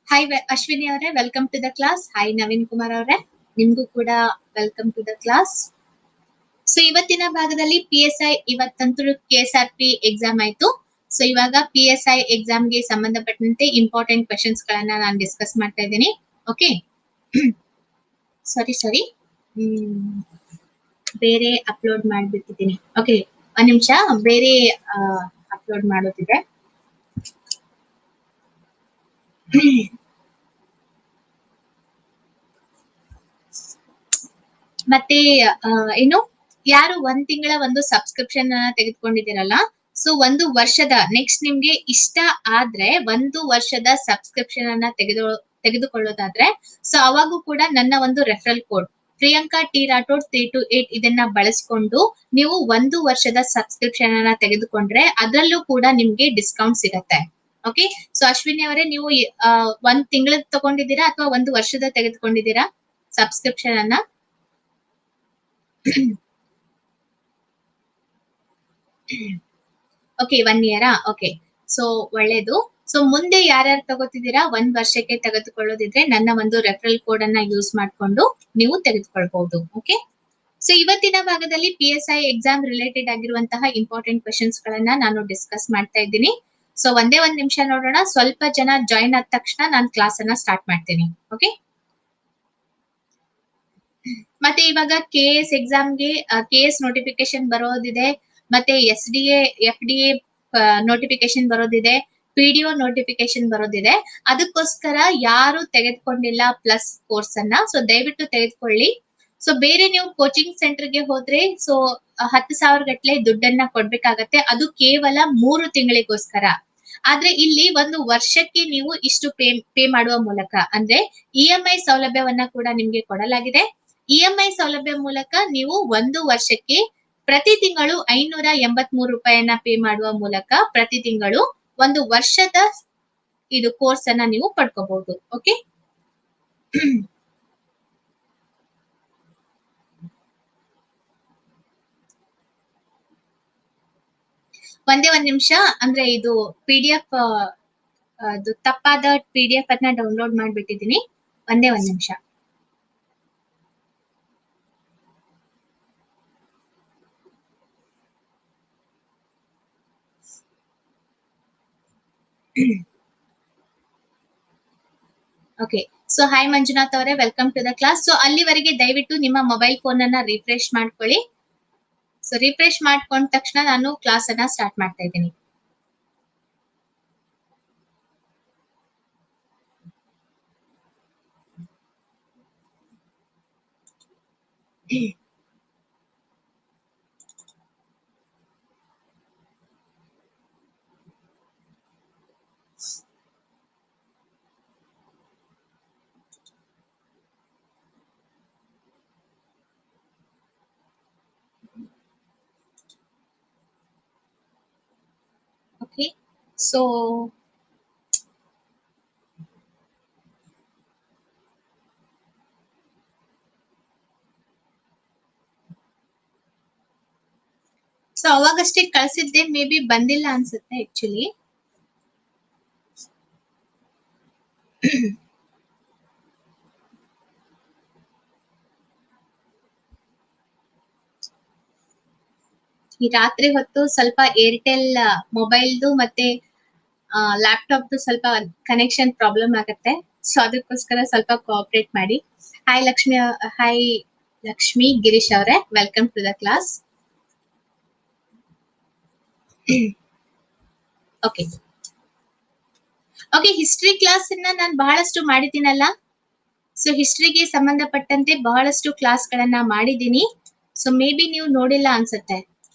hi Ashwini ಅವರೇ welcome to the class hi Naveen Kumar ಅವರೇ ನಿಮ್ಗೂ ಕೂಡ welcome to the class so ಇವತ್ತಿನ ಭಾಗದಲ್ಲಿ ಪಿ ಎಸ್ ಐ ಇವತ್ತಂತೂ K S R P exam ಆಯ್ತು ಸೊ ಇವಾಗ ಪಿ ಎಸ್ ಐ ಎಕ್ಸಾಮ್ಗೆ ಸಂಬಂಧಪಟ್ಟಂತೆ ಇಂಪಾರ್ಟೆಂಟ್ ಕ್ವೆಶನ್ಸ್ ಗಳನ್ನ ನಾನು ಡಿಸ್ಕಸ್ ಮಾಡ್ತಾ ಇದ್ದೀನಿ ಓಕೆ ಸಾರಿ ಸಾರಿ ಬೇರೆ ಅಪ್ಲೋಡ್ ಮಾಡ್ಬಿಟ್ಟಿದ್ದೀನಿ ಓಕೆ ಒಂದ್ ನಿಮಿಷ ಬೇರೆ ಅಪ್ಲೋಡ್ ಮಾಡೋದಿದೆ ಮತ್ತೆ ಆ, ಏನು ಯಾರು ಒಂದ್ ತಿಂಗಳ ಒಂದು ಸಬ್ಸ್ಕ್ರಿಪ್ಷನ್ ತೆಗೆದುಕೊಂಡಿದ್ದೀರಲ್ಲ ಸೊ ಒಂದು ವರ್ಷದ ನೆಕ್ಸ್ಟ್ ನಿಮ್ಗೆ ಇಷ್ಟ ಆದ್ರೆ ಒಂದು ವರ್ಷದ ಸಬ್ಸ್ಕ್ರಿಪ್ಷನ್ ಅನ್ನ ತೆಗೆದು ತೆಗೆದುಕೊಳ್ಳೋದಾದ್ರೆ ಸೊ ಅವಾಗೂ ಕೂಡ ನನ್ನ ಒಂದು referral code Priyanka T Rathod three two eight ಇದನ್ನ ಬಳಸ್ಕೊಂಡು ನೀವು ಒಂದು ವರ್ಷದ ಸಬ್ಸ್ಕ್ರಿಪ್ಷನ್ ಅನ್ನ ತೆಗೆದುಕೊಂಡ್ರೆ ಅದರಲ್ಲೂ ಕೂಡ ನಿಮ್ಗೆ ಡಿಸ್ಕೌಂಟ್ ಸಿಗತ್ತೆ ಓಕೆ ಸೊ ಅಶ್ವಿನಿ ಅವರೇ ನೀವು ಆ, ಒಂದ್ ತಿಂಗಳ ತಗೊಂಡಿದ್ದೀರಾ ಅಥವಾ ಒಂದು ವರ್ಷದ ತೆಗೆದುಕೊಂಡಿದ್ದೀರಾ ಸಬ್ಸ್ಕ್ರಿಪ್ಷನ್ ಅನ್ನ ಓಕೆ ಒನ್ ಇಯರಾ ಓಕೆ ಸೊ ಒಳ್ಳೇದು ಸೊ ಮುಂದೆ ಯಾರ್ಯಾರು ತಗೋತಿದ್ದೀರಾ ಒಂದ್ ವರ್ಷಕ್ಕೆ ತೆಗೆದುಕೊಳ್ಳೋದಿದ್ರೆ ನನ್ನ ಒಂದು ರೆಫರಲ್ ಕೋಡ್ ಅನ್ನ ಯೂಸ್ ಮಾಡ್ಕೊಂಡು ನೀವು ತೆಗೆದುಕೊಳ್ಬಹುದು ಓಕೆ ಸೊ ಇವತ್ತಿನ ಭಾಗದಲ್ಲಿ P S I exam related ಆಗಿರುವಂತಹ ಇಂಪಾರ್ಟೆಂಟ್ ಕ್ವೆಶನ್ಸ್ ಗಳನ್ನ ನಾನು ಡಿಸ್ಕಸ್ ಮಾಡ್ತಾ ಇದ್ದೀನಿ ಸೊ ಒಂದೇ ಒಂದ್ ನಿಮಿಷ ನೋಡೋಣ ಸ್ವಲ್ಪ ಜನ ಜಾಯಿನ್ ಆದ ತಕ್ಷಣ ನಾನು ಕ್ಲಾಸ್ ಅನ್ನ ಸ್ಟಾರ್ಟ್ ಮಾಡ್ತೀನಿ ಓಕೆ ಮತ್ತೆ ಇವಾಗ ಕೆ ಎಸ್ ಎಕ್ಸಾಮ್ಗೆ ಕೆ ಎಸ್ ನೋಟಿಫಿಕೇಶನ್ ಬರೋದಿದೆ ಮತ್ತೆ S D A F D A notification ಬರೋದಿದೆ ಪಿ ಡಿ ಒ ನೋಟಿಫಿಕೇಶನ್ ಬರೋದಿದೆ ಅದಕ್ಕೋಸ್ಕರ ಯಾರು ತೆಗೆದುಕೊಂಡಿಲ್ಲ ಪ್ಲಸ್ ಕೋರ್ಸ್ ಅನ್ನ ಸೊ ದಯವಿಟ್ಟು ತೆಗೆದುಕೊಳ್ಳಿ ಸೊ ಬೇರೆ ನೀವು ಕೋಚಿಂಗ್ ಸೆಂಟರ್ಗೆ ಹೋದ್ರೆ ಸೊ ಹತ್ತು ಸಾವಿರ ಗಟ್ಲೆ ದುಡ್ಡನ್ನ ಕೊಡ್ಬೇಕಾಗತ್ತೆ ಅದು ಕೇವಲ ಮೂರು ತಿಂಗಳಿಗೋಸ್ಕರ ಆದ್ರೆ ಇಲ್ಲಿ ಒಂದು ವರ್ಷಕ್ಕೆ ನೀವು ಇಷ್ಟು ಪೇ ಪೇ ಮಾಡುವ ಮೂಲಕ ಅಂದ್ರೆ ಇ ಎಂ ಐ ಸೌಲಭ್ಯವನ್ನ ಕೂಡ ನಿಮ್ಗೆ ಕೊಡಲಾಗಿದೆ ಇ ಎಂ ಐ ಸೌಲಭ್ಯ ಮೂಲಕ ನೀವು ಒಂದು ವರ್ಷಕ್ಕೆ ಪ್ರತಿ ತಿಂಗಳು ಐನೂರ ಎಂಬತ್ ಮೂರು ರೂಪಾಯಿಯನ್ನ ಪೇ ಮಾಡುವ ಮೂಲಕ ಪ್ರತಿ ತಿಂಗಳು ಒಂದು ವರ್ಷದ ಇದು ಕೋರ್ಸ್ ಅನ್ನ ನೀವು ಪಡ್ಕೋಬಹುದು ಓಕೆ ಒಂದೇ ಒಂದ್ ನಿಮಿಷ ಅಂದ್ರೆ ಇದು ಪಿ ಡಿ ಎಫ್ ಅದು ತಪ್ಪಾದ ಪಿ ಡಿ ಎಫ್ ಅನ್ನ ಡೌನ್ಲೋಡ್ ಮಾಡ್ಬಿಟ್ಟಿದೀನಿ ಒಂದೇ ಒಂದ್ ನಿಮಿಷ ಓಕೆ ಸೊ ಹಾಯ್ ಮಂಜುನಾಥ್ ಅವರೇ welcome to the class so ಅಲ್ಲಿವರೆಗೆ ದಯವಿಟ್ಟು ನಿಮ್ಮ ಮೊಬೈಲ್ ಫೋನ್ ಅನ್ನ ರಿಫ್ರೆಶ್ ಮಾಡ್ಕೊಳ್ಳಿ ಸೊ ರಿಫ್ರೆಶ್ ಮಾಡ್ಕೊಂಡ ತಕ್ಷಣ ನಾನು ಕ್ಲಾಸ್ ಅನ್ನ ಸ್ಟಾರ್ಟ್ ಮಾಡ್ತಾ ಇದ್ದೀನಿ ಓಕೆ ಸೊ ಸೊ ಅವಾಗಷ್ಟೇ ಕಳ್ಸಿದ್ದೆ ಮೇ ಬಿ ಬಂದಿಲ್ಲ ಅನ್ಸುತ್ತೆ ಆಕ್ಚುಲಿ ಈ ರಾತ್ರಿ ಹೊತ್ತು ಸ್ವಲ್ಪ ಏರ್ಟೆಲ್ ಮೊಬೈಲ್ದು ಮತ್ತೆ ಲ್ಯಾಪ್ಟಾಪ್ದು ಸ್ವಲ್ಪ ಕನೆಕ್ಷನ್ ಪ್ರಾಬ್ಲಮ್ ಆಗತ್ತೆ ಸೊ ಅದಕ್ಕೋಸ್ಕರ ಸ್ವಲ್ಪ ಕೋಆಪರೇಟ್ ಮಾಡಿ ಹಾಯ್ ಲಕ್ಷ್ಮಿ ಹಾಯ್ ಲಕ್ಷ್ಮಿ ಗಿರೀಶ್ ಅವರೇ welcome to the class okay okay history class ಅನ್ನ ನಾನು ಬಹಳಷ್ಟು ಮಾಡಿದ್ದೀನಲ್ಲ ಸೊ ಹಿಸ್ಟ್ರಿಗೆ ಸಂಬಂಧಪಟ್ಟಂತೆ ಬಹಳಷ್ಟು ಕ್ಲಾಸ್ ಗಳನ್ನ ಮಾಡಿದ್ದೀನಿ ಸೊ ಮೇ ಬಿ ನೀವು ನೋಡಿಲ್ಲ ಅನ್ಸುತ್ತೆ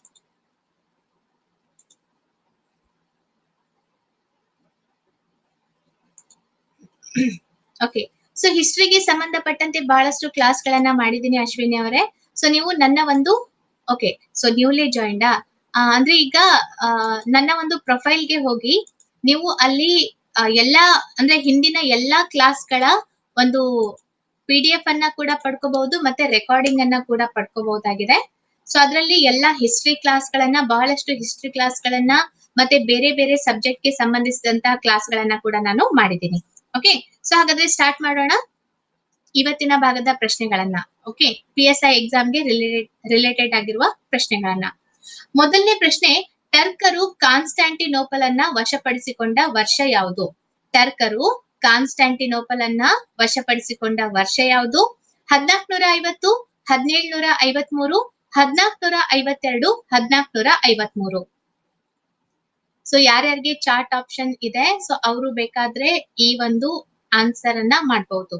ಓಕೆ ಸೊ ಹಿಸ್ಟ್ರಿಗೆ ಸಂಬಂಧಪಟ್ಟಂತೆ ಬಹಳಷ್ಟು ಕ್ಲಾಸ್ ಗಳನ್ನ ಮಾಡಿದ್ದೀನಿ ಅಶ್ವಿನಿ ಅವರೇ ಸೊ ನೀವು ನನ್ನ ಒಂದು ಓಕೆ ಸೊ ನ್ಯೂಲಿ ಜಾಯಿಂಡಾ ಅಂದ್ರೆ ಈಗ ಆ, ನನ್ನ ಒಂದು ಪ್ರೊಫೈಲ್ಗೆ ಹೋಗಿ ನೀವು ಅಲ್ಲಿ ಆ, ಎಲ್ಲಾ ಅಂದ್ರೆ ಹಿಂದಿನ ಎಲ್ಲಾ ಕ್ಲಾಸ್ಗಳ ಒಂದು ಪಿ ಡಿ ಎಫ್ ಅನ್ನ ಕೂಡ ಪಡ್ಕೋಬಹುದು ಮತ್ತೆ ರೆಕಾರ್ಡಿಂಗ್ ಅನ್ನ ಕೂಡ ಪಡ್ಕೋಬಹುದಾಗಿದೆ ಸೊ ಅದರಲ್ಲಿ ಎಲ್ಲಾ ಹಿಸ್ಟ್ರಿ ಕ್ಲಾಸ್ ಗಳನ್ನ ಬಹಳಷ್ಟು ಹಿಸ್ಟ್ರಿ ಕ್ಲಾಸ್ ಗಳನ್ನ ಮತ್ತೆ ಬೇರೆ ಬೇರೆ ಸಬ್ಜೆಕ್ಟ್ ಗೆ ಸಂಬಂಧಿಸಿದಂತಹ ಕ್ಲಾಸ್ ಗಳನ್ನ ಕೂಡ ನಾನು ಮಾಡಿದ್ದೀನಿ ಓಕೆ ಸೊ ಹಾಗಾದ್ರೆ ಸ್ಟಾರ್ಟ್ ಮಾಡೋಣ ಇವತ್ತಿನ ಭಾಗದ ಪ್ರಶ್ನೆಗಳನ್ನ ಓಕೆ ಪಿ ಎಸ್ ಐ ಎಕ್ಸಾಮ್ಗೆ ರಿಲೇಟೆಡ್ ರಿಲೇಟೆಡ್ ಆಗಿರುವ ಪ್ರಶ್ನೆಗಳನ್ನ ಮೊದಲನೇ ಪ್ರಶ್ನೆ ಟರ್ಕರು ಕಾನ್ಸ್ಟ್ಯಾಂಟಿನೋಪಲ್ ಅನ್ನ ವಶಪಡಿಸಿಕೊಂಡ ವರ್ಷ ಯಾವುದು ಟರ್ಕರು ಕಾನ್ಸ್ಟ್ಯಾಂಟಿನೋಪಲ್ ಅನ್ನ ವಶಪಡಿಸಿಕೊಂಡ ವರ್ಷ ಯಾವುದು ಹದ್ನಾಲ್ಕನೂರ ಐವತ್ತು ಹದಿನೇಳ್ನೂರ ಐವತ್ಮೂರು ಹದ್ನಾಲ್ಕನೂರ ಐವತ್ತೆರಡು ಹದ್ನಾಲ್ಕನೂರ ಐವತ್ಮೂರು ಸೊ ಯಾರ್ಯಾರಿಗೆ ಚಾರ್ಟ್ ಆಪ್ಷನ್ ಇದೆ ಸೊ ಅವರು ಬೇಕಾದ್ರೆ ಈ ಒಂದು ಆನ್ಸರ್ ಅನ್ನ ಮಾಡಬಹುದು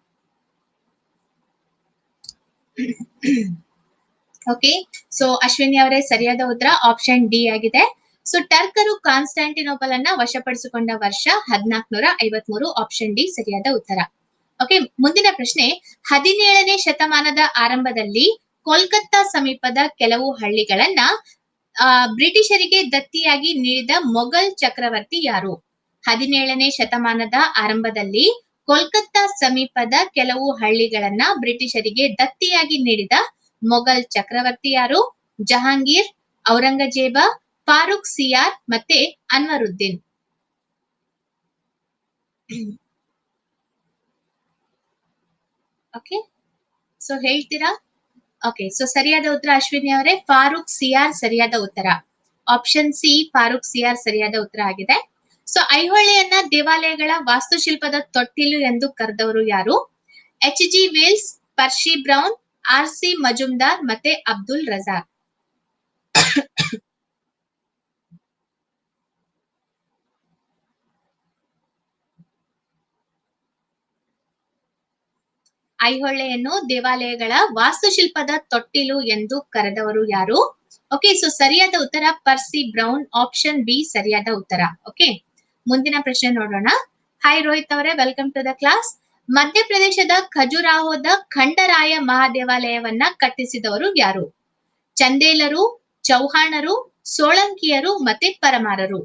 ಓಕೆ ಸೊ ಅಶ್ವಿನಿ ಅವರೇ ಸರಿಯಾದ ಉತ್ತರ ಆಪ್ಷನ್ ಡಿ ಆಗಿದೆ ಸೊ ಟರ್ಕರು ಕಾನ್ಸ್ಟ್ಯಾಂಟಿನೋಪಲ್ ಅನ್ನ ವಶಪಡಿಸಿಕೊಂಡ ವರ್ಷ ಹದಿನಾಲ್ಕನೂರ ಐವತ್ಮೂರು ಆಪ್ಷನ್ ಡಿ ಸರಿಯಾದ ಉತ್ತರ ಓಕೆ ಮುಂದಿನ ಪ್ರಶ್ನೆ ಹದಿನೇಳನೇ ಶತಮಾನದ ಆರಂಭದಲ್ಲಿ ಕೋಲ್ಕತ್ತಾ ಸಮೀಪದ ಕೆಲವು ಹಳ್ಳಿಗಳನ್ನ ಆ ಬ್ರಿಟಿಷರಿಗೆ ದತ್ತಿಯಾಗಿ ನೀಡಿದ ಮೊಘಲ್ ಚಕ್ರವರ್ತಿ ಯಾರು ಹದಿನೇಳನೇ ಶತಮಾನದ ಆರಂಭದಲ್ಲಿ ಕೋಲ್ಕತ್ತಾ ಸಮೀಪದ ಕೆಲವು ಹಳ್ಳಿಗಳನ್ನ ಬ್ರಿಟಿಷರಿಗೆ ದತ್ತಿಯಾಗಿ ನೀಡಿದ ಮೊಘಲ್ ಚಕ್ರವರ್ತಿ ಯಾರು ಜಹಾಂಗೀರ್ ಔರಂಗಜೇಬ ಫಾರೂಕ್ ಸಿಯಾರ್ ಮತ್ತೆ ಅನ್ವರುದ್ದೀನ್ ಓಕೆ ಸೊ ಹೇಳ್ತೀರಾ ಓಕೆ ಸೊ ಸರಿಯಾದ ಉತ್ತರ ಅಶ್ವಿನಿ ಅವರೇ ಫಾರೂಕ್ ಸಿಯಾರ್ ಸರಿಯಾದ ಉತ್ತರ ಆಪ್ಷನ್ ಸಿ ಫಾರೂಕ್ ಸಿಯಾರ್ ಸರಿಯಾದ ಉತ್ತರ ಆಗಿದೆ ಸೊ ಐಹೊಳೆಯನ್ನ ದೇವಾಲಯಗಳ ವಾಸ್ತುಶಿಲ್ಪದ ತೊಟ್ಟಿಲು ಎಂದು ಕರೆದವರು ಯಾರು H G Wells Percy Brown R C Majumdar ಮತ್ತೆ ಅಬ್ದುಲ್ ರಜಾಕ್ ಐಹೊಳೆಯನ್ನು ದೇವಾಲಯಗಳ ವಾಸ್ತುಶಿಲ್ಪದ ತೊಟ್ಟಿಲು ಎಂದು ಕರೆದವರು ಯಾರು ಓಕೆ ಸೊ ಸರಿಯಾದ ಉತ್ತರ ಪರ್ಸಿ ಬ್ರೌನ್ ಆಪ್ಷನ್ ಬಿ ಸರಿಯಾದ ಉತ್ತರ ಓಕೆ ಮುಂದಿನ ಪ್ರಶ್ನೆ ನೋಡೋಣ ಹಾಯ್ ರೋಹಿತ್ ಅವರೇ ವೆಲ್ಕಮ್ ಟು ದ ಕ್ಲಾಸ್ ಮಧ್ಯಪ್ರದೇಶದ ಖಜುರಾಹೋದ ಖಂಡರಾಯ ಮಹಾದೇವಾಲಯವನ್ನ ಕಟ್ಟಿಸಿದವರು ಯಾರು ಚಂದೇಲರು ಚೌಹಾಣರು ಸೋಳಂಕಿಯರು ಮತ್ತೆ ಪರಮಾರರು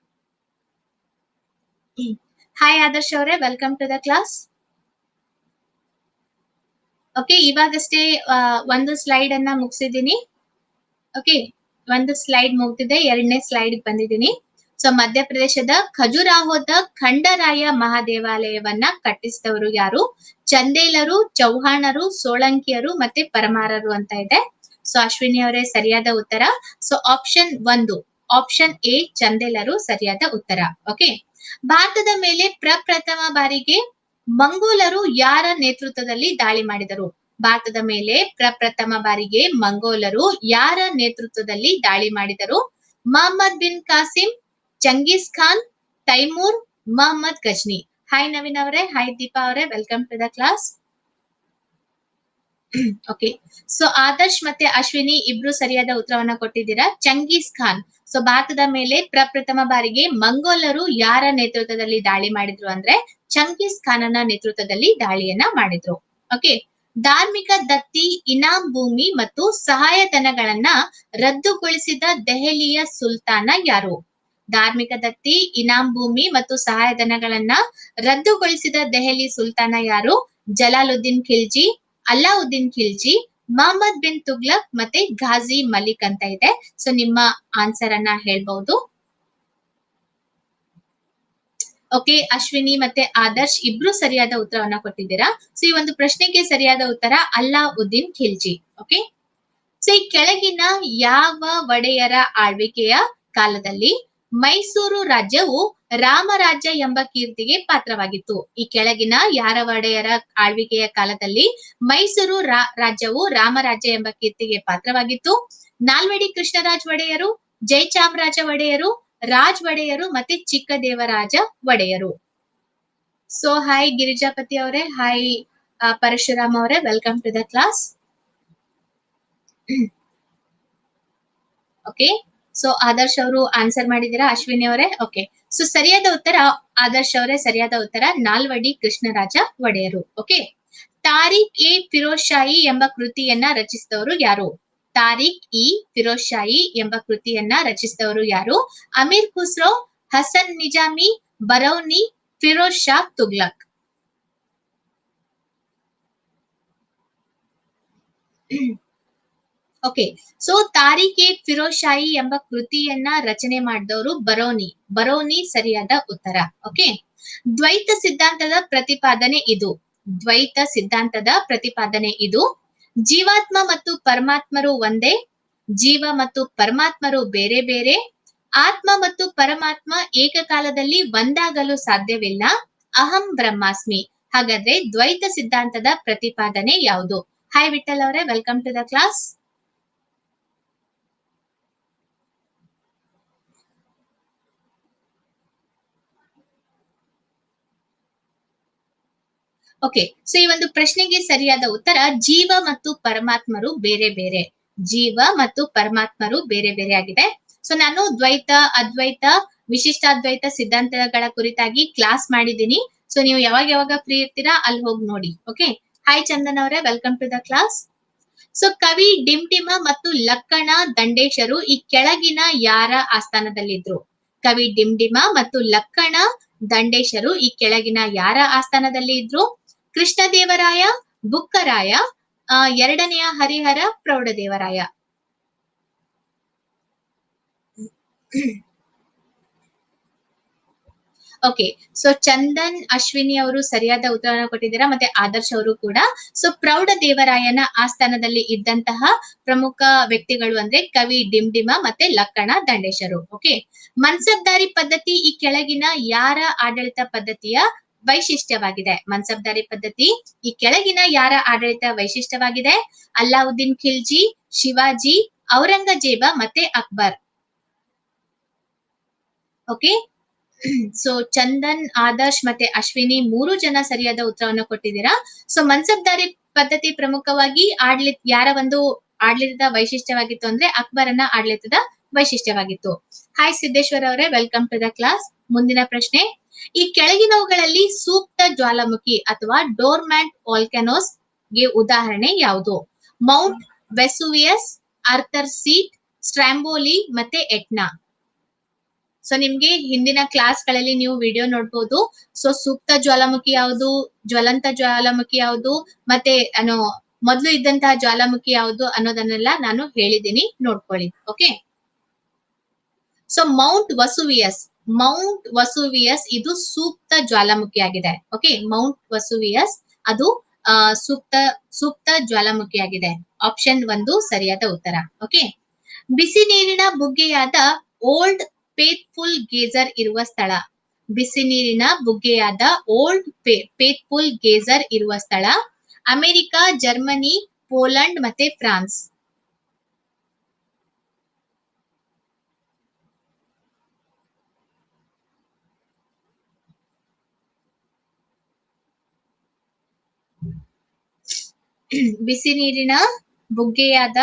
ಹಾಯ್ ಆದರ್ಶ್ ಅವರೇ welcome to the class okay ಇವಾಗಷ್ಟೇ ಒಂದು ಸ್ಲೈಡ್ ಅನ್ನ ಮುಗಿಸಿದೀನಿ ಓಕೆ ಒಂದು ಸ್ಲೈಡ್ ಮುಗ್ದಿದೆ ಎರಡನೇ ಸ್ಲೈಡ್ ಬಂದಿದ್ದೀನಿ ಸೊ ಮಧ್ಯಪ್ರದೇಶದ ಖಜುರಾಹೋದ ಖಂಡರಾಯ ಮಹಾದೇವಾಲಯವನ್ನ ಕಟ್ಟಿಸಿದವರು ಯಾರು ಚಂದೇಲರು ಚೌಹಾಣರು ಸೋಳಂಕಿಯರು ಮತ್ತೆ ಪರಮಾರರು ಅಂತ ಇದೆ ಸೊ ಅಶ್ವಿನಿ ಅವರೇ ಸರಿಯಾದ ಉತ್ತರ ಸೊ ಆಪ್ಷನ್ ಒಂದು ಆಪ್ಷನ್ ಎ ಚಂದೇಲರು ಸರಿಯಾದ ಉತ್ತರ ಓಕೆ ಭಾರತದ ಮೇಲೆ ಪ್ರಪ್ರಥಮ ಬಾರಿಗೆ ಮಂಗೋಲರು ಯಾರ ನೇತೃತ್ವದಲ್ಲಿ ದಾಳಿ ಮಾಡಿದರು ಭಾರತದ ಮೇಲೆ ಪ್ರಪ್ರಥಮ ಬಾರಿಗೆ ಮಂಗೋಲರು ಯಾರ ನೇತೃತ್ವದಲ್ಲಿ ದಾಳಿ ಮಾಡಿದರು ಮೊಹಮ್ಮದ್ ಬಿನ್ ಕಾಸಿಂ ಚಂಗೀಸ್ ಖಾನ್ ತೈಮೂರ್ ಮೊಹಮ್ಮದ್ ಗಜ್ನಿ ಹಾಯ್ ನವೀನ್ ಅವರೇ ಹಾಯ್ ದೀಪಾ ಅವರೇ welcome to the class okay so Adarsh ಮತ್ತೆ ಅಶ್ವಿನಿ ಇಬ್ರು ಸರಿಯಾದ ಉತ್ತರವನ್ನ ಕೊಟ್ಟಿದ್ದೀರಾ ಚಂಗೀಸ್ ಖಾನ್ ಸೊ ಭಾರತದ ಮೇಲೆ ಪ್ರಪ್ರಥಮ ಬಾರಿಗೆ ಮಂಗೋಲರು ಯಾರ ನೇತೃತ್ವದಲ್ಲಿ ದಾಳಿ ಮಾಡಿದ್ರು ಅಂದ್ರೆ ಚಂಗೀಸ್ ಖಾನನ ನೇತೃತ್ವದಲ್ಲಿ ದಾಳಿಯನ್ನ ಮಾಡಿದ್ರು ಓಕೆ ಧಾರ್ಮಿಕ ದತ್ತಿ ಇನಾಮ್ ಭೂಮಿ ಮತ್ತು ಸಹಾಯಧನಗಳನ್ನ ರದ್ದುಗೊಳಿಸಿದ ದೆಹಲಿಯ ಸುಲ್ತಾನ ಯಾರು ಧಾರ್ಮಿಕ ದತ್ತಿ ಇನಾಮ್ ಭೂಮಿ ಮತ್ತು ಸಹಾಯಧನಗಳನ್ನ ರದ್ದುಗೊಳಿಸಿದ ದೆಹಲಿ ಸುಲ್ತಾನ ಯಾರು ಜಲಾಲುದ್ದೀನ್ ಖಿಲ್ಜಿ ಅಲ್ಲಾವುದ್ದೀನ್ ಖಿಲ್ಜಿ ಮೊಹಮ್ಮದ್ ಬಿನ್ ತುಗ್ಲಕ್ ಮತ್ತೆ ಘಾಜಿ ಮಲಿಕ್ ಅಂತ ಇದೆ ಸೊ ನಿಮ್ಮ ಆನ್ಸರ್ ಅನ್ನ ಹೇಳ್ಬಹುದು ಓಕೆ ಅಶ್ವಿನಿ ಮತ್ತೆ ಆದರ್ಶ್ ಇಬ್ರು ಸರಿಯಾದ ಉತ್ತರವನ್ನ ಕೊಟ್ಟಿದ್ದೀರಾ ಸೊ ಈ ಒಂದು ಪ್ರಶ್ನೆಗೆ ಸರಿಯಾದ ಉತ್ತರ ಅಲ್ಲಾವುದ್ದೀನ್ ಖಿಲ್ಜಿ ಓಕೆ ಸೊ ಈ ಕೆಳಗಿನ ಯಾವ ಒಡೆಯರ ಆಳ್ವಿಕೆಯ ಕಾಲದಲ್ಲಿ ಮೈಸೂರು ರಾಜ್ಯವು ರಾಮರಾಜ್ಯ ಎಂಬ ಕೀರ್ತಿಗೆ ಪಾತ್ರವಾಗಿತ್ತು ಈ ಕೆಳಗಿನ ಯಾರ ಒಡೆಯರ ಆಳ್ವಿಕೆಯ ಕಾಲದಲ್ಲಿ ಮೈಸೂರು ರಾಜ್ಯವು ರಾಮರಾಜ್ಯ ಎಂಬ ಕೀರ್ತಿಗೆ ಪಾತ್ರವಾಗಿತ್ತು ನಾಲ್ವಡಿ ಕೃಷ್ಣರಾಜ್ ಒಡೆಯರು ಜಯಚಾಮರಾಜ ಒಡೆಯರು ರಾಜ್ ಒಡೆಯರು ಮತ್ತೆ ಚಿಕ್ಕದೇವರಾಜ ಒಡೆಯರು ಸೊ ಹಾಯ್ ಗಿರಿಜಾಪತಿ ಅವರೇ ಹಾಯ್ ಪರಶುರಾಮ್ ಅವರೇ welcome to the class okay so Adarsh ಅವರು ಆನ್ಸರ್ ಮಾಡಿದೀರಾ ಅಶ್ವಿನಿ ಅವರೇ ಓಕೆ ಸೊ ಸರಿಯಾದ ಉತ್ತರ ಆದರ್ಶ್ ಅವರೇ ಸರಿಯಾದ ಉತ್ತರ ನಾಲ್ವಡಿ ಕೃಷ್ಣರಾಜ ಒಡೆಯರು ಓಕೆ ತಾರಿಕ್ ಎ ಫಿರೋಜ್ ಶಾಹಿ ಎಂಬ ಕೃತಿಯನ್ನ ರಚಿಸಿದವರು ಯಾರು ತಾರಿಕ್ ಇ ಫಿರೋಜ್ ಶಾಹಿ ಎಂಬ ಕೃತಿಯನ್ನ ರಚಿಸಿದವರು ಯಾರು ಅಮೀರ್ ಖುಸ್ರೋ ಹಸನ್ ನಿಜಾಮಿ ಬರೌನಿ ಫಿರೋಜ್ ಶಾ ತುಗ್ಲಕ್ ಓಕೆ ಸೊ ತಾರಿಕೆ ಫಿರೋಜ್ ಶಾಹಿ ಎಂಬ ಕೃತಿಯನ್ನ ರಚನೆ ಮಾಡಿದವರು ಬರೋನಿ ಬರೋನಿ ಸರಿಯಾದ ಉತ್ತರ ಓಕೆ ದ್ವೈತ ಸಿದ್ಧಾಂತದ ಪ್ರತಿಪಾದನೆ ಇದು ದ್ವೈತ ಸಿದ್ಧಾಂತದ ಪ್ರತಿಪಾದನೆ ಇದು ಜೀವಾತ್ಮ ಮತ್ತು ಪರಮಾತ್ಮರು ಒಂದೇ ಜೀವ ಮತ್ತು ಪರಮಾತ್ಮರು ಬೇರೆ ಬೇರೆ ಆತ್ಮ ಮತ್ತು ಪರಮಾತ್ಮ ಏಕಕಾಲದಲ್ಲಿ ಒಂದಾಗಲು ಸಾಧ್ಯವಿಲ್ಲ ಅಹಂ ಬ್ರಹ್ಮಾಸ್ಮಿ ಹಾಗಾದ್ರೆ ದ್ವೈತ ಸಿದ್ಧಾಂತದ ಪ್ರತಿಪಾದನೆ ಯಾವುದು ಹಾಯ್ ವಿಠಲ್ ಅವರೇ welcome to the class okay so ಈ ಒಂದು ಪ್ರಶ್ನೆಗೆ ಸರಿಯಾದ ಉತ್ತರ ಜೀವ ಮತ್ತು ಪರಮಾತ್ಮರು ಬೇರೆ ಬೇರೆ ಜೀವ ಮತ್ತು ಪರಮಾತ್ಮರು ಬೇರೆ ಬೇರೆ ಆಗಿದೆ ಸೊ ನಾನು ದ್ವೈತ ಅದ್ವೈತ ವಿಶಿಷ್ಟಾದ್ವೈತ ಸಿದ್ಧಾಂತಗಳ ಕುರಿತಾಗಿ ಕ್ಲಾಸ್ ಮಾಡಿದ್ದೀನಿ ಸೊ ನೀವು ಯಾವಾಗ ಯಾವಾಗ ಫ್ರೀ ಇರ್ತೀರಾ ಅಲ್ಲಿ ಹೋಗಿ ನೋಡಿ ಓಕೆ ಹಾಯ್ ಚಂದನ್ ಅವರೇ welcome to the class so ಕವಿ ಡಿಂಟಿಮ ಮತ್ತು ಲಕ್ಕಣ ದಂಡೇಶರು ಈ ಕೆಳಗಿನ ಯಾರ ಆಸ್ಥಾನದಲ್ಲಿದ್ರು ಕವಿ ಡಿಂಡಿಮ ಮತ್ತು ಲಕ್ಕಣ ದಂಡೇಶರು ಈ ಕೆಳಗಿನ ಯಾರ ಆಸ್ಥಾನದಲ್ಲಿ ಇದ್ರು ಕೃಷ್ಣದೇವರಾಯ ಬುಕ್ಕರಾಯ ಆ, ಎರಡನೆಯ ಹರಿಹರ ಪ್ರೌಢದೇವರಾಯ ಓಕೆ ಸೊ ಚಂದನ್ ಅಶ್ವಿನಿ ಅವರು ಸರಿಯಾದ ಉತ್ತರವನ್ನು ಕೊಟ್ಟಿದ್ದೀರಾ ಮತ್ತೆ ಆದರ್ಶ್ ಅವರು ಕೂಡ ಸೊ ಪ್ರೌಢ ದೇವರಾಯನ ಆಸ್ಥಾನದಲ್ಲಿ ಇದ್ದಂತಹ ಪ್ರಮುಖ ವ್ಯಕ್ತಿಗಳು ಅಂದ್ರೆ ಕವಿ ಡಿಂಡಿಮ ಮತ್ತೆ ಲಕ್ಕಣ ದಂಡೇಶರು ಓಕೆ ಮನ್ಸಬ್ದಾರಿ ಪದ್ಧತಿ ಈ ಕೆಳಗಿನ ಯಾರ ಆಡಳಿತ ಪದ್ಧತಿಯ ವೈಶಿಷ್ಟ್ಯವಾಗಿದೆ ಮನ್ಸಬ್ದಾರಿ ಪದ್ಧತಿ ಈ ಕೆಳಗಿನ ಯಾರ ಆಡಳಿತ ವೈಶಿಷ್ಟ್ಯವಾಗಿದೆ ಅಲ್ಲಾವುದ್ದೀನ್ ಖಿಲ್ಜಿ ಶಿವಾಜಿ ಔರಂಗಜೇಬ ಮತ್ತೆ ಅಕ್ಬರ್ ಓಕೆ ಸೊ ಚಂದನ್ ಆದರ್ಶ್ ಮತ್ತೆ ಅಶ್ವಿನಿ ಮೂರು ಜನ ಸರಿಯಾದ ಉತ್ತರವನ್ನು ಕೊಟ್ಟಿದ್ದೀರಾ ಸೊ ಮನ್ಸಬ್ದಾರಿ ಪದ್ಧತಿ ಪ್ರಮುಖವಾಗಿ ಆಡಳಿತ ಯಾರ ಒಂದು ಆಡಳಿತದ ವೈಶಿಷ್ಟ್ಯವಾಗಿತ್ತು ಅಂದ್ರೆ ಅಕ್ಬರನ ಆಡಳಿತದ ವೈಶಿಷ್ಟ್ಯವಾಗಿತ್ತು ಹಾಯ್ ಸಿದ್ದೇಶ್ವರ್ ಅವರೇ ವೆಲ್ಕಮ್ ಟು ದ ಕ್ಲಾಸ್ ಮುಂದಿನ ಪ್ರಶ್ನೆ ಈ ಕೆಳಗಿನವುಗಳಲ್ಲಿ ಸೂಕ್ತ ಜ್ವಾಲಾಮುಖಿ ಅಥವಾ ಡೋರ್ಮ್ಯಾಂಟ್ ವಾಲ್ಕ್ಯಾನೋಸ್ ಗೆ ಉದಾಹರಣೆ ಯಾವುದು Mount Vesuvius Arthur Seat Stromboli ಮತ್ತೆ ಎಟ್ನಾ ಸೊ ನಿಮ್ಗೆ ಹಿಂದಿನ ಕ್ಲಾಸ್ ಗಳಲ್ಲಿ ನೀವು ವಿಡಿಯೋ ನೋಡ್ಬೋದು ಸೊ ಸೂಕ್ತ ಜ್ವಾಲಾಮುಖಿ ಯಾವುದು ಜ್ವಲಂತ ಜ್ವಾಲಾಮುಖಿ ಯಾವುದು ಮತ್ತೆ ano ಮೊದಲು ಇದ್ದಂತಹ ಜ್ವಾಲಾಮುಖಿ ಯಾವುದು ಅನ್ನೋದನ್ನೆಲ್ಲ ನಾನು ಹೇಳಿದ್ದೀನಿ ನೋಡ್ಕೊಳ್ಳಿ okay so Mount Vesuvius Mount Vesuvius ಇದು ಸೂಕ್ತ ಜ್ವಾಲಾಮುಖಿ ಆಗಿದೆ ಓಕೆ ಮೌಂಟ್ ವಸುವಿಯಸ್ ಅದು ಆ, ಸೂಕ್ತ ಸೂಕ್ತ ಜ್ವಾಲಾಮುಖಿ ಆಗಿದೆ ಆಪ್ಷನ್ ಒಂದು ಸರಿಯಾದ ಉತ್ತರ ಓಕೆ ಬಿಸಿ ನೀರಿನ ಬುಗ್ಗೆಯಾದ ಓಲ್ಡ್ ಫೇತ್ಫುಲ್ ಗೇಜರ್ ಇರುವ ಸ್ಥಳ ಬಿಸಿ ನೀರಿನ ಬುಗ್ಗೆಯಾದ ಓಲ್ಡ್ ಫೇತ್ಫುಲ್ ಗೇಜರ್ ಇರುವ ಸ್ಥಳ ಅಮೆರಿಕ ಜರ್ಮನಿ ಪೋಲೆಂಡ್ ಮತ್ತೆ ಫ್ರಾನ್ಸ್ ಬಿಸಿ ನೀರಿನ ಬುಗ್ಗೆಯಾದ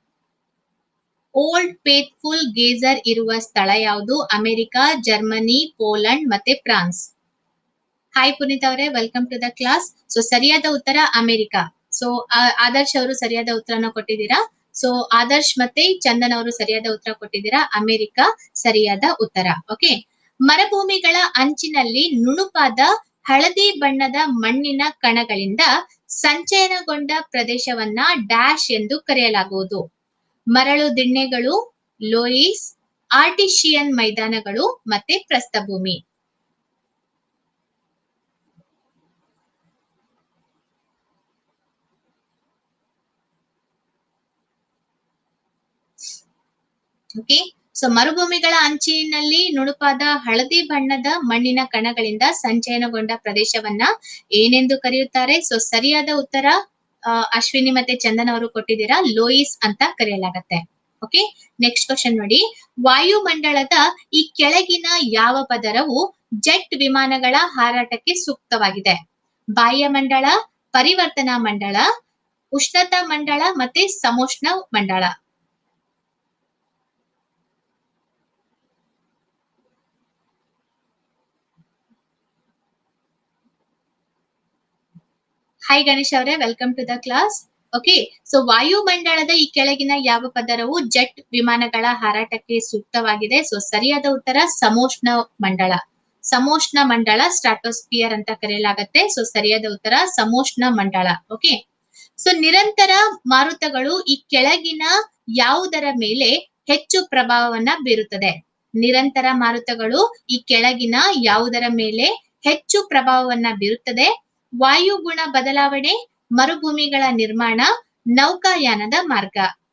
ಓಲ್ಡ್ ಫೇತ್ಫುಲ್ ಗೇಜರ್ ಇರುವ ಸ್ಥಳ ಯಾವುದು ಅಮೆರಿಕ ಜರ್ಮನಿ ಪೋಲೆಂಡ್ ಮತ್ತೆ ಫ್ರಾನ್ಸ್ ಹಾಯ್ ಪುನೀತ್ ಅವರೇ welcome to the class so ಸರಿಯಾದ ಉತ್ತರ ಅಮೆರಿಕ ಸೊ ಆದರ್ಶ್ ಅವರು ಸರಿಯಾದ ಉತ್ತರನ ಕೊಟ್ಟಿದ್ದೀರಾ ಸೊ ಆದರ್ಶ್ ಮತ್ತೆ ಚಂದನ್ ಅವರು ಸರಿಯಾದ ಉತ್ತರ ಕೊಟ್ಟಿದ್ದೀರಾ ಅಮೆರಿಕ ಸರಿಯಾದ ಉತ್ತರ ಓಕೆ ಮರುಭೂಮಿಗಳ ಅಂಚಿನಲ್ಲಿ ನುಣುಪಾದ ಹಳದಿ ಬಣ್ಣದ ಮಣ್ಣಿನ ಕಣಗಳಿಂದ ಸಂಚಯನಗೊಂಡ ಪ್ರದೇಶವನ್ನ ಡ್ಯಾಶ್ ಎಂದು ಕರೆಯಲಾಗುವುದು ಮರಳು ದಿಣ್ಣೆಗಳು ಲೋಯಿಸ್ ಆರ್ಟಿಷಿಯನ್ ಮೈದಾನಗಳು ಮತ್ತೆ ಪ್ರಸ್ಥಭೂಮಿ ಓಕೆ ಸೊ ಮರುಭೂಮಿಗಳ ಅಂಚಿನಲ್ಲಿ ನುಣುಪಾದ ಹಳದಿ ಬಣ್ಣದ ಮಣ್ಣಿನ ಕಣಗಳಿಂದ ಸಂಚಯನಗೊಂಡ ಪ್ರದೇಶವನ್ನ ಏನೆಂದು ಕರೆಯುತ್ತಾರೆ ಸೊ ಸರಿಯಾದ ಉತ್ತರ ಆ, ಅಶ್ವಿನಿ ಮತ್ತೆ ಚಂದನ್ ಅವರು ಕೊಟ್ಟಿದ್ದೀರಾ ಲೋಯಿಸ್ ಅಂತ ಕರೆಯಲಾಗತ್ತೆ ಓಕೆ ನೆಕ್ಸ್ಟ್ ಕ್ವಶನ್ ನೋಡಿ ವಾಯುಮಂಡಲದ ಈ ಕೆಳಗಿನ ಯಾವ ಪದರವು ಜೆಟ್ ವಿಮಾನಗಳ ಹಾರಾಟಕ್ಕೆ ಸೂಕ್ತವಾಗಿದೆ ಬಾಹ್ಯ ಮಂಡಳ ಪರಿವರ್ತನಾ ಮಂಡಳ ಉಷ್ಣತಾ ಮಂಡಳ ಮತ್ತೆ ಸಮೋಷ್ಣ ಮಂಡಳ ಹಾಯ್ ಗಣೇಶ್ ಅವರೇ welcome to the class okay so ವಾಯುಮಂಡಲದ ಈ ಕೆಳಗಿನ ಯಾವ ಪದರವು ಜೆಟ್ ವಿಮಾನಗಳ ಹಾರಾಟಕ್ಕೆ ಸೂಕ್ತವಾಗಿದೆ ಸೊ ಸರಿಯಾದ ಉತ್ತರ ಸಮೋಷ್ಣ ಮಂಡಳ ಸಮೋಷ್ಣ ಮಂಡಳ ಸ್ಟ್ರಾಟೋಸ್ಪಿಯರ್ ಅಂತ ಕರೆಯಲಾಗತ್ತೆ ಸೊ ಸರಿಯಾದ ಉತ್ತರ ಸಮೋಷ್ಣ ಮಂಡಳ ಓಕೆ ಸೊ ನಿರಂತರ ಮಾರುತಗಳು ಈ ಕೆಳಗಿನ ಯಾವುದರ ಮೇಲೆ ಹೆಚ್ಚು ಪ್ರಭಾವವನ್ನ ಬೀರುತ್ತದೆ ನಿರಂತರ ಮಾರುತಗಳು ಈ ಕೆಳಗಿನ ಯಾವುದರ ಮೇಲೆ ಹೆಚ್ಚು ಪ್ರಭಾವವನ್ನ ಬೀರುತ್ತದೆ ವಾಯುಗುಣ ಬದಲಾವಣೆ ಮರುಭೂಮಿಗಳ ನಿರ್ಮಾಣ ನೌಕಾಯಾನದ ಮಾರ್ಗ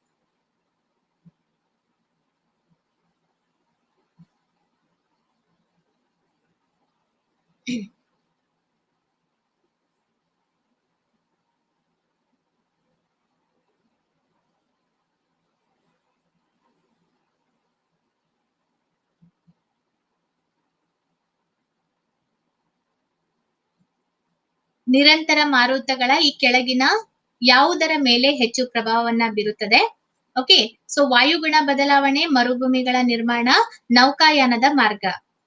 ನಿರಂತರ ಮಾರುತಗಳ ಈ ಕೆಳಗಿನ ಯಾವುದರ ಮೇಲೆ ಹೆಚ್ಚು ಪ್ರಭಾವವನ್ನ ಬೀರುತ್ತದೆ ಓಕೆ ಸೊ ವಾಯುಗುಣ ಬದಲಾವಣೆ ಮರುಭೂಮಿಗಳ ನಿರ್ಮಾಣ ನೌಕಾಯಾನದ ಮಾರ್ಗ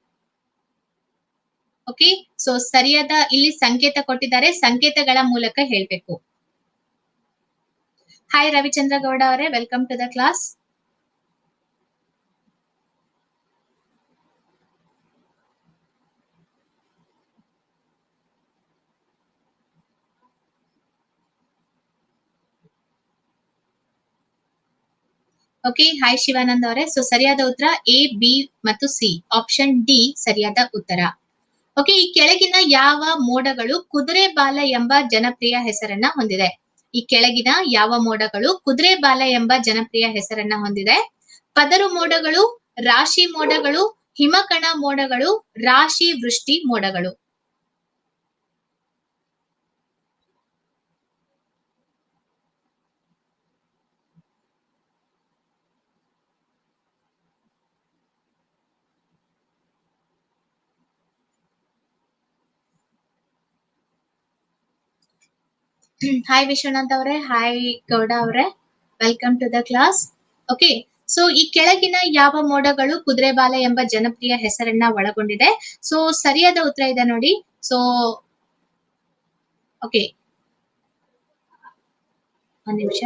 ಓಕೆ ಸೊ ಸರಿಯಾದ ಇಲ್ಲಿ ಸಂಕೇತ ಕೊಟ್ಟಿದ್ದಾರೆ ಸಂಕೇತಗಳ ಮೂಲಕ ಹೇಳ್ಬೇಕು ಹಾಯ್ ರವಿಚಂದ್ರ ಗೌಡ ಅವರೇ welcome to the class okay hi Shivanand ಅವರೇ ಸೊ ಸರಿಯಾದ ಉತ್ತರ ಎ ಬಿ ಮತ್ತು ಸಿ ಆಪ್ಷನ್ ಡಿ ಸರಿಯಾದ ಉತ್ತರ ಓಕೆ ಈ ಕೆಳಗಿನ ಯಾವ ಮೋಡಗಳು ಕುದುರೆ ಬಾಲ ಎಂಬ ಜನಪ್ರಿಯ ಹೆಸರನ್ನ ಹೊಂದಿದೆ ಈ ಕೆಳಗಿನ ಯಾವ ಮೋಡಗಳು ಕುದುರೆ ಬಾಲ ಎಂಬ ಜನಪ್ರಿಯ ಹೆಸರನ್ನ ಹೊಂದಿದೆ ಪದರು ಮೋಡಗಳು ರಾಶಿ ಮೋಡಗಳು ಹಿಮಕಣ ಮೋಡಗಳು ರಾಶಿ ವೃಷ್ಟಿ ಮೋಡಗಳು ಹಾಯ್ ವಿಶ್ವನಾಥ್ ಅವರೇ ಹಾಯ್ ಗೌಡ ಅವರೇ welcome to the class okay so ಈ ಕೆಳಗಿನ ಯಾವ ಮೋಡಗಳು ಕುದುರೆ ಬಾಲ ಎಂಬ ಜನಪ್ರಿಯ ಹೆಸರನ್ನ ಒಳಗೊಂಡಿದೆ ಸೊ ಸರಿಯಾದ ಉತ್ತರ ಇದೆ ನೋಡಿ ಸೊ ಓಕೆ ಒಂದ್ ನಿಮಿಷ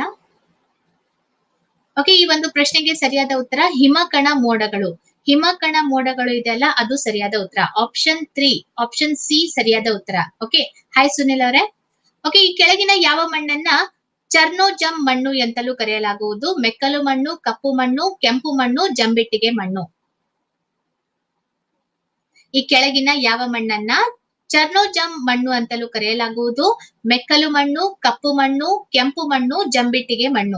ಓಕೆ ಈ ಒಂದು ಪ್ರಶ್ನೆಗೆ ಸರಿಯಾದ ಉತ್ತರ ಹಿಮಕಣ ಮೋಡಗಳು ಹಿಮಕಣ ಮೋಡಗಳು ಇದೆಯಲ್ಲ ಅದು ಸರಿಯಾದ ಉತ್ತರ ಆಪ್ಷನ್ ತ್ರೀ ಆಪ್ಷನ್ ಸಿ ಸರಿಯಾದ ಉತ್ತರ ಓಕೆ ಹಾಯ್ ಸುನಿಲ್ ಅವರೇ ಓಕೆ ಈ ಕೆಳಗಿನ ಯಾವ ಮಣ್ಣನ್ನ ಚರ್ನೋಜಮ್ ಮಣ್ಣು ಎಂತಲೂ ಕರೆಯಲಾಗುವುದು ಮೆಕ್ಕಲು ಮಣ್ಣು ಕಪ್ಪು ಮಣ್ಣು ಕೆಂಪು ಮಣ್ಣು ಜಂಬಿಟ್ಟಿಗೆ ಮಣ್ಣು ಈ ಕೆಳಗಿನ ಯಾವ ಮಣ್ಣನ್ನ ಚರ್ನೋಜಮ್ ಮಣ್ಣು ಅಂತಲೂ ಕರೆಯಲಾಗುವುದು ಮೆಕ್ಕಲು ಮಣ್ಣು ಕಪ್ಪು ಮಣ್ಣು ಕೆಂಪು ಮಣ್ಣು ಜಂಬಿಟ್ಟಿಗೆ ಮಣ್ಣು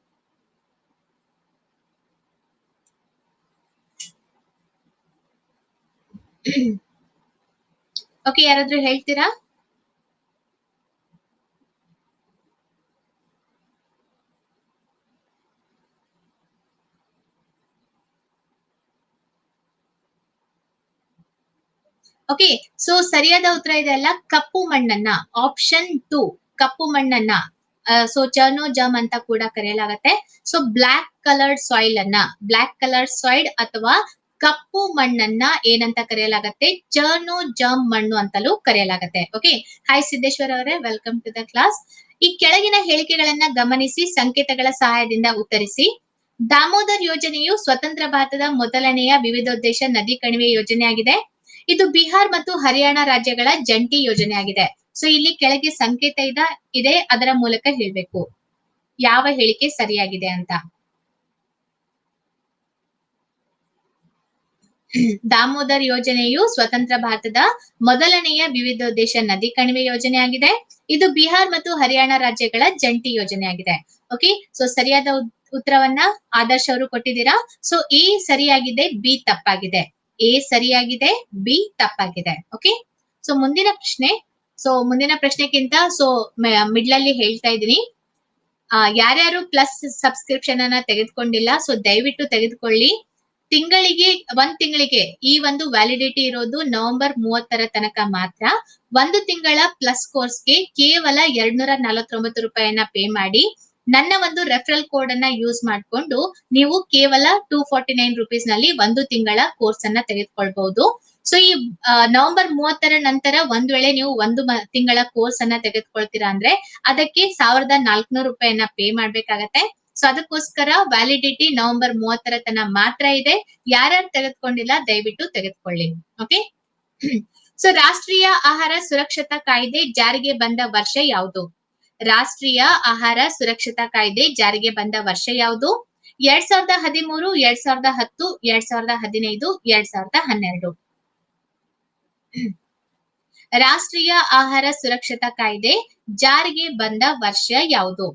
ಓಕೆ ಯಾರಾದ್ರೂ ಹೇಳ್ತೀರಾ ಓಕೆ ಸೊ ಸರಿಯಾದ ಉತ್ತರ ಇದೆ ಅಲ್ಲ ಕಪ್ಪು ಮಣ್ಣನ್ನ ಆಪ್ಷನ್ ಟು ಕಪ್ಪು ಮಣ್ಣನ್ನ ಸೊ ಜಮ್ ಅಂತ ಕೂಡ ಕರೆಯಲಾಗತ್ತೆ ಸೊ ಬ್ಲಾಕ್ ಕಲರ್ಡ್ ಸಾಯಿಲ್ ಅನ್ನ ಬ್ಲಾಕ್ ಕಲರ್ ಸಾಯಿಲ್ ಅಥವಾ ಕಪ್ಪು ಮಣ್ಣನ್ನ ಏನಂತ ಕರೆಯಲಾಗತ್ತೆ ಚರ್ನೋ ಜಮ್ ಮಣ್ಣು ಅಂತಲೂ ಕರೆಯಲಾಗತ್ತೆ ಓಕೆ ಹಾಯ್ ಸಿದ್ದೇಶ್ವರ್ ಅವರೇ ವೆಲ್ಕಮ್ ಟು ದ ಕ್ಲಾಸ್ ಈ ಕೆಳಗಿನ ಹೇಳಿಕೆಗಳನ್ನ ಗಮನಿಸಿ ಸಂಕೇತಗಳ ಸಹಾಯದಿಂದ ಉತ್ತರಿಸಿ ದಾಮೋದರ್ ಯೋಜನೆಯು ಸ್ವತಂತ್ರ ಭಾರತದ ಮೊದಲನೆಯ ವಿವಿಧೋದ್ದೇಶ ನದಿ ಕಣಿವೆ ಯೋಜನೆಯಾಗಿದೆ ಇದು ಬಿಹಾರ್ ಮತ್ತು ಹರಿಯಾಣ ರಾಜ್ಯಗಳ ಜಂಟಿ ಯೋಜನೆ ಆಗಿದೆ ಸೊ ಇಲ್ಲಿ ಕೆಳಗೆ ಸಂಕೇತ ಇದ ಇದೆ ಅದರ ಮೂಲಕ ಹೇಳ್ಬೇಕು ಯಾವ ಹೇಳಿಕೆ ಸರಿಯಾಗಿದೆ ಅಂತ ದಾಮೋದರ್ ಯೋಜನೆಯು ಸ್ವತಂತ್ರ ಭಾರತದ ಮೊದಲನೆಯ ವಿವಿಧೋದ್ದೇಶ ನದಿ ಕಣಿವೆ ಯೋಜನೆಯಾಗಿದೆ ಇದು ಬಿಹಾರ್ ಮತ್ತು ಹರಿಯಾಣ ರಾಜ್ಯಗಳ ಜಂಟಿ ಯೋಜನೆಯಾಗಿದೆ ಓಕೆ ಸೊ ಸರಿಯಾದ ಉತ್- ಉತ್ತರವನ್ನ ಆದರ್ಶ್ ಅವರು ಕೊಟ್ಟಿದ್ದೀರಾ ಸೊ ಎ ಸರಿಯಾಗಿದೆ ಬಿ ತಪ್ಪಾಗಿದೆ ಎ ಸರಿಯಾಗಿದೆ ಬಿ ತಪ್ಪಾಗಿದೆ ಓಕೆ ಸೊ ಮುಂದಿನ ಪ್ರಶ್ನೆ ಸೊ ಮುಂದಿನ ಪ್ರಶ್ನೆಗಿಂತ ಸೊ ಮಿಡ್ಲ್ ಅಲ್ಲಿ ಹೇಳ್ತಾ ಇದ್ದೀನಿ ಆ, ಯಾರ್ಯಾರು ಪ್ಲಸ್ ಸಬ್ಸ್ಕ್ರಿಪ್ಷನ್ ಅನ್ನ ತೆಗೆದುಕೊಂಡಿಲ್ಲ ಸೊ ದಯವಿಟ್ಟು ತೆಗೆದುಕೊಳ್ಳಿ ತಿಂಗಳಿಗೆ ಒಂದ್ ತಿಂಗಳಿಗೆ ಈ ಒಂದು ವ್ಯಾಲಿಡಿಟಿ ಇರೋದು ನವೆಂಬರ್ ಮೂವತ್ತರ ತನಕ ಮಾತ್ರ ಒಂದು ತಿಂಗಳ ಪ್ಲಸ್ ಕೋರ್ಸ್ಗೆ ಕೇವಲ ಎರಡ್ನೂರ ನಲವತ್ತೊಂಬತ್ತು ರೂಪಾಯಿಯನ್ನ ಪೇ ಮಾಡಿ ನನ್ನ ಒಂದು ರೆಫರಲ್ ಕೋಡ್ ಅನ್ನ ಯೂಸ್ ಮಾಡಿಕೊಂಡು ನೀವು ಕೇವಲ ಟೂ ಫಾರ್ಟಿ ನೈನ್ ರುಪೀಸ್ ನಲ್ಲಿ ಒಂದು ತಿಂಗಳ ಕೋರ್ಸ್ ಅನ್ನ ತೆಗೆದುಕೊಳ್ಬಹುದು ಸೊ ಈ ಆ, ನವೆಂಬರ್ ಮೂವತ್ತರ ನಂತರ ಒಂದ್ ವೇಳೆ ನೀವು ಒಂದು ಮ- ತಿಂಗಳ ಕೋರ್ಸ್ ಅನ್ನ ತೆಗೆದುಕೊಳ್ತೀರಾ ಅಂದ್ರೆ ಅದಕ್ಕೆ ಸಾವಿರದ ನಾಲ್ಕುನೂರು ರೂಪಾಯಿಯನ್ನ ಪೇ ಮಾಡ್ಬೇಕಾಗತ್ತೆ ಸೊ ಅದಕ್ಕೋಸ್ಕರ ವ್ಯಾಲಿಡಿಟಿ ನವೆಂಬರ್ ಮೂವತ್ತರ ತನ ಮಾತ್ರ ಇದೆ ಯಾರ್ಯಾರು ತೆಗೆದುಕೊಂಡಿಲ್ಲ ದಯವಿಟ್ಟು ತೆಗೆದುಕೊಳ್ಳಿ ಓಕೆ ಸೊ ರಾಷ್ಟ್ರೀಯ ಆಹಾರ ಸುರಕ್ಷತಾ ಕಾಯ್ದೆ ಜಾರಿಗೆ ಬಂದ ವರ್ಷ ಯಾವುದು ರಾಷ್ಟ್ರೀಯ ಆಹಾರ ಸುರಕ್ಷತಾ ಕಾಯ್ದೆ ಜಾರಿಗೆ ಬಂದ ವರ್ಷ ಯಾವುದು ಎರಡ್ ಸಾವಿರದ ಹದಿಮೂರು ಎರಡ್ ಸಾವಿರದ ಹತ್ತು ಎರಡ್ ಸಾವಿರದ ಹದಿನೈದು ಎರಡ್ ಸಾವಿರದ ಹನ್ನೆರಡು ರಾಷ್ಟ್ರೀಯ ಆಹಾರ ಸುರಕ್ಷತಾ ಕಾಯ್ದೆ ಜಾರಿಗೆ ಬಂದ ವರ್ಷ ಯಾವುದು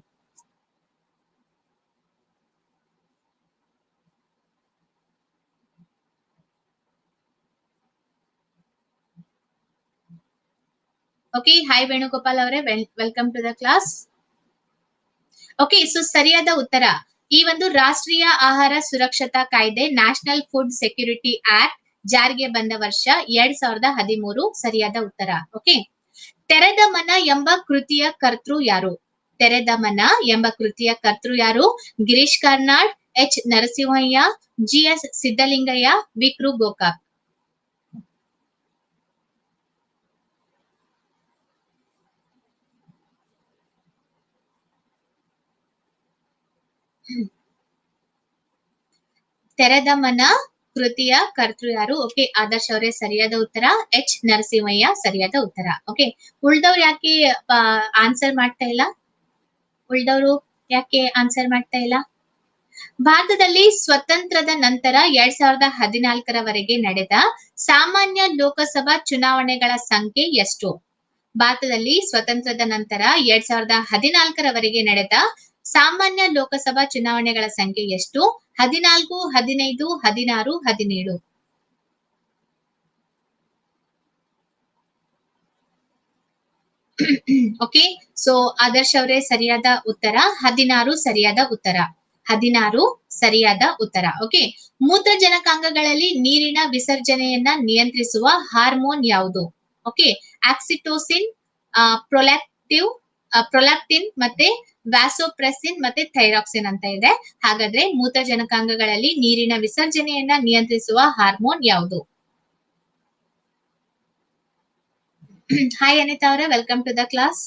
ಓಕೆ ಹಾಯ್ ವೇಣುಗೋಪಾಲ್ ಅವರೇ welcome to the class okay so ಸರಿಯಾದ ಉತ್ತರ ಈ ಒಂದು ರಾಷ್ಟ್ರೀಯ ಆಹಾರ ಸುರಕ್ಷತಾ ಕಾಯ್ದೆ ನ್ಯಾಷನಲ್ ಫುಡ್ ಸೆಕ್ಯೂರಿಟಿ ಆಕ್ಟ್ ಜಾರಿಗೆ ಬಂದ ವರ್ಷ ಎರಡ್ ಸಾವಿರದ ಹದಿಮೂರು ಸರಿಯಾದ ಉತ್ತರ ಓಕೆ ತೆರೆದ ಮನ ಎಂಬ ಕೃತಿಯ ಕರ್ತೃ ಯಾರು ತೆರೆದ ಮನ ಎಂಬ ಕೃತಿಯ ಕರ್ತೃ ಯಾರು Girish Karnad H Narasimhaiah G S Siddalingaiah Vikru Gokak Tereda Mana ಕೃತಿಯ ಕರ್ತೃ ಯಾರು ಓಕೆ ಆದರ್ಶ್ ಅವರೇ ಸರಿಯಾದ ಉತ್ತರ ಎಚ್ ನರಸಿಂಹಯ್ಯ ಸರಿಯಾದ ಉತ್ತರ ಓಕೆ ಉಳ್ದವ್ರು ಯಾಕೆ ಆನ್ಸರ್ ಮಾಡ್ತಾ ಇಲ್ಲ ಉಳ್ದವ್ರು ಯಾಕೆ ಆನ್ಸರ್ ಮಾಡ್ತಾ ಇಲ್ಲ ಭಾರತದಲ್ಲಿ ಸ್ವತಂತ್ರದ ನಂತರ ಎರಡ್ ಸಾವಿರದ ಹದಿನಾಲ್ಕರವರೆಗೆ ನಡೆದ ಸಾಮಾನ್ಯ ಲೋಕಸಭಾ ಚುನಾವಣೆಗಳ ಸಂಖ್ಯೆ ಎಷ್ಟು ಭಾರತದಲ್ಲಿ ಸ್ವತಂತ್ರದ ನಂತರ ಎರಡ್ ಸಾವಿರದ ಹದಿನಾಲ್ಕರವರೆಗೆ ನಡೆದ ಸಾಮಾನ್ಯ ಲೋಕಸಭಾ ಚುನಾವಣೆಗಳ ಸಂಖ್ಯೆ ಎಷ್ಟು ಹದಿನಾಲ್ಕು ಹದಿನೈದು ಹದಿನಾರು ಹದಿನೇಳು ಓಕೆ ಸೊ ಆದರ್ಶ್ ಅವರೇ ಸರಿಯಾದ ಉತ್ತರ ಹದಿನಾರು ಸರಿಯಾದ ಉತ್ತರ ಹದಿನಾರು ಸರಿಯಾದ ಉತ್ತರ ಓಕೆ ಮೂತ್ರಜನಕಾಂಗಗಳಲ್ಲಿ ನೀರಿನ ವಿಸರ್ಜನೆಯನ್ನ ನಿಯಂತ್ರಿಸುವ ಹಾರ್ಮೋನ್ ಯಾವುದು ಓಕೆ ಆಕ್ಸಿಟೋಸಿನ್ ಪ್ರೊಲ್ಯಾಕ್ಟಿವ್ ಪ್ರೊಲ್ಯಾಕ್ಟಿನ್ ಮತ್ತೆ ವ್ಯಾಸೋಪ್ರೆಸಿನ್ ಮತ್ತೆ ಥೈರಾಕ್ಸಿನ್ ಅಂತ ಇದೆ ಹಾಗಾದ್ರೆ ಮೂತ್ರಜನಕಾಂಗಗಳಲ್ಲಿ ನೀರಿನ ವಿಸರ್ಜನೆಯನ್ನ ನಿಯಂತ್ರಿಸುವ ಹಾರ್ಮೋನ್ ಯಾವುದು ಹಾಯ್ ಅನಿತಾ ಅವರೇ welcome to the class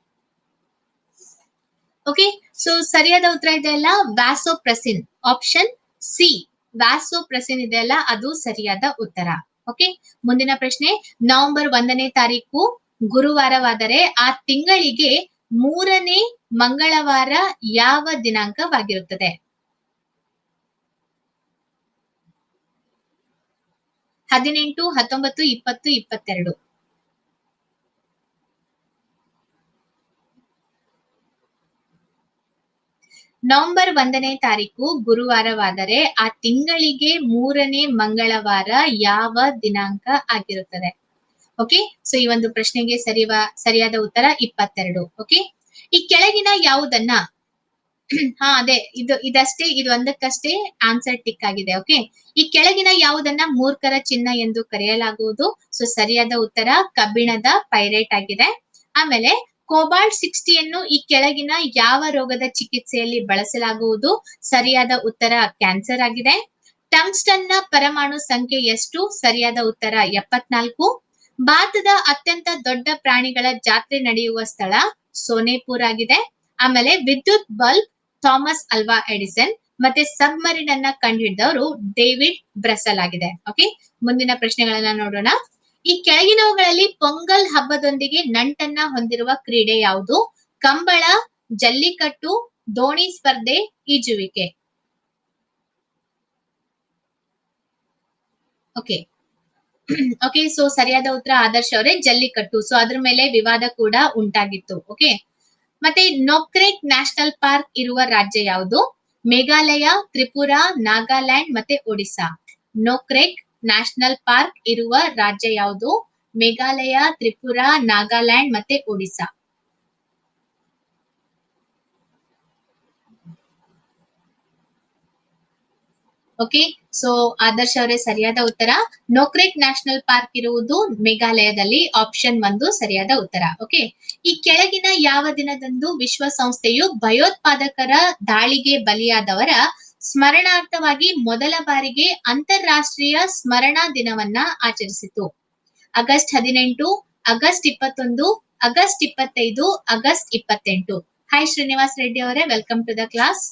okay so ಸರಿಯಾದ ಉತ್ತರ ಇದೆ ಅಲ್ಲ ವ್ಯಾಸೋಪ್ರೆಸಿನ್ ಆಪ್ಷನ್ ಸಿ ವ್ಯಾಸೋಪ್ರೆಸಿನ್ ಇದೆ ಅಲ್ಲ ಅದು ಸರಿಯಾದ ಉತ್ತರ ಓಕೆ ಮುಂದಿನ ಪ್ರಶ್ನೆ ನವೆಂಬರ್ ಒಂದನೇ ತಾರೀಕು ಗುರುವಾರವಾದರೆ ಆ ತಿಂಗಳಿಗೆ ಮೂರನೇ ಮಂಗಳವಾರ ಯಾವ ದಿನಾಂಕವಾಗಿರುತ್ತದೆ ಹದಿನೆಂಟು ಹತ್ತೊಂಬತ್ತು ಇಪ್ಪತ್ತು ಇಪ್ಪತ್ತೆರಡು ನವೆಂಬರ್ ಒಂದನೇ ತಾರೀಕು ಗುರುವಾರವಾದರೆ ಆ ತಿಂಗಳಿಗೆ ಮೂರನೇ ಮಂಗಳವಾರ ಯಾವ ದಿನಾಂಕ ಆಗಿರುತ್ತದೆ ಓಕೆ ಸೊ ಈ ಒಂದು ಪ್ರಶ್ನೆಗೆ ಸರಿವ ಸರಿಯಾದ ಉತ್ತರ ಇಪ್ಪತ್ತೆರಡು ಓಕೆ ಈ ಕೆಳಗಿನ ಯಾವುದನ್ನ ಹಾ ಅದೇ ಇದು ಇದಷ್ಟೇ ಇದು ಒಂದಕ್ಕಷ್ಟೇ ಆನ್ಸರ್ ಟಿಕ್ ಆಗಿದೆ ಓಕೆ ಈ ಕೆಳಗಿನ ಯಾವುದನ್ನ ಮೂರ್ಖರ ಚಿಹ್ನ ಎಂದು ಕರೆಯಲಾಗುವುದು ಸೊ ಸರಿಯಾದ ಉತ್ತರ ಕಬ್ಬಿಣದ ಪೈರೇಟ್ ಆಗಿದೆ ಆಮೇಲೆ ಕೋಬಾಲ್ಟ್ ಸಿಕ್ಸ್ಟಿಯನ್ನು ಈ ಕೆಳಗಿನ ಯಾವ ರೋಗದ ಚಿಕಿತ್ಸೆಯಲ್ಲಿ ಬಳಸಲಾಗುವುದು ಸರಿಯಾದ ಉತ್ತರ ಕ್ಯಾನ್ಸರ್ ಆಗಿದೆ ಟಂಗ್ಸ್ಟನ್ ನ ಪರಮಾಣು ಸಂಖ್ಯೆ ಎಷ್ಟು ಸರಿಯಾದ ಉತ್ತರ ಎಪ್ಪತ್ನಾಲ್ಕು ಭಾರತದ ಅತ್ಯಂತ ದೊಡ್ಡ ಪ್ರಾಣಿಗಳ ಜಾತ್ರೆ ನಡೆಯುವ ಸ್ಥಳ ಸೋನೆಪುರ್ ಆಗಿದೆ ಆಮೇಲೆ ವಿದ್ಯುತ್ ಬಲ್ಬ್ ಥಾಮಸ್ ಅಲ್ವಾ ಎಡಿಸನ್ ಮತ್ತೆ ಸಬ್ಮರಿನ್ ಅನ್ನ ಕಂಡುಹಿಡಿದವರು ಡೇವಿಡ್ ಬ್ರೆಸಲ್ ಆಗಿದೆ ಓಕೆ ಮುಂದಿನ ಪ್ರಶ್ನೆಗಳನ್ನ ನೋಡೋಣ ಈ ಕೆಳಗಿನವುಗಳಲ್ಲಿ ಪೊಂಗಲ್ ಹಬ್ಬದೊಂದಿಗೆ ನಂಟನ್ನ ಹೊಂದಿರುವ ಕ್ರೀಡೆ ಯಾವುದು ಕಂಬಳ ಜಲ್ಲಿಕಟ್ಟು ದೋಣಿ ಸ್ಪರ್ಧೆ ಈಜುವಿಕೆ ಓಕೆ ಓಕೆ ಸೊ ಸರಿಯಾದ ಉತ್ತರ ಆದರ್ಶ್ ಅವರೇ ಜಲ್ಲಿಕಟ್ಟು ಸೊ ಅದ್ರ ಮೇಲೆ ವಿವಾದ ಕೂಡ ಉಂಟಾಗಿತ್ತು ಓಕೆ ಮತ್ತೆ ನೊಕ್ರೆಕ್ ನ್ಯಾಷನಲ್ ಪಾರ್ಕ್ ಇರುವ ರಾಜ್ಯ ಯಾವುದು ಮೇಘಾಲಯ ತ್ರಿಪುರಾ ನಾಗಾಲ್ಯಾಂಡ್ ಮತ್ತೆ ಒಡಿಶಾ ನೊಕ್ರೆಕ್ ನ್ಯಾಷನಲ್ ಪಾರ್ಕ್ ಇರುವ ರಾಜ್ಯ ಯಾವುದು ಮೇಘಾಲಯ ತ್ರಿಪುರಾ ನಾಗಾಲ್ಯಾಂಡ್ ಮತ್ತೆ ಒಡಿಶಾ ಓಕೆ ಸೊ ಆದರ್ಶ್ ಅವರೇ ಸರಿಯಾದ ಉತ್ತರ ನೋಕ್ರೆಕ್ ನ್ಯಾಷನಲ್ ಪಾರ್ಕ್ ಇರುವುದು ಮೇಘಾಲಯದಲ್ಲಿ ಆಪ್ಷನ್ ಒಂದು ಸರಿಯಾದ ಉತ್ತರ ಓಕೆ ಈ ಕೆಳಗಿನ ಯಾವ ದಿನದಂದು ವಿಶ್ವಸಂಸ್ಥೆಯು ಭಯೋತ್ಪಾದಕರ ದಾಳಿಗೆ ಬಲಿಯಾದವರ ಸ್ಮರಣಾರ್ಥವಾಗಿ ಮೊದಲ ಬಾರಿಗೆ ಅಂತಾರಾಷ್ಟ್ರೀಯ ಸ್ಮರಣಾ ದಿನವನ್ನ ಆಚರಿಸಿತು ಆಗಸ್ಟ್ ಹದಿನೆಂಟು ಆಗಸ್ಟ್ ಇಪ್ಪತ್ತೊಂದು ಆಗಸ್ಟ್ ಇಪ್ಪತ್ತೈದು ಆಗಸ್ಟ್ ಇಪ್ಪತ್ತೆಂಟು ಹಾಯ್ ಶ್ರೀನಿವಾಸ್ ರೆಡ್ಡಿ ಅವರೇ ವೆಲ್ಕಮ್ ಟು ದ ಕ್ಲಾಸ್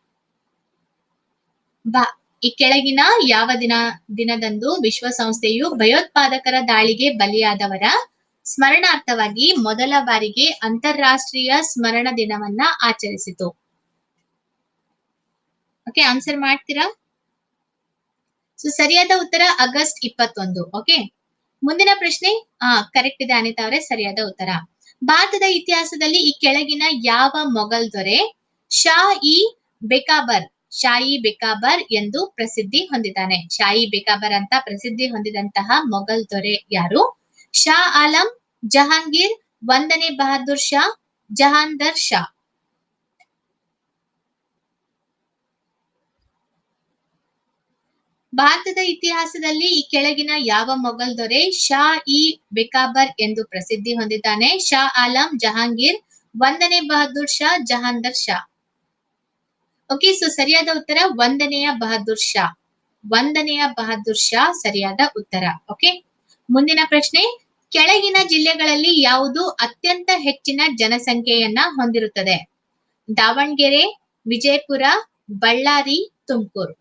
ಬಾ ಈ ಕೆಳಗಿನ ಯಾವ ದಿನ ದಿನದಂದು ವಿಶ್ವಸಂಸ್ಥೆಯು ಭಯೋತ್ಪಾದಕರ ದಾಳಿಗೆ ಬಲಿಯಾದವರ ಸ್ಮರಣಾರ್ಥವಾಗಿ ಮೊದಲ ಬಾರಿಗೆ ಅಂತಾರಾಷ್ಟ್ರೀಯ ಸ್ಮರಣ ದಿನವನ್ನ ಆಚರಿಸಿತು ಓಕೆ ಆನ್ಸರ್ ಮಾಡ್ತೀರಾ ಸೊ ಸರಿಯಾದ ಉತ್ತರ ಆಗಸ್ಟ್ ಇಪ್ಪತ್ತೊಂದು ಓಕೆ ಮುಂದಿನ ಪ್ರಶ್ನೆ ಆ ಕರೆಕ್ಟ್ ಇದೆ ಅನಿತಾ ಅವರೇ ಸರಿಯಾದ ಉತ್ತರ ಭಾರತದ ಇತಿಹಾಸದಲ್ಲಿ ಈ ಕೆಳಗಿನ ಯಾವ ಮೊಘಲ್ ದೊರೆ ಶಾ ಇ ಬೆಕಾಬರ್ ಶಾಯಿ ಬೆಕಾಬರ್ ಎಂದು ಪ್ರಸಿದ್ಧಿ ಹೊಂದಿದ್ದಾನೆ ಶಾಯಿ ಬೆಕಾಬರ್ ಅಂತ ಪ್ರಸಿದ್ಧಿ ಹೊಂದಿದಂತಹ ಮೊಘಲ್ ದೊರೆ ಯಾರು ಶಾ ಆಲಂ ಜಹಾಂಗೀರ್ ಒಂದನೇ ಬಹದ್ದೂರ್ ಶಾ ಜಹಾಂದರ್ ಶಾ ಭಾರತದ ಇತಿಹಾಸದಲ್ಲಿ ಈ ಕೆಳಗಿನ ಯಾವ ಮೊಘಲ್ ದೊರೆ ಶಾ ಇ ಬೆಕಾಬರ್ ಎಂದು ಪ್ರಸಿದ್ಧಿ ಹೊಂದಿದ್ದಾನೆ ಶಾ ಆಲಂ ಜಹಾಂಗೀರ್ ಒಂದನೇ ಬಹದ್ದೂರ್ ಶಾ ಜಹಾಂದರ್ ಶಾ ಓಕೆ ಸೊ ಸರಿಯಾದ ಉತ್ತರ ಒಂದನೆಯ ಬಹದ್ದೂರ್ ಶಾ ಒಂದನೆಯ ಬಹದ್ದೂರ್ ಶಾ ಸರಿಯಾದ ಉತ್ತರ ಓಕೆ ಮುಂದಿನ ಪ್ರಶ್ನೆ ಕೆಳಗಿನ ಜಿಲ್ಲೆಗಳಲ್ಲಿ ಯಾವುದು ಅತ್ಯಂತ ಹೆಚ್ಚಿನ ಜನಸಂಖ್ಯೆಯನ್ನ ಹೊಂದಿರುತ್ತದೆ ದಾವಣಗೆರೆ ವಿಜಯಪುರ ಬಳ್ಳಾರಿ ತುಮಕೂರು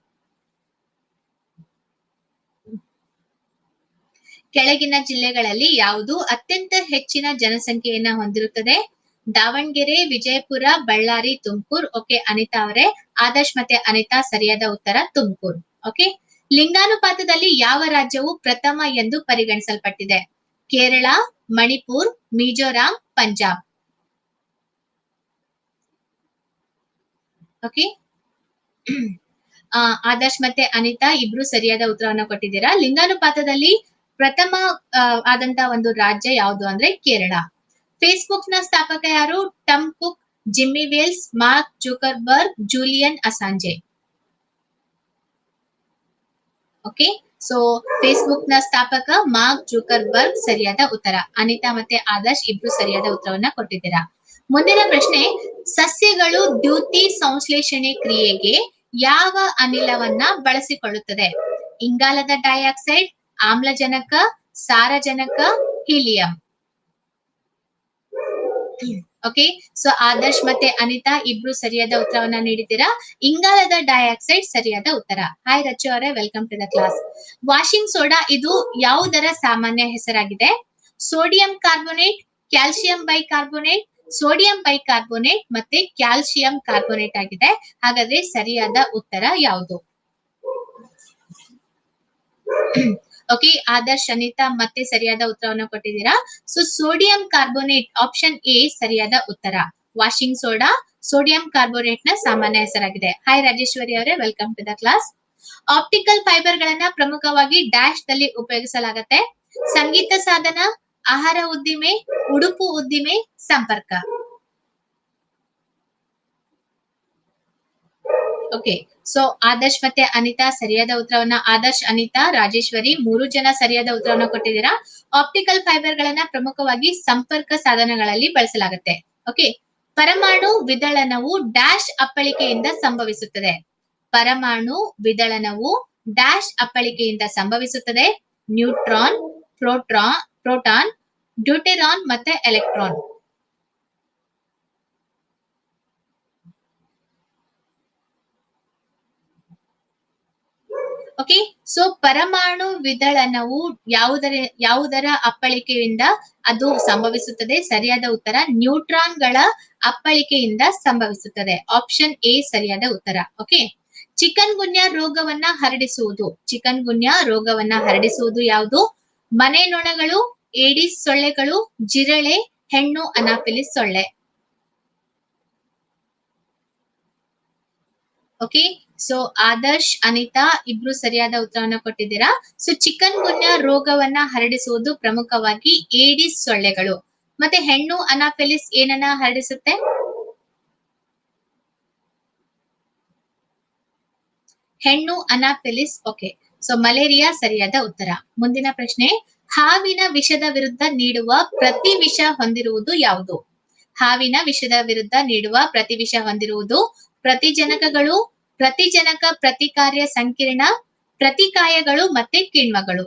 ಕೆಳಗಿನ ಜಿಲ್ಲೆಗಳಲ್ಲಿ ಯಾವುದು ಅತ್ಯಂತ ಹೆಚ್ಚಿನ ಜನಸಂಖ್ಯೆಯನ್ನ ಹೊಂದಿರುತ್ತದೆ ದಾವಣಗೆರೆ ವಿಜಯಪುರ ಬಳ್ಳಾರಿ ತುಮಕೂರು ಓಕೆ ಅನಿತಾ ಅವರೇ ಆದರ್ಶ್ ಮತ್ತೆ ಅನಿತಾ ಸರಿಯಾದ ಉತ್ತರ ತುಮಕೂರು ಓಕೆ ಲಿಂಗಾನುಪಾತದಲ್ಲಿ ಯಾವ ರಾಜ್ಯವು ಪ್ರಥಮ ಎಂದು ಪರಿಗಣಿಸಲ್ಪಟ್ಟಿದೆ ಕೇರಳ ಮಣಿಪುರ್ ಮಿಜೋರಾಂ ಪಂಜಾಬ್ ಓಕೆ ಆದರ್ಶ್ ಮತ್ತೆ ಅನಿತಾ ಇಬ್ರು ಸರಿಯಾದ ಉತ್ತರವನ್ನು ಕೊಟ್ಟಿದ್ದೀರಾ ಲಿಂಗಾನುಪಾತದಲ್ಲಿ ಪ್ರಥಮ ಆ, ಆದಂತ ಒಂದು ರಾಜ್ಯ ಯಾವುದು ಅಂದ್ರೆ ಕೇರಳ ಫೇಸ್ಬುಕ್ ನ ಸ್ಥಾಪಕ ಯಾರು Tim Cook Jimmy Wales Mark Zuckerberg Julian Assange okay so Facebook ನ ಸ್ಥಾಪಕ ಮಾರ್ಕ್ ಜುಕರ್ಬರ್ಗ್ ಸರಿಯಾದ ಉತ್ತರ ಅನಿತಾ ಮತ್ತೆ ಆದರ್ಶ್ ಇಬ್ರು ಸರಿಯಾದ ಉತ್ತರವನ್ನ ಕೊಟ್ಟಿದ್ದೀರಾ ಮುಂದಿನ ಪ್ರಶ್ನೆ ಸಸ್ಯಗಳು ದ್ಯುತಿ ಸಂಶ್ಲೇಷಣೆ ಕ್ರಿಯೆಗೆ ಯಾವ ಅನಿಲವನ್ನ ಬಳಸಿಕೊಳ್ಳುತ್ತದೆ ಇಂಗಾಲದ ಡೈಆಕ್ಸೈಡ್ ಆಮ್ಲಜನಕ ಸಾರಜನಕ ಹೀಲಿಯಂ ಓಕೆ ಸೊ ಆದರ್ಶ್ ಮತ್ತೆ ಅನಿತಾ ಇಬ್ರು ಸರಿಯಾದ ಉತ್ತರವನ್ನ ನೀಡಿದ್ದೀರಾ ಇಂಗಾಲದ ಡೈಆಕ್ಸೈಡ್ ಸರಿಯಾದ ಉತ್ತರ ಹಾಯ್ ರಚು ಅವರೇ welcome to the class washing soda ಇದು ಯಾವುದರ ಸಾಮಾನ್ಯ ಹೆಸರಾಗಿದೆ sodium carbonate calcium bicarbonate sodium bicarbonate ಮತ್ತೆ ಕ್ಯಾಲ್ಸಿಯಂ ಕಾರ್ಬೋನೇಟ್ ಆಗಿದೆ ಹಾಗಾದ್ರೆ ಸರಿಯಾದ ಉತ್ತರ ಯಾವುದು ಓಕೆ ಆದರ್ಶ್ ಅನಿತಾ ಮತ್ತೆ ಸರಿಯಾದ ಉತ್ತರವನ್ನು ಕೊಟ್ಟಿದ್ದೀರಾ so sodium carbonate option A ಸರಿಯಾದ ಉತ್ತರ ವಾಷಿಂಗ್ ಸೋಡಾ ಸೋಡಿಯಂ ಕಾರ್ಬೋನೇಟ್ ನ ಸಾಮಾನ್ಯ ಹೆಸರಾಗಿದೆ ಹಾಯ್ ರಾಜೇಶ್ವರಿ ಅವರೇ welcome to the class optical fibre ಗಳನ್ನ ಪ್ರಮುಖವಾಗಿ ಡ್ಯಾಶ್ ದಲ್ಲಿ ಉಪಯೋಗಿಸಲಾಗತ್ತೆ ಸಂಗೀತ ಸಾಧನ ಆಹಾರ ಉದ್ದಿಮೆ ಉಡುಪು ಉದ್ದಿಮೆ ಸಂಪರ್ಕ ಓಕೆ ಸೊ ಆದರ್ಶ್ ಮತ್ತೆ ಅನಿತಾ ಸರಿಯಾದ ಉತ್ತರವನ್ನ ಆದರ್ಶ್ ಅನಿತಾ ರಾಜೇಶ್ವರಿ ಮೂರು ಜನ ಸರಿಯಾದ ಉತ್ತರವನ್ನ ಕೊಟ್ಟಿದ್ದೀರಾ ಆಪ್ಟಿಕಲ್ ಫೈಬರ್ ಗಳನ್ನ ಪ್ರಮುಖವಾಗಿ ಸಂಪರ್ಕ ಸಾಧನಗಳಲ್ಲಿ ಬಳಸಲಾಗುತ್ತೆ ಓಕೆ ಪರಮಾಣು ವಿದಳನವು ಡ್ಯಾಶ್ ಅಪ್ಪಳಿಕೆಯಿಂದ ಸಂಭವಿಸುತ್ತದೆ ಪರಮಾಣು ವಿದಳನವು ಡ್ಯಾಶ್ ಅಪ್ಪಳಿಕೆಯಿಂದ ಸಂಭವಿಸುತ್ತದೆ ನ್ಯೂಟ್ರಾನ್ ಪ್ರೋಟ್ರಾನ್ ಪ್ರೋಟಾನ್ ಡ್ಯೂಟೆರಾನ್ ಮತ್ತೆ ಎಲೆಕ್ಟ್ರಾನ್ ಓಕೆ ಸೊ ಪರಮಾಣು ವಿದಳನವು ಯಾವುದರ ಯಾವುದರ ಅಪ್ಪಳಿಕೆಯಿಂದ ಅದು ಸಂಭವಿಸುತ್ತದೆ ಸರಿಯಾದ ಉತ್ತರ ನ್ಯೂಟ್ರಾನ್ಗಳ ಅಪ್ಪಳಿಕೆಯಿಂದ ಸಂಭವಿಸುತ್ತದೆ ಆಪ್ಷನ್ ಎ ಸರಿಯಾದ ಉತ್ತರ ಓಕೆ ಚಿಕನ್ ಗುನ್ಯಾ ರೋಗವನ್ನ ಹರಡಿಸುವುದು ಚಿಕನ್ ಗುನ್ಯಾ ರೋಗವನ್ನ ಹರಡಿಸುವುದು ಯಾವುದು ಮನೆ ನೊಣಗಳು ಏಡಿಸ್ ಸೊಳ್ಳೆಗಳು ಜಿರಳೆ ಹೆಣ್ಣು ಅನಾಫಿಲಿಸ್ ಸೊಳ್ಳೆ ಓಕೆ ಸೊ ಆದರ್ಶ್ ಅನಿತಾ ಇಬ್ರು ಸರಿಯಾದ ಉತ್ತರವನ್ನ ಕೊಟ್ಟಿದ್ದೀರಾ ಸೊ ಚಿಕನ್ ಗುನ್ಯಾ ರೋಗವನ್ನ ಹರಡಿಸುವುದು ಪ್ರಮುಖವಾಗಿ ಏಡಿಸ್ ಸೊಳ್ಳೆಗಳು ಮತ್ತೆ ಹೆಣ್ಣು ಅನಾಫೆಲಿಸ್ ಏನನ್ನ ಹರಡಿಸುತ್ತೆ ಹೆಣ್ಣು ಅನಾಫೆಲಿಸ್ ಓಕೆ ಸೊ ಮಲೇರಿಯಾ ಸರಿಯಾದ ಉತ್ತರ ಮುಂದಿನ ಪ್ರಶ್ನೆ ಹಾವಿನ ವಿಷದ ವಿರುದ್ಧ ನೀಡುವ ಪ್ರತಿ ವಿಷ ಹೊಂದಿರುವುದು ಯಾವುದು ಹಾವಿನ ವಿಷದ ವಿರುದ್ಧ ನೀಡುವ ಪ್ರತಿ ವಿಷ ಹೊಂದಿರುವುದು ಪ್ರತಿಜನಕಗಳು ಪ್ರತಿಜನಕ ಪ್ರತಿಕಾರ್ಯ ಸಂಕೀರ್ಣ ಪ್ರತಿಕಾಯಗಳು ಮತ್ತೆ ಕಿಣ್ವಗಳು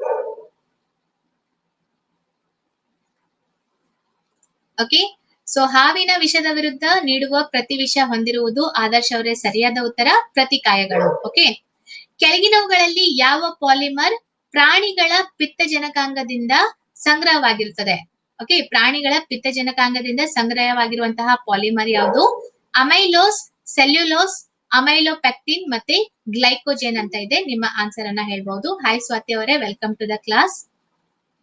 ಓಕೆ ಸೊ ಹಾವಿನ ವಿಷದ ವಿರುದ್ಧ ನೀಡುವ ಪ್ರತಿ ವಿಷ ಹೊಂದಿರುವುದು ಆದರ್ಶ ಅವರೇ ಸರಿಯಾದ ಉತ್ತರ ಪ್ರತಿಕಾಯಗಳು ಓಕೆ ಕೆಳಗಿನವುಗಳಲ್ಲಿ ಯಾವ ಪಾಲಿಮರ್ ಪ್ರಾಣಿಗಳ ಪಿತ್ತಜನಕಾಂಗದಿಂದ ಸಂಗ್ರಹವಾಗಿರುತ್ತದೆ ಓಕೆ ಪ್ರಾಣಿಗಳ ಪಿತ್ತಜನಕಾಂಗದಿಂದ ಸಂಗ್ರಹವಾಗಿರುವಂತಹ ಪಾಲಿಮರ್ ಯಾವುದು ಅಮೈಲೋಸ್ ಸೆಲ್ಯುಲೋಸ್ ಅಮೈಲೋಪೆಕ್ಟಿನ್ ಮತ್ತೆ ಗ್ಲೈಕೋಜೆನ್ ಅಂತ ಇದೆ ನಿಮ್ಮ ಆನ್ಸರ್ ಅನ್ನ ಹೇಳ್ಬಹುದು ಹಾಯ್ ಸ್ವಾತಿ ಅವರೇ welcome to the class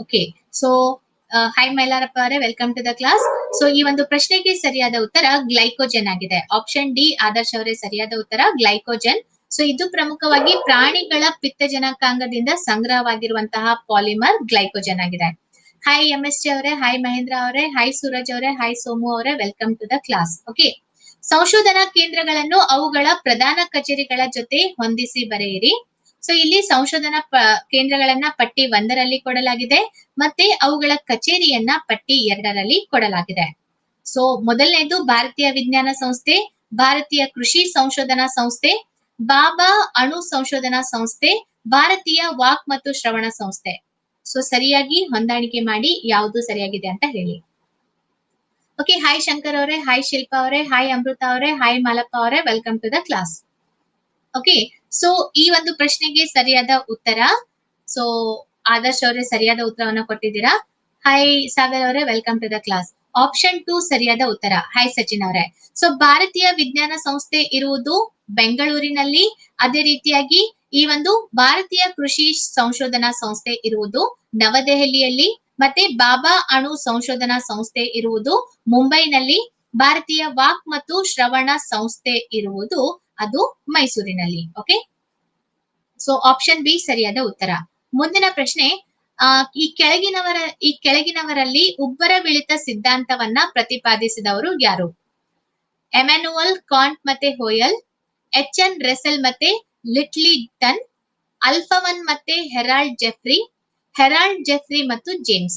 okay so hi Mailarappa ಅವರೇ welcome to the class so ಈ ಒಂದು ಪ್ರಶ್ನೆಗೆ ಸರಿಯಾದ ಉತ್ತರ ಗ್ಲೈಕೋಜನ್ ಆಗಿದೆ ಆಪ್ಷನ್ ಡಿ ಆದರ್ಶ್ ಅವರೇ ಸರಿಯಾದ ಉತ್ತರ ಗ್ಲೈಕೋಜನ್ ಸೊ ಇದು ಪ್ರಮುಖವಾಗಿ ಪ್ರಾಣಿಗಳ ಪಿತ್ತಜನಕಾಂಗದಿಂದ ಸಂಗ್ರಹವಾಗಿರುವಂತಹ ಪಾಲಿಮರ್ ಗ್ಲೈಕೋಜನ್ ಆಗಿದೆ ಹಾಯ್ ಎಂ ಎಸ್ ಜಿ ಅವರೇ ಹಾಯ್ ಮಹೇಂದ್ರ ಅವರೇ ಹಾಯ್ ಸೂರಜ್ ಅವರೇ ಹಾಯ್ ಸೋಮು ಅವರೇ welcome to the class okay ಸಂಶೋಧನಾ ಕೇಂದ್ರಗಳನ್ನು ಅವುಗಳ ಪ್ರಧಾನ ಕಚೇರಿಗಳ ಜೊತೆ ಹೊಂದಿಸಿ ಬರೆಯಿರಿ ಸೊ ಇಲ್ಲಿ ಸಂಶೋಧನಾ ಪ- ಕೇಂದ್ರಗಳನ್ನ ಪಟ್ಟಿ ಒಂದರಲ್ಲಿ ಕೊಡಲಾಗಿದೆ ಮತ್ತೆ ಅವುಗಳ ಕಚೇರಿಯನ್ನ ಪಟ್ಟಿ ಎರಡರಲ್ಲಿ ಕೊಡಲಾಗಿದೆ ಸೊ ಮೊದಲನೇದು ಭಾರತೀಯ ವಿಜ್ಞಾನ ಸಂಸ್ಥೆ ಭಾರತೀಯ ಕೃಷಿ ಸಂಶೋಧನಾ ಸಂಸ್ಥೆ ಬಾಬಾ ಅಣು ಸಂಶೋಧನಾ ಸಂಸ್ಥೆ ಭಾರತೀಯ ವಾಕ್ ಮತ್ತು ಶ್ರವಣ ಸಂಸ್ಥೆ ಸೊ ಸರಿಯಾಗಿ ಹೊಂದಾಣಿಕೆ ಮಾಡಿ ಯಾವುದು ಸರಿಯಾಗಿದೆ ಅಂತ ಹೇಳಿ ಓಕೆ ಹಾಯ್ ಶಂಕರ್ ಅವರೇ ಹಾಯ್ ಶಿಲ್ಪಾ ಅವರೇ ಹಾಯ್ ಅಮೃತ ಅವರೇ ಹಾಯ್ ಮಾಲಪ್ಪ ಅವರೇ welcome to the class okay so ಈ ಒಂದು ಪ್ರಶ್ನೆಗೆ ಸರಿಯಾದ ಉತ್ತರ ಸೊ ಆದರ್ಶ್ ಅವರೇ ಸರಿಯಾದ ಉತ್ತರವನ್ನ ಕೊಟ್ಟಿದ್ದೀರಾ ಹಾಯ್ ಸಾಗರ್ ಅವರೇ welcome to the class option two ಸರಿಯಾದ ಉತ್ತರ ಹಾಯ್ ಸಚಿನ್ ಅವರೇ ಸೊ ಭಾರತೀಯ ವಿಜ್ಞಾನ ಸಂಸ್ಥೆ ಇರುವುದು ಬೆಂಗಳೂರಿನಲ್ಲಿ ಅದೇ ರೀತಿಯಾಗಿ ಈ ಒಂದು ಭಾರತೀಯ ಕೃಷಿ ಸಂಶೋಧನಾ ಸಂಸ್ಥೆ ಇರುವುದು ನವದೆಹಲಿಯಲ್ಲಿ ಮತ್ತೆ ಬಾಬಾ ಅಣು ಸಂಶೋಧನಾ ಸಂಸ್ಥೆ ಇರುವುದು ಮುಂಬೈನಲ್ಲಿ ಭಾರತೀಯ ವಾಕ್ ಮತ್ತು ಶ್ರವಣ ಸಂಸ್ಥೆ ಇರುವುದು ಅದು ಮೈಸೂರಿನಲ್ಲಿ ಓಕೆ ಸೊ ಆಪ್ಷನ್ ಬಿ ಸರಿಯಾದ ಉತ್ತರ ಮುಂದಿನ ಪ್ರಶ್ನೆ ಆ, ಈ ಕೆಳಗಿನವರ ಈ ಕೆಳಗಿನವರಲ್ಲಿ ಉಬ್ಬರ ವಿಳಿತ ಸಿದ್ಧಾಂತವನ್ನ ಪ್ರತಿಪಾದಿಸಿದವರು ಯಾರು ಎಮ್ಯಾನುವಲ್ ಕಾಂಟ್ ಮತ್ತೆ ಹೋಯಲ್ ಎಚ್ ಎನ್ ರೆಸೆಲ್ ಮತ್ತೆ ಲಿಟ್ಲಿಟನ್ ಅಲ್ಫವನ್ ಮತ್ತೆ ಹೆರಾಲ್ಡ್ ಜೆಫ್ರಿ ಹೆರಾಲ್ಡ್ ಜೆಫ್ರಿ ಮತ್ತು ಜೇಮ್ಸ್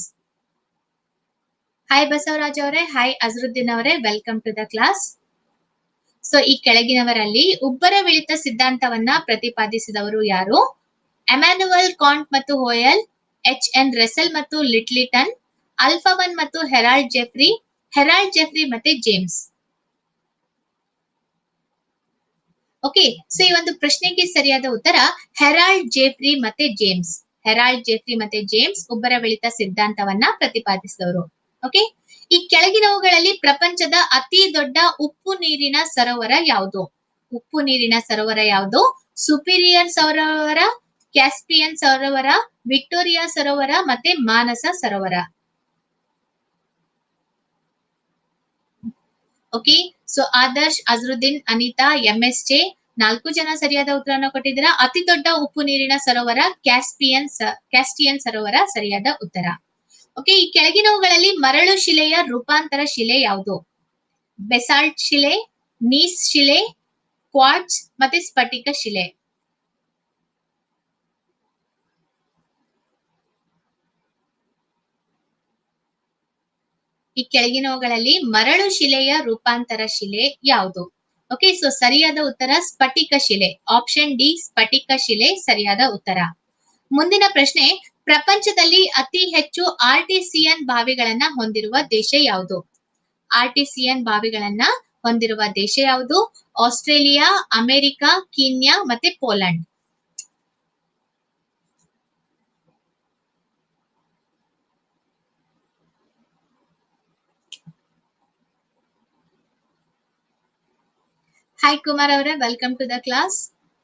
ಹಾಯ್ ಬಸವರಾಜ್ ಅವರೇ ಹಾಯ್ ಅಜರುದ್ದೀನ್ ಅವರೇ welcome to the class so ಈ ಕೆಳಗಿನವರಲ್ಲಿ ಉಬ್ಬರ ವಿಳಿತ ಸಿದ್ಧಾಂತವನ್ನ ಪ್ರತಿಪಾದಿಸಿದವರು ಯಾರು ಎಮ್ಯಾನುವಲ್ ಕಾಂಟ್ ಮತ್ತು ಹೋಯಲ್ ಎಚ್ ಎನ್ ರೆಸೆಲ್ ಮತ್ತು ಲಿಟ್ಲಿಟನ್ ಅಲ್ಫವನ್ ಮತ್ತು ಹೆರಾಲ್ಡ್ ಜೆಫ್ರಿ ಹೆರಾಲ್ಡ್ ಜೆಫ್ರಿ ಮತ್ತೆ ಜೇಮ್ಸ್ ಓಕೆ ಸೊ ಈ ಒಂದು ಪ್ರಶ್ನೆಗೆ ಸರಿಯಾದ ಉತ್ತರ ಹೆರಾಲ್ಡ್ ಜೇಫ್ರಿ ಮತ್ತೆ ಜೇಮ್ಸ್ ಹೆರಾಲ್ಡ್ ಜೇಫ್ರಿ ಮತ್ತೆ ಜೇಮ್ಸ್ ಉಬ್ಬರ ಬೆಳಿತ ಸಿದ್ಧಾಂತವನ್ನ ಪ್ರತಿಪಾದಿಸಿದವರು ಓಕೆ ಈ ಕೆಳಗಿನವುಗಳಲ್ಲಿ ಪ್ರಪಂಚದ ಅತಿ ದೊಡ್ಡ ಉಪ್ಪು ನೀರಿನ ಸರೋವರ ಯಾವುದು ಉಪ್ಪು ನೀರಿನ ಸರೋವರ ಯಾವುದು ಸುಪೀರಿಯರ್ ಸರೋವರ ಕ್ಯಾಸ್ಪಿಯನ್ ಸರೋವರ ವಿಕ್ಟೋರಿಯಾ ಸರೋವರ ಮತ್ತೆ Manasa Sarovara okay so Adarsh Azharuddin Anita M S J ನಾಲ್ಕು ಜನ ಸರಿಯಾದ ಉತ್ತರವನ್ನು ಕೊಟ್ಟಿದ್ದೀರಾ ಅತಿ ದೊಡ್ಡ ಉಪ್ಪು ನೀರಿನ ಸರೋವರ ಕ್ಯಾಸ್ಪಿಯನ್ ಸ- ಕ್ಯಾಸ್ಟಿಯನ್ ಸರೋವರ ಸರಿಯಾದ ಉತ್ತರ ಓಕೆ ಈ ಕೆಳಗಿನವುಗಳಲ್ಲಿ ಮರಳು ಶಿಲೆಯ ರೂಪಾಂತರ ಶಿಲೆ ಯಾವುದು ಬೆಸಾಲ್ಟ್ ಶಿಲೆ ನೀಸ್ ಶಿಲೆ ಕ್ವಾರ್ಟ್ಸ್ ಮತ್ತೆ ಸ್ಫಟಿಕ ಶಿಲೆ ಈ ಕೆಳಗಿನವುಗಳಲ್ಲಿ ಮರಳು ಶಿಲೆಯ ರೂಪಾಂತರ ಶಿಲೆ ಯಾವುದು ಓಕೆ ಸೊ ಸರಿಯಾದ ಉತ್ತರ ಸ್ಫಟಿಕ ಶಿಲೆ ಆಪ್ಷನ್ ಡಿ ಸ್ಫಟಿಕ ಶಿಲೆ ಸರಿಯಾದ ಉತ್ತರ ಮುಂದಿನ ಪ್ರಶ್ನೆ ಪ್ರಪಂಚದಲ್ಲಿ ಅತಿ ಹೆಚ್ಚು ಆರ್ಟಿಸಿಯನ್ ಬಾವಿಗಳನ್ನ ಹೊಂದಿರುವ ದೇಶ ಯಾವುದು ಆರ್ಟಿಸಿಯನ್ ಬಾವಿಗಳನ್ನ ಹೊಂದಿರುವ ದೇಶ ಯಾವುದು ಆಸ್ಟ್ರೇಲಿಯಾ ಅಮೆರಿಕ ಕೀನ್ಯಾ ಮತ್ತೆ ಪೋಲೆಂಡ್ ಹಾಯ್ ಕುಮಾರ್ ಅವರೇ ವೆಲ್ಕಮ್ ಟು ದ ಕ್ಲಾಸ್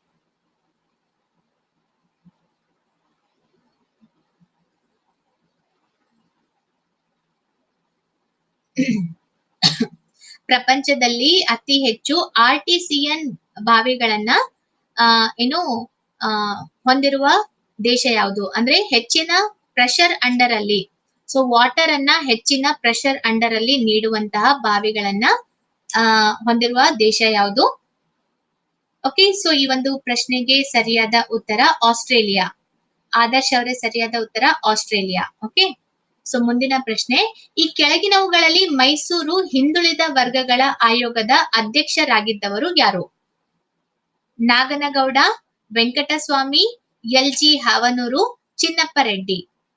ಪ್ರಪಂಚದಲ್ಲಿ ಅತಿ ಹೆಚ್ಚು ಆರ್ಟಿಸಿಯನ್ ಬಾವಿಗಳನ್ನ ಆ, ಏನು ಆ, ಹೊಂದಿರುವ ದೇಶ ಯಾವುದು ಅಂದ್ರೆ ಹೆಚ್ಚಿನ ಪ್ರೆಷರ್ ಅಂಡರ್ ಅಲ್ಲಿ ಸೊ ವಾಟರ್ ಅನ್ನ ಹೆಚ್ಚಿನ ಪ್ರೆಷರ್ ಅಂಡರ್ ಅಲ್ಲಿ ನೀಡುವಂತಹ ಬಾವಿಗಳನ್ನ ಆ, ಹೊಂದಿರುವ ದೇಶ ಯಾವುದು ಓಕೆ ಸೊ ಈ ಒಂದು ಪ್ರಶ್ನೆಗೆ ಸರಿಯಾದ ಉತ್ತರ ಆಸ್ಟ್ರೇಲಿಯಾ ಆದರ್ಶ್ ಅವರೇ ಸರಿಯಾದ ಉತ್ತರ ಆಸ್ಟ್ರೇಲಿಯಾ ಓಕೆ ಸೊ ಮುಂದಿನ ಪ್ರಶ್ನೆ ಈ ಕೆಳಗಿನವುಗಳಲ್ಲಿ ಮೈಸೂರು ಹಿಂದುಳಿದ ವರ್ಗಗಳ ಆಯೋಗದ ಅಧ್ಯಕ್ಷರಾಗಿದ್ದವರು ಯಾರು ನಾಗನಗೌಡ ವೆಂಕಟಸ್ವಾಮಿ ಎಲ್ ಜಿ ಹಾವನೂರು ಚಿನ್ನಪ್ಪ ರೆಡ್ಡಿ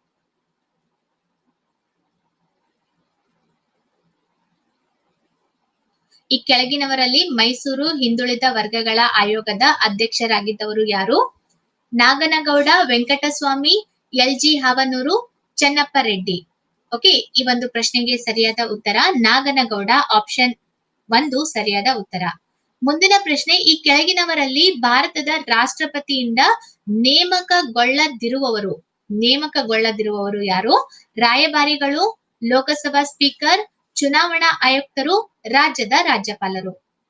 ಈ ಕೆಳಗಿನವರಲ್ಲಿ ಮೈಸೂರು ಹಿಂದುಳಿದ ವರ್ಗಗಳ ಆಯೋಗದ ಅಧ್ಯಕ್ಷರಾಗಿದ್ದವರು ಯಾರು Naganagowda Venkataswamy L G Havanur Chennappa Reddy okay ಈ ಒಂದು ಪ್ರಶ್ನೆಗೆ ಸರಿಯಾದ ಉತ್ತರ ನಾಗನಗೌಡ ಆಪ್ಷನ್ ಒಂದು ಸರಿಯಾದ ಉತ್ತರ ಮುಂದಿನ ಪ್ರಶ್ನೆ ಈ ಕೆಳಗಿನವರಲ್ಲಿ ಭಾರತದ ರಾಷ್ಟ್ರಪತಿಯಿಂದ ನೇಮಕಗೊಳ್ಳದಿರುವವರು ನೇಮಕಗೊಳ್ಳದಿರುವವರು ಯಾರು ರಾಯಭಾರಿಗಳು ಲೋಕಸಭಾ ಸ್ಪೀಕರ್ ಚುನಾವಣಾ ಆಯುಕ್ತರು ರಾಜ್ಯದ ರಾಜ್ಯಪಾಲರು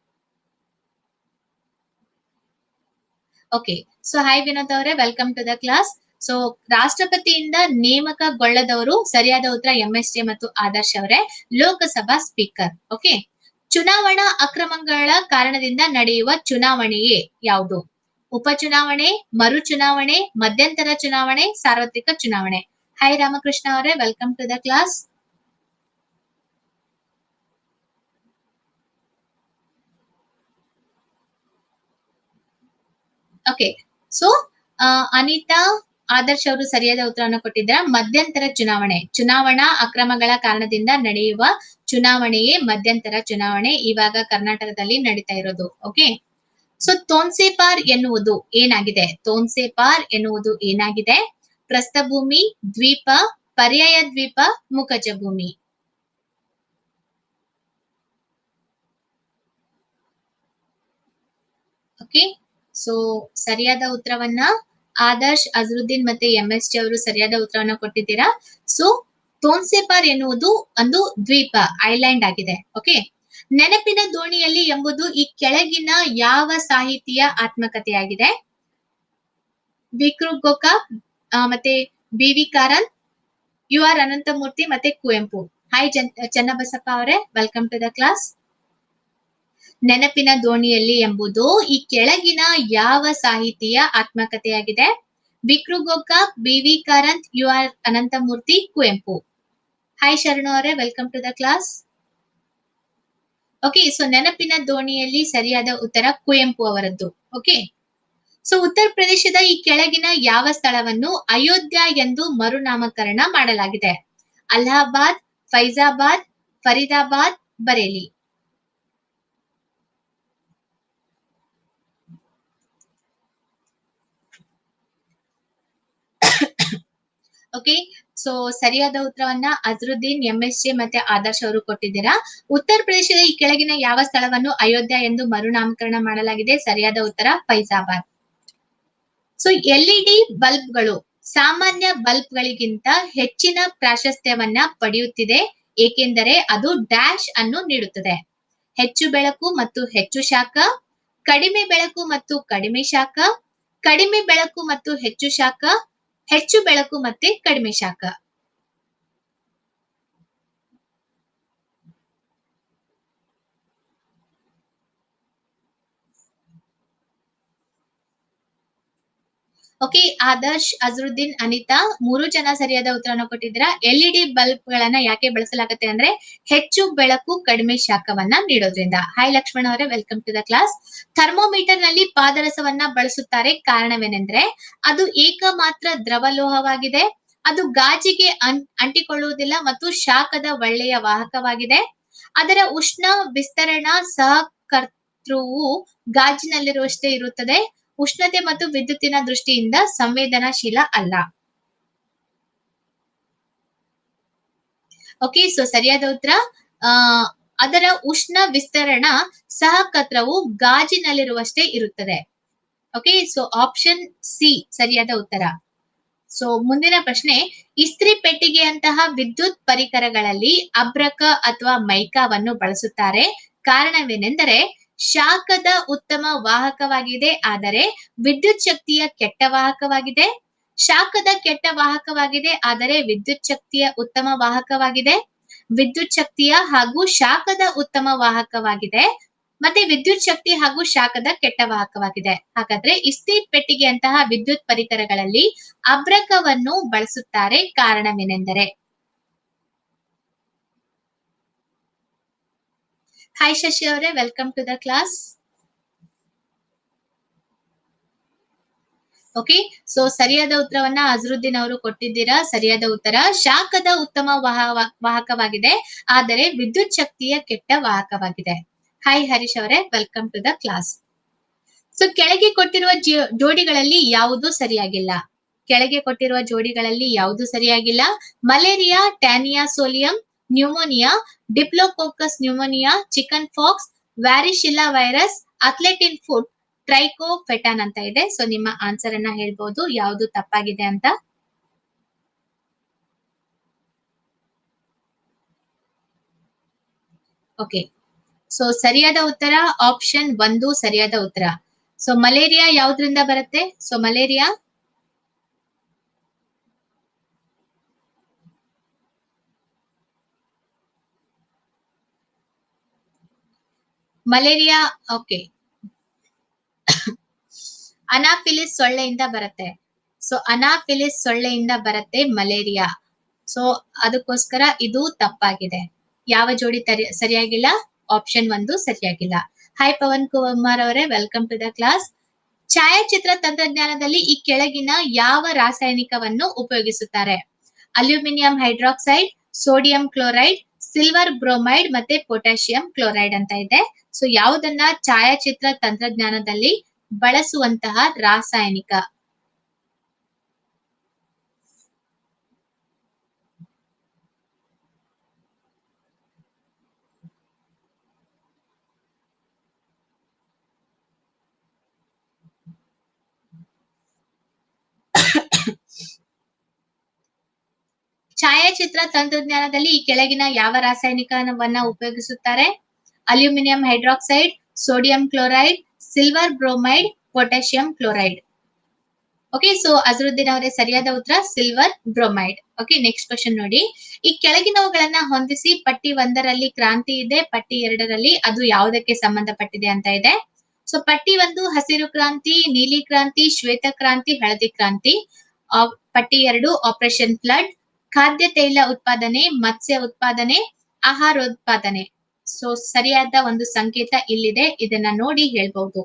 ಓಕೆ ಸೊ ಹಾಯ್ ವಿನೋದ್ ಅವರೇ welcome to the class so ರಾಷ್ಟ್ರಪತಿಯಿಂದ ನೇಮಕಗೊಳ್ಳದವರು ಸರಿಯಾದ ಉತ್ತರ ಎಂ ಎಸ್ ಡಿ ಮತ್ತು ಆದರ್ಶ್ ಅವರೇ ಲೋಕಸಭಾ ಸ್ಪೀಕರ್ ಓಕೆ ಚುನಾವಣಾ ಅಕ್ರಮಗಳ ಕಾರಣದಿಂದ ನಡೆಯುವ ಚುನಾವಣೆಯೇ ಯಾವುದು ಉಪಚುನಾವಣೆ ಮರು ಚುನಾವಣೆ ಮಧ್ಯಂತರ ಚುನಾವಣೆ ಸಾರ್ವತ್ರಿಕ ಚುನಾವಣೆ ಹಾಯ್ ರಾಮಕೃಷ್ಣ ಅವರೇ welcome to the class okay so Anita Adarsh ಅವರು ಸರಿಯಾದ ಉತ್ತರವನ್ನು ಕೊಟ್ಟಿದ್ದಾರೆ ಮಧ್ಯಂತರ ಚುನಾವಣೆ ಚುನಾವಣಾ ಅಕ್ರಮಗಳ ಕಾರಣದಿಂದ ನಡೆಯುವ ಚುನಾವಣೆಯೇ ಮಧ್ಯಂತರ ಚುನಾವಣೆ ಇವಾಗ ಕರ್ನಾಟಕದಲ್ಲಿ ನಡೀತಾ ಇರೋದು ಓಕೆ ಸೊ ತೋನ್ಸೆಪಾರ್ ಎನ್ನುವುದು ಏನಾಗಿದೆ ತೋನ್ಸೆಪಾರ್ ಎನ್ನುವುದು ಏನಾಗಿದೆ ಪ್ರಸ್ಥಭೂಮಿ ದ್ವೀಪ ಪರ್ಯಾಯ ದ್ವೀಪ ಮುಖಜ ಭೂಮಿ ಓಕೆ ಸೊ ಸರಿಯಾದ ಉತ್ತರವನ್ನ ಆದರ್ಶ್ ಅಜರುದ್ದೀನ್ ಮತ್ತೆ ಎಂ ಎಸ್ ಟಿ ಅವರು ಸರಿಯಾದ ಉತ್ತರವನ್ನ ಕೊಟ್ಟಿದ್ದೀರಾ ಸೊ ತೋನ್ಸೆಪಾರ್ ಎನ್ನುವುದು ಒಂದು ದ್ವೀಪ ಐಲ್ಯಾಂಡ್ ಆಗಿದೆ ಓಕೆ ನೆನಪಿನ ದೋಣಿಯಲ್ಲಿ ಎಂಬುದು ಈ ಕೆಳಗಿನ ಯಾವ ಸಾಹಿತಿಯ ಆತ್ಮಕಥೆಯಾಗಿದೆ ವಿಕ್ರು ಗೋಕಾಕ್ ಆ, ಮತ್ತೆ B V Karanth U R Ananthamurthy ಮತ್ತೆ ಕುವೆಂಪು ಹಾಯ್ ಜನ್ ಚನ್ನಬಸಪ್ಪ ಅವರೇ ವೆಲ್ಕಮ್ ಟು ದ ಕ್ಲಾಸ್ ನೆನಪಿನ ದೋಣಿಯಲ್ಲಿ ಎಂಬುದು ಈ ಕೆಳಗಿನ ಯಾವ ಸಾಹಿತಿಯ ಆತ್ಮಕಥೆಯಾಗಿದೆ Vikru Gokak B V Karanth U R Ananthamurthy Kuvempu hi Sharanu ಅವರೇ welcome to the class okay so ನೆನಪಿನ ದೋಣಿಯಲ್ಲಿ ಸರಿಯಾದ ಉತ್ತರ ಕುವೆಂಪು ಅವರದ್ದು ಓಕೆ ಸೊ ಉತ್ತರ ಪ್ರದೇಶದ ಈ ಕೆಳಗಿನ ಯಾವ ಸ್ಥಳವನ್ನು ಅಯೋಧ್ಯ ಎಂದು ಮರುನಾಮಕರಣ ಮಾಡಲಾಗಿದೆ ಅಲಹಾಬಾದ್ ಫೈಜಾಬಾದ್ ಫರೀದಾಬಾದ್ ಬರೇಲಿ ಓಕೆ ಸೊ ಸರಿಯಾದ ಉತ್ತರವನ್ನ ಅಜರುದ್ದೀನ್ ಎಂ ಎಸ್ ಜೆ ಮತ್ತೆ ಆದರ್ಶ್ ಅವರು ಕೊಟ್ಟಿದ್ದೀರಾ ಉತ್ತರ ಪ್ರದೇಶದ ಈ ಕೆಳಗಿನ ಯಾವ ಸ್ಥಳವನ್ನು ಅಯೋಧ್ಯ ಎಂದು ಮರುನಾಮಕರಣ ಮಾಡಲಾಗಿದೆ ಸರಿಯಾದ ಉತ್ತರ ಫೈಜಾಬಾದ್ ಸೊ ಎಲ್ಇಡಿ ಬಲ್ಬ್ಗಳು ಸಾಮಾನ್ಯ ಬಲ್ಬ್ಗಳಿಗಿಂತ ಹೆಚ್ಚಿನ ಪ್ರಾಶಸ್ತ್ಯವನ್ನ ಪಡೆಯುತ್ತಿದೆ ಏಕೆಂದರೆ ಅದು ಡ್ಯಾಶ್ ಅನ್ನು ನೀಡುತ್ತದೆ ಹೆಚ್ಚು ಬೆಳಕು ಮತ್ತು ಹೆಚ್ಚು ಶಾಖ ಕಡಿಮೆ ಬೆಳಕು ಮತ್ತು ಕಡಿಮೆ ಶಾಖ ಕಡಿಮೆ ಬೆಳಕು ಮತ್ತು ಹೆಚ್ಚು ಶಾಖ ಹೆಚ್ಚು ಬೆಳಕು ಮತ್ತೆ ಕಡಿಮೆ ಶಾಖ ಓಕೆ ಆದರ್ಶ್ ಅಜರುದ್ದೀನ್ ಅನಿತಾ ಮೂರು ಜನ ಸರಿಯಾದ ಉತ್ತರವನ್ನು ಕೊಟ್ಟಿದ್ದೀರಾ ಎಲ್ಇಡಿ ಬಲ್ಬ್ ಗಳನ್ನ ಯಾಕೆ ಬಳಸಲಾಗುತ್ತೆ ಅಂದ್ರೆ ಹೆಚ್ಚು ಬೆಳಕು ಕಡಿಮೆ ಶಾಖವನ್ನ ನೀಡೋದ್ರಿಂದ ಹಾಯ್ ಲಕ್ಷ್ಮಣ್ ಅವರೇ welcome to the class thermometer ನಲ್ಲಿ ಪಾದರಸವನ್ನ ಬಳಸುತ್ತಾರೆ ಕಾರಣವೇನೆಂದ್ರೆ ಅದು ಏಕಮಾತ್ರ ದ್ರವಲೋಹವಾಗಿದೆ ಅದು ಗಾಜಿಗೆ ಅಂ- ಅಂಟಿಕೊಳ್ಳುವುದಿಲ್ಲ ಮತ್ತು ಶಾಖದ ಒಳ್ಳೆಯ ವಾಹಕವಾಗಿದೆ ಅದರ ಉಷ್ಣ ವಿಸ್ತರಣ ಸಹಕರ್ತೃವು ಗಾಜಿನಲ್ಲಿರುವಷ್ಟೇ ಇರುತ್ತದೆ ಉಷ್ಣತೆ ಮತ್ತು ವಿದ್ಯುತ್ತಿನ ದೃಷ್ಟಿಯಿಂದ ಸಂವೇದನಾಶೀಲ ಅಲ್ಲ ಓಕೆ ಸೊ ಸರಿಯಾದ ಉತ್ತರ ಆ ಅದರ ಉಷ್ಣ ವಿಸ್ತರಣ ಸಹಕತ್ರವು ಗಾಜಿನಲ್ಲಿರುವಷ್ಟೇ ಇರುತ್ತದೆ ಓಕೆ ಸೊ ಆಪ್ಷನ್ ಸಿ ಸರಿಯಾದ ಉತ್ತರ ಸೊ ಮುಂದಿನ ಪ್ರಶ್ನೆ ಇಸ್ತ್ರಿ ಪೆಟ್ಟಿಗೆಯಂತಹ ವಿದ್ಯುತ್ ಪರಿಕರಗಳಲ್ಲಿ ಅಬ್ರಕ ಅಥವಾ ಮೈಕಾವನ್ನು ಬಳಸುತ್ತಾರೆ ಕಾರಣವೇನೆಂದರೆ ಶಾಖದ ಉತ್ತಮ ವಾಹಕವಾಗಿದೆ ಆದರೆ ವಿದ್ಯುತ್ ಶಕ್ತಿಯ ಕೆಟ್ಟ ವಾಹಕವಾಗಿದೆ ಶಾಖದ ಕೆಟ್ಟ ವಾಹಕವಾಗಿದೆ ಆದರೆ ವಿದ್ಯುತ್ ಶಕ್ತಿಯ ಉತ್ತಮ ವಾಹಕವಾಗಿದೆ ವಿದ್ಯುತ್ ಶಕ್ತಿಯ ಹಾಗೂ ಶಾಖದ ಉತ್ತಮ ವಾಹಕವಾಗಿದೆ ಮತ್ತೆ ವಿದ್ಯುತ್ ಶಕ್ತಿ ಹಾಗೂ ಶಾಖದ ಕೆಟ್ಟ ವಾಹಕವಾಗಿದೆ ಹಾಗಾದ್ರೆ ಇಸ್ತ್ರಿ ಪೆಟ್ಟಿಗೆಯಂತಹ ವಿದ್ಯುತ್ ಪರಿಕರಗಳಲ್ಲಿ ಅಬ್ರಕವನ್ನು ಬಳಸುತ್ತಾರೆ ಕಾರಣವೇನೆಂದರೆ ಹಾಯ್ ಶಶಿ ಅವರೇ welcome to the class okay so ಸರಿಯಾದ ಉತ್ತರವನ್ನ ಅಜರುದ್ದೀನ್ ಅವರು ಕೊಟ್ಟಿದ್ದೀರಾ ಸರಿಯಾದ ಉತ್ತರ ಶಾಖದ ಉತ್ತಮ ವಾಹ- ವಾಹಕವಾಗಿದೆ ಆದರೆ ವಿದ್ಯುತ್ ಶಕ್ತಿಯ ಕೆಟ್ಟ ವಾಹಕವಾಗಿದೆ ಹಾಯ್ ಹರೀಶ್ ಅವರೇ welcome to the class so ಕೆಳಗೆ ಕೊಟ್ಟಿರುವ ಜೋ- ಜೋಡಿಗಳಲ್ಲಿ ಯಾವುದು ಸರಿಯಾಗಿಲ್ಲ ಕೆಳಗೆ ಕೊಟ್ಟಿರುವ ಜೋಡಿಗಳಲ್ಲಿ ಯಾವುದು ಸರಿಯಾಗಿಲ್ಲ malaria taenia solium pneumonia diplococcus pneumonia chicken pox varicella virus athlete's foot trichophyton ಅಂತ ಇದೆ ಸೊ ನಿಮ್ಮ ಆನ್ಸರ್ ಅನ್ನ ಹೇಳ್ಬೋದು ಯಾವುದು ತಪ್ಪಾಗಿದೆ ಅಂತ ಓಕೆ ಸೊ ಸರಿಯಾದ ಉತ್ತರ ಆಪ್ಷನ್ ಒಂದು ಸರಿಯಾದ ಉತ್ತರ ಸೊ ಮಲೇರಿಯಾ ಯಾವ್ದ್ರಿಂದ ಬರುತ್ತೆ so malaria malaria okay anopheles ಸೊಳ್ಳೆಯಿಂದ ಬರುತ್ತೆ ಸೊ ಅನಾಫಿಲಿಸ್ ಸೊಳ್ಳೆಯಿಂದ ಬರುತ್ತೆ ಮಲೇರಿಯಾ ಸೊ ಅದಕ್ಕೋಸ್ಕರ ಇದು ತಪ್ಪಾಗಿದೆ ಯಾವ ಜೋಡಿ ತರಿ ಸರಿಯಾಗಿಲ್ಲ ಆಪ್ಷನ್ ಒಂದು ಸರಿಯಾಗಿಲ್ಲ ಹಾಯ್ ಪವನ್ ಕುಮಾರ್ ಅವರೇ ವೆಲ್ಕಮ್ ಟು ದ ಕ್ಲಾಸ್ ಛಾಯಾಚಿತ್ರ ತಂತ್ರಜ್ಞಾನದಲ್ಲಿ ಈ ಕೆಳಗಿನ ಯಾವ ರಾಸಾಯನಿಕವನ್ನು ಉಪಯೋಗಿಸುತ್ತಾರೆ aluminium hydroxide sodium chloride silver bromide ಮತ್ತೆ ಪೊಟ್ಯಾಷಿಯಂ ಕ್ಲೋರೈಡ್ ಅಂತ ಇದೆ ಸೊ ಯಾವುದನ್ನ ಛಾಯಾಚಿತ್ರ ತಂತ್ರಜ್ಞಾನದಲ್ಲಿ ಬಳಸುವಂತಹ ರಾಸಾಯನಿಕ ಛಾಯಾಚಿತ್ರ ತಂತ್ರಜ್ಞಾನದಲ್ಲಿ ಈ ಕೆಳಗಿನ ಯಾವ ರಾಸಾಯನಿಕವನ್ನ ಉಪಯೋಗಿಸುತ್ತಾರೆ aluminium hydroxide sodium chloride silver bromide potassium chloride okay so Azharuddin ಅವರೇ ಸರಿಯಾದ ಉತ್ತರ silver bromide okay next question ನೋಡಿ ಈ ಕೆಳಗಿನವುಗಳನ್ನ ಹೊಂದಿಸಿ ಪಟ್ಟಿ ಒಂದರಲ್ಲಿ ಕ್ರಾಂತಿ ಇದೆ ಪಟ್ಟಿ ಎರಡರಲ್ಲಿ ಅದು ಯಾವುದಕ್ಕೆ ಸಂಬಂಧಪಟ್ಟಿದೆ ಅಂತ ಇದೆ ಸೊ ಪಟ್ಟಿ ಒಂದು ಹಸಿರು ಕ್ರಾಂತಿ ನೀಲಿ ಕ್ರಾಂತಿ ಶ್ವೇತ ಕ್ರಾಂತಿ ಹಳದಿ ಕ್ರಾಂತಿ ಆ, ಪಟ್ಟಿ ಎರಡು ಆಪರೇಷನ್ ಫ್ಲಡ್ ಖಾದ್ಯ ತೈಲ ಉತ್ಪಾದನೆ ಮತ್ಸ್ಯ ಉತ್ಪಾದನೆ ಆಹಾರೋತ್ಪಾದನೆ ಸೊ ಸರಿಯಾದ ಒಂದು ಸಂಕೇತ ಇಲ್ಲಿದೆ ಇದನ್ನ ನೋಡಿ ಹೇಳ್ಬಹುದು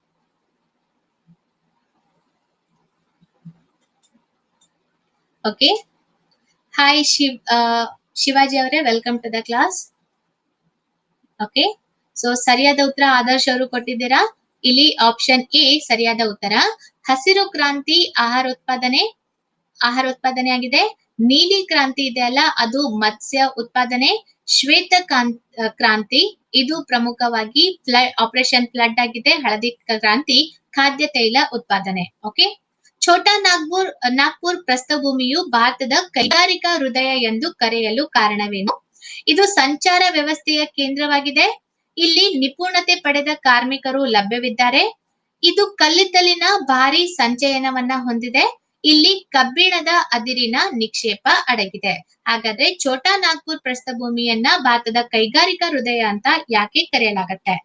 ಓಕೆ ಹಾಯ್ ಶಿವ್ ಆ, ಶಿವಾಜಿ ಅವರೇ welcome to the class okay so ಸರಿಯಾದ ಉತ್ತರ ಆದರ್ಶ್ ಅವರು ಕೊಟ್ಟಿದ್ದೀರಾ ಇಲ್ಲಿ ಆಪ್ಷನ್ ಎ ಸರಿಯಾದ ಉತ್ತರ ಹಸಿರು ಕ್ರಾಂತಿ ಆಹಾರೋತ್ಪಾದನೆ ಆಹಾರೋತ್ಪಾದನೆ ಆಗಿದೆ ನೀಲಿ ಕ್ರಾಂತಿ ಇದೆ ಅಲ್ಲ ಅದು ಮತ್ಸ್ಯ ಉತ್ಪಾದನೆ ಶ್ವೇತ ಕಾಂತ್- ಆ, ಕ್ರಾಂತಿ ಇದು ಪ್ರಮುಖವಾಗಿ ಫ್ಲಡ್ ಆಪರೇಷನ್ ಫ್ಲಡ್ ಆಗಿದೆ ಹಳದಿ ಕ್ರಾಂತಿ ಖಾದ್ಯ ತೈಲ ಉತ್ಪಾದನೆ ಓಕೆ ಛೋಟಾ ನಾಗ್ಪುರ್ ನಾಗ್ಪುರ್ ಪ್ರಸ್ಥಭೂಮಿಯು ಭಾರತದ ಕೈಗಾರಿಕಾ ಹೃದಯ ಎಂದು ಕರೆಯಲು ಕಾರಣವೇನು ಇದು ಸಂಚಾರ ವ್ಯವಸ್ಥೆಯ ಕೇಂದ್ರವಾಗಿದೆ ಇಲ್ಲಿ ನಿಪುಣತೆ ಪಡೆದ ಕಾರ್ಮಿಕರು ಲಭ್ಯವಿದ್ದಾರೆ ಇದು ಕಲ್ಲಿದ್ದಲಿನ ಭಾರಿ ಸಂಚಯನವನ್ನ ಹೊಂದಿದೆ ಇಲ್ಲಿ ಕಬ್ಬಿಣದ ಅದಿರಿನ ನಿಕ್ಷೇಪ ಅಡಗಿದೆ ಹಾಗಾದ್ರೆ ಛೋಟಾ ನಾಗ್ಪುರ್ ಪ್ರಸ್ಥಭೂಮಿಯನ್ನ ಭಾರತದ ಕೈಗಾರಿಕಾ ಹೃದಯ ಅಂತ ಯಾಕೆ ಕರೆಯಲಾಗತ್ತೆ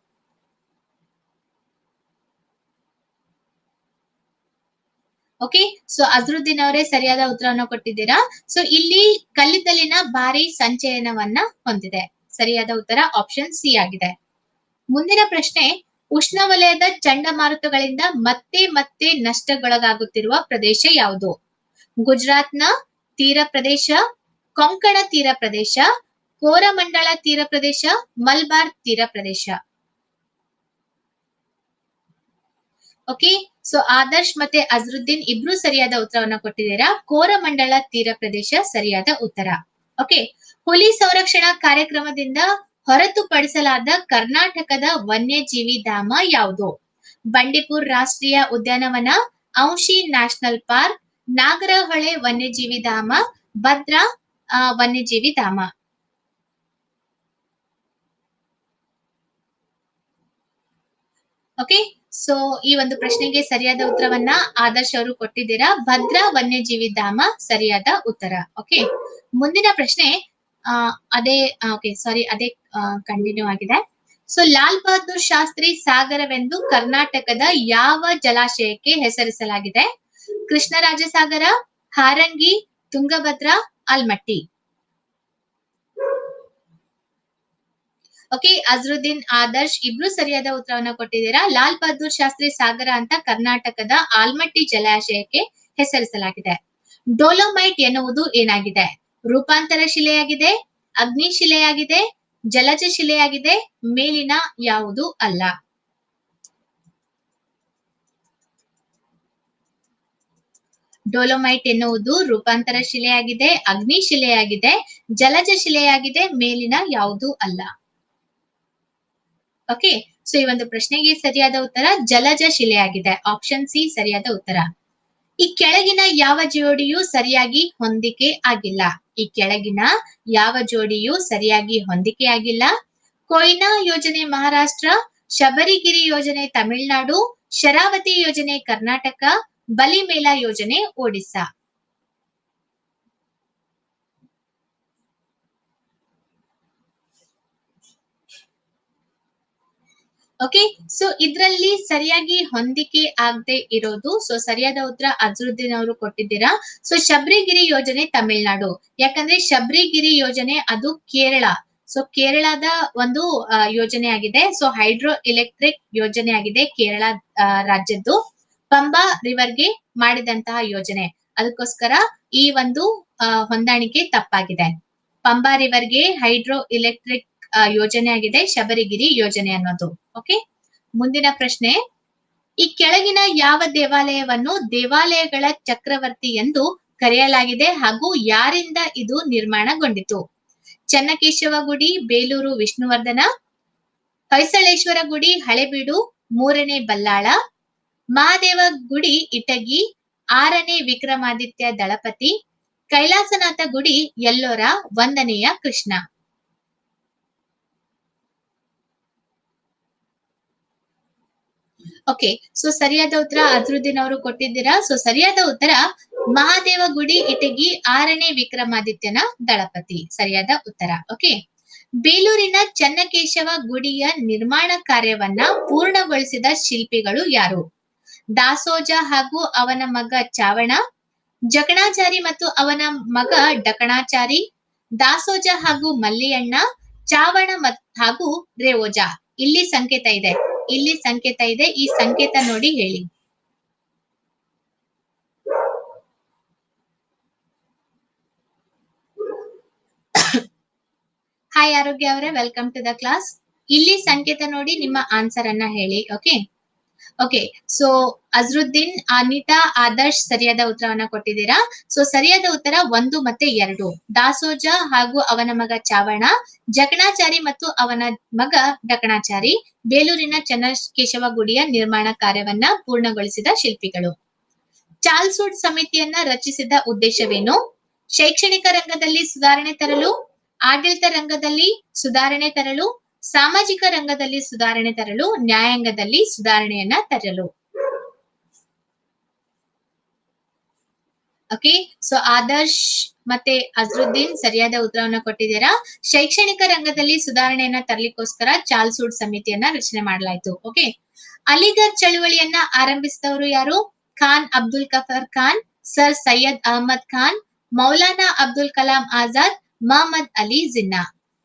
ಓಕೆ ಸೊ ಅಜರುದ್ದೀನ್ ಅವರೇ ಸರಿಯಾದ ಉತ್ತರವನ್ನು ಕೊಟ್ಟಿದ್ದೀರಾ ಸೊ ಇಲ್ಲಿ ಕಲ್ಲಿದ್ದಲಿನ ಭಾರಿ ಸಂಚಯನವನ್ನ ಹೊಂದಿದೆ ಸರಿಯಾದ ಉತ್ತರ ಆಪ್ಷನ್ ಸಿ ಆಗಿದೆ ಮುಂದಿನ ಪ್ರಶ್ನೆ ಉಷ್ಣವಲಯದ ಚಂಡಮಾರುತಗಳಿಂದ ಮತ್ತೆ ಮತ್ತೆ ನಷ್ಟಗೊಳಗಾಗುತ್ತಿರುವ ಪ್ರದೇಶ ಯಾವುದು ಗುಜರಾತ್ನ ತೀರ ಪ್ರದೇಶ ಕೊಂಕಣ ತೀರ ಪ್ರದೇಶ ಕೋರಮಂಡಲ ತೀರ ಪ್ರದೇಶ ಮಲ್ಬಾರ್ ತೀರ ಪ್ರದೇಶ ಓಕೆ ಸೊ ಆದರ್ಶ್ ಮತ್ತೆ ಅಜರುದ್ದೀನ್ ಇಬ್ರು ಸರಿಯಾದ ಉತ್ತರವನ್ನ ಕೊಟ್ಟಿದ್ದೀರಾ ಕೋರಮಂಡಲ ತೀರ ಪ್ರದೇಶ ಸರಿಯಾದ ಉತ್ತರ ಓಕೆ ಹುಲಿ ಸಂರಕ್ಷಣಾ ಕಾರ್ಯಕ್ರಮದಿಂದ ಹೊರತುಪಡಿಸಲಾದ ಕರ್ನಾಟಕದ ವನ್ಯಜೀವಿ ಧಾಮ ಯಾವುದು ಬಂಡೀಪುರ್ ರಾಷ್ಟ್ರೀಯ ಉದ್ಯಾನವನ ಔಷಿ ನ್ಯಾಷನಲ್ ಪಾರ್ಕ್ ನಾಗರಹೊಳೆ ವನ್ಯಜೀವಿ ಧಾಮ ಭದ್ರಾ ಆ, ವನ್ಯಜೀವಿ ಧಾಮ ಓಕೆ ಸೊ ಈ ಒಂದು ಪ್ರಶ್ನೆಗೆ ಸರಿಯಾದ ಉತ್ತರವನ್ನ ಆದರ್ಶ್ ಅವರು ಕೊಟ್ಟಿದ್ದೀರಾ ಭದ್ರಾ ವನ್ಯಜೀವಿ ಧಾಮ ಸರಿಯಾದ ಉತ್ತರ ಓಕೆ ಮುಂದಿನ ಪ್ರಶ್ನೆ ಆ, ಅದೇ ಓಕೆ ಸಾರಿ ಅದೇ ಕಂಟಿನ್ಯೂ ಆಗಿದೆ ಸೊ ಲಾಲ್ ಬಹದ್ದೂರ್ ಶಾಸ್ತ್ರಿ ಸಾಗರವೆಂದು ಕರ್ನಾಟಕದ ಯಾವ ಜಲಾಶಯಕ್ಕೆ ಹೆಸರಿಸಲಾಗಿದೆ ಕೃಷ್ಣರಾಜಸಾಗರ ಹಾರಂಗಿ ತುಂಗಭದ್ರಾ ಆಲ್ಮಟ್ಟಿ ಓಕೆ ಅಜರುದ್ದೀನ್ ಆದರ್ಶ್ ಇಬ್ರು ಸರಿಯಾದ ಉತ್ತರವನ್ನ ಕೊಟ್ಟಿದ್ದೀರಾ ಲಾಲ್ ಬಹದ್ದೂರ್ ಶಾಸ್ತ್ರಿ ಸಾಗರ ಅಂತ ಕರ್ನಾಟಕದ ಆಲ್ಮಟ್ಟಿ ಜಲಾಶಯಕ್ಕೆ ಹೆಸರಿಸಲಾಗಿದೆ ಡೋಲೋಮೈಟ್ ಎನ್ನುವುದು ಏನಾಗಿದೆ ರೂಪಾಂತರ ಶಿಲೆಯಾಗಿದೆ ಅಗ್ನಿ ಶಿಲೆಯಾಗಿದೆ ಜಲಜ ಶಿಲೆಯಾಗಿದೆ ಮೇಲಿನ ಯಾವುದು ಅಲ್ಲ ಡೋಲೋಮೈಟ್ ಎನ್ನುವುದು ರೂಪಾಂತರ ಶಿಲೆಯಾಗಿದೆ ಅಗ್ನಿ ಶಿಲೆಯಾಗಿದೆ ಜಲಜ ಶಿಲೆಯಾಗಿದೆ ಮೇಲಿನ ಯಾವುದು ಅಲ್ಲ ಓಕೆ ಸೊ ಈ ಒಂದು ಪ್ರಶ್ನೆಗೆ ಸರಿಯಾದ ಉತ್ತರ ಜಲಜ ಶಿಲೆಯಾಗಿದೆ ಆಪ್ಷನ್ ಸಿ ಸರಿಯಾದ ಉತ್ತರ ಈ ಕೆಳಗಿನ ಯಾವ ಜೋಡಿಯು ಸರಿಯಾಗಿ ಹೊಂದಿಕೆ ಆಗಿಲ್ಲ ಈ ಕೆಳಗಿನ ಯಾವ ಜೋಡಿಯು ಸರಿಯಾಗಿ ಹೊಂದಿಕೆ ಆಗಿಲ್ಲ ಕೊಯ್ನಾ ಯೋಜನೆ ಮಹಾರಾಷ್ಟ್ರ ಶಬರಿಗಿರಿ ಯೋಜನೆ ತಮಿಳುನಾಡು ಶರಾವತಿ ಯೋಜನೆ ಕರ್ನಾಟಕ ಬಲಿಮೇಳ ಯೋಜನೆ ಒಡಿಸ್ಸಾ ಓಕೆ ಸೊ ಇದ್ರಲ್ಲಿ ಸರಿಯಾಗಿ ಹೊಂದಿಕೆ ಆಗದೆ ಇರೋದು ಸೊ ಸರಿಯಾದ ಉತ್ತರ ಅಜರುದ್ದೀನ್ ಅವರು ಕೊಟ್ಟಿದ್ದೀರಾ ಸೊ ಶಬರಿಗಿರಿ ಯೋಜನೆ ತಮಿಳ್ನಾಡು ಯಾಕಂದ್ರೆ ಶಬರಿಗಿರಿ ಯೋಜನೆ ಅದು ಕೇರಳ ಸೊ ಕೇರಳದ ಒಂದು ಆ, ಯೋಜನೆ ಆಗಿದೆ ಸೊ ಹೈಡ್ರೋ ಎಲೆಕ್ಟ್ರಿಕ್ ಯೋಜನೆ ಆಗಿದೆ ಕೇರಳ ಆ, ರಾಜ್ಯದ್ದು ಪಂಬಾ ರಿವರ್ಗೆ ಮಾಡಿದಂತಹ ಯೋಜನೆ ಅದಕ್ಕೋಸ್ಕರ ಈ ಒಂದು ಆ, ಹೊಂದಾಣಿಕೆ ತಪ್ಪಾಗಿದೆ ಪಂಬಾ ರಿವರ್ಗೆ ಹೈಡ್ರೋ ಎಲೆಕ್ಟ್ರಿಕ್ ಯೋಜನೆ ಆಗಿದೆ ಶಬರಿಗಿರಿ ಯೋಜನೆ ಅನ್ನೋದು ಓಕೆ ಮುಂದಿನ ಪ್ರಶ್ನೆ ಈ ಕೆಳಗಿನ ಯಾವ ದೇವಾಲಯವನ್ನು ದೇವಾಲಯಗಳ ಚಕ್ರವರ್ತಿ ಎಂದು ಕರೆಯಲಾಗಿದೆ ಹಾಗೂ ಯಾರಿಂದ ಇದು ನಿರ್ಮಾಣಗೊಂಡಿತು ಚನ್ನಕೇಶವ ಗುಡಿ ಬೇಲೂರು ವಿಷ್ಣುವರ್ಧನ ಹೊಯ್ಸಳೇಶ್ವರ ಗುಡಿ ಹಳೆಬೀಡು ಮೂರನೇ ಬಲ್ಲಾಳ ಮಹಾದೇವ ಗುಡಿ ಇಟಗಿ ಆರನೇ ವಿಕ್ರಮಾದಿತ್ಯ ದಳಪತಿ ಕೈಲಾಸನಾಥ ಗುಡಿ ಎಲ್ಲೋರ ಒಂದನೆಯ ಕೃಷ್ಣ ಓಕೆ ಸೊ ಸರಿಯಾದ ಉತ್ತರ ಅಜರುದ್ದೀನ್ ಅವರು ಕೊಟ್ಟಿದ್ದೀರಾ ಸೊ ಸರಿಯಾದ ಉತ್ತರ ಮಹಾದೇವ ಗುಡಿ ಇಟಗಿ ಆರನೇ ವಿಕ್ರಮಾದಿತ್ಯನ ದಳಪತಿ ಸರಿಯಾದ ಉತ್ತರ ಓಕೆ ಬೇಲೂರಿನ ಚನ್ನಕೇಶವ ಗುಡಿಯ ನಿರ್ಮಾಣ ಕಾರ್ಯವನ್ನ ಪೂರ್ಣಗೊಳಿಸಿದ ಶಿಲ್ಪಿಗಳು ಯಾರು ದಾಸೋಜ ಹಾಗೂ ಅವನ ಮಗ ಚಾವಣ ಜಕಣಾಚಾರಿ ಮತ್ತು ಅವನ ಮಗ ಡಕಣಾಚಾರಿ ದಾಸೋಜ ಹಾಗೂ ಮಲ್ಲಿಯಣ್ಣ ಚಾವಣ ಮತ್ ಹಾಗೂ ರೇವೋಜ ಇಲ್ಲಿ ಸಂಕೇತ ಇದೆ ಇಲ್ಲಿ ಸಂಕೇತ ಇದೆ ಈ ಸಂಕೇತ ನೋಡಿ ಹೇಳಿ ಹಾಯ್ ಆರೋಗ್ಯ ಅವರೇ ವೆಲ್ಕಮ್ ಟು ದ ಕ್ಲಾಸ್ ಇಲ್ಲಿ ಸಂಕೇತ ನೋಡಿ ನಿಮ್ಮ ಆನ್ಸರ್ ಅನ್ನ ಹೇಳಿ okay okay so Azharuddin Anita Adarsh ಸರಿಯಾದ ಉತ್ತರವನ್ನ ಕೊಟ್ಟಿದ್ದೀರಾ ಸೊ ಸರಿಯಾದ ಉತ್ತರ ಒಂದು ಮತ್ತೆ ಎರಡು ದಾಸೋಜ ಹಾಗೂ ಅವನ ಮಗ ಚಾವಣ ಜಕಣಾಚಾರಿ ಮತ್ತು ಅವನ ಮಗ ಡಕಣಾಚಾರಿ ಬೇಲೂರಿನ ಚನ್ನಕೇಶವ ಗುಡಿಯ ನಿರ್ಮಾಣ ಕಾರ್ಯವನ್ನ ಪೂರ್ಣಗೊಳಿಸಿದ ಶಿಲ್ಪಿಗಳು ಚಾಲ್ಸೂಡ್ ಸಮಿತಿಯನ್ನ ರಚಿಸಿದ ಉದ್ದೇಶವೇನು ಶೈಕ್ಷಣಿಕ ರಂಗದಲ್ಲಿ ಸುಧಾರಣೆ ತರಲು ಆಡಳಿತ ರಂಗದಲ್ಲಿ ಸುಧಾರಣೆ ತರಲು ಸಾಮಾಜಿಕ ರಂಗದಲ್ಲಿ ಸುಧಾರಣೆ ತರಲು ನ್ಯಾಯಾಂಗದಲ್ಲಿ ಸುಧಾರಣೆಯನ್ನ ತರಲು ಓಕೆ ಸೊ ಆದರ್ಶ್ ಮತ್ತೆ ಅಜರುದ್ದೀನ್ ಸರಿಯಾದ ಉತ್ತರವನ್ನ ಕೊಟ್ಟಿದ್ದೀರಾ ಶೈಕ್ಷಣಿಕ ರಂಗದಲ್ಲಿ ಸುಧಾರಣೆಯನ್ನ ತರಲಿಕ್ಕೋಸ್ಕರ ಚಾಲ್ಸೂಡ್ ಸಮಿತಿಯನ್ನ ರಚನೆ ಮಾಡಲಾಯಿತು ಓಕೆ ಅಲಿಗರ್ ಚಳುವಳಿಯನ್ನ ಆರಂಭಿಸಿದವರು ಯಾರು ಖಾನ್ ಅಬ್ದುಲ್ ಗಫರ್ ಖಾನ್ ಸರ್ ಸೈಯದ್ ಅಹಮದ್ ಖಾನ್ ಮೌಲಾನಾ ಅಬ್ದುಲ್ ಕಲಾಂ ಆಜಾದ್ ಮಹಮ್ಮದ್ ಅಲಿ ಜಿನ್ನಾ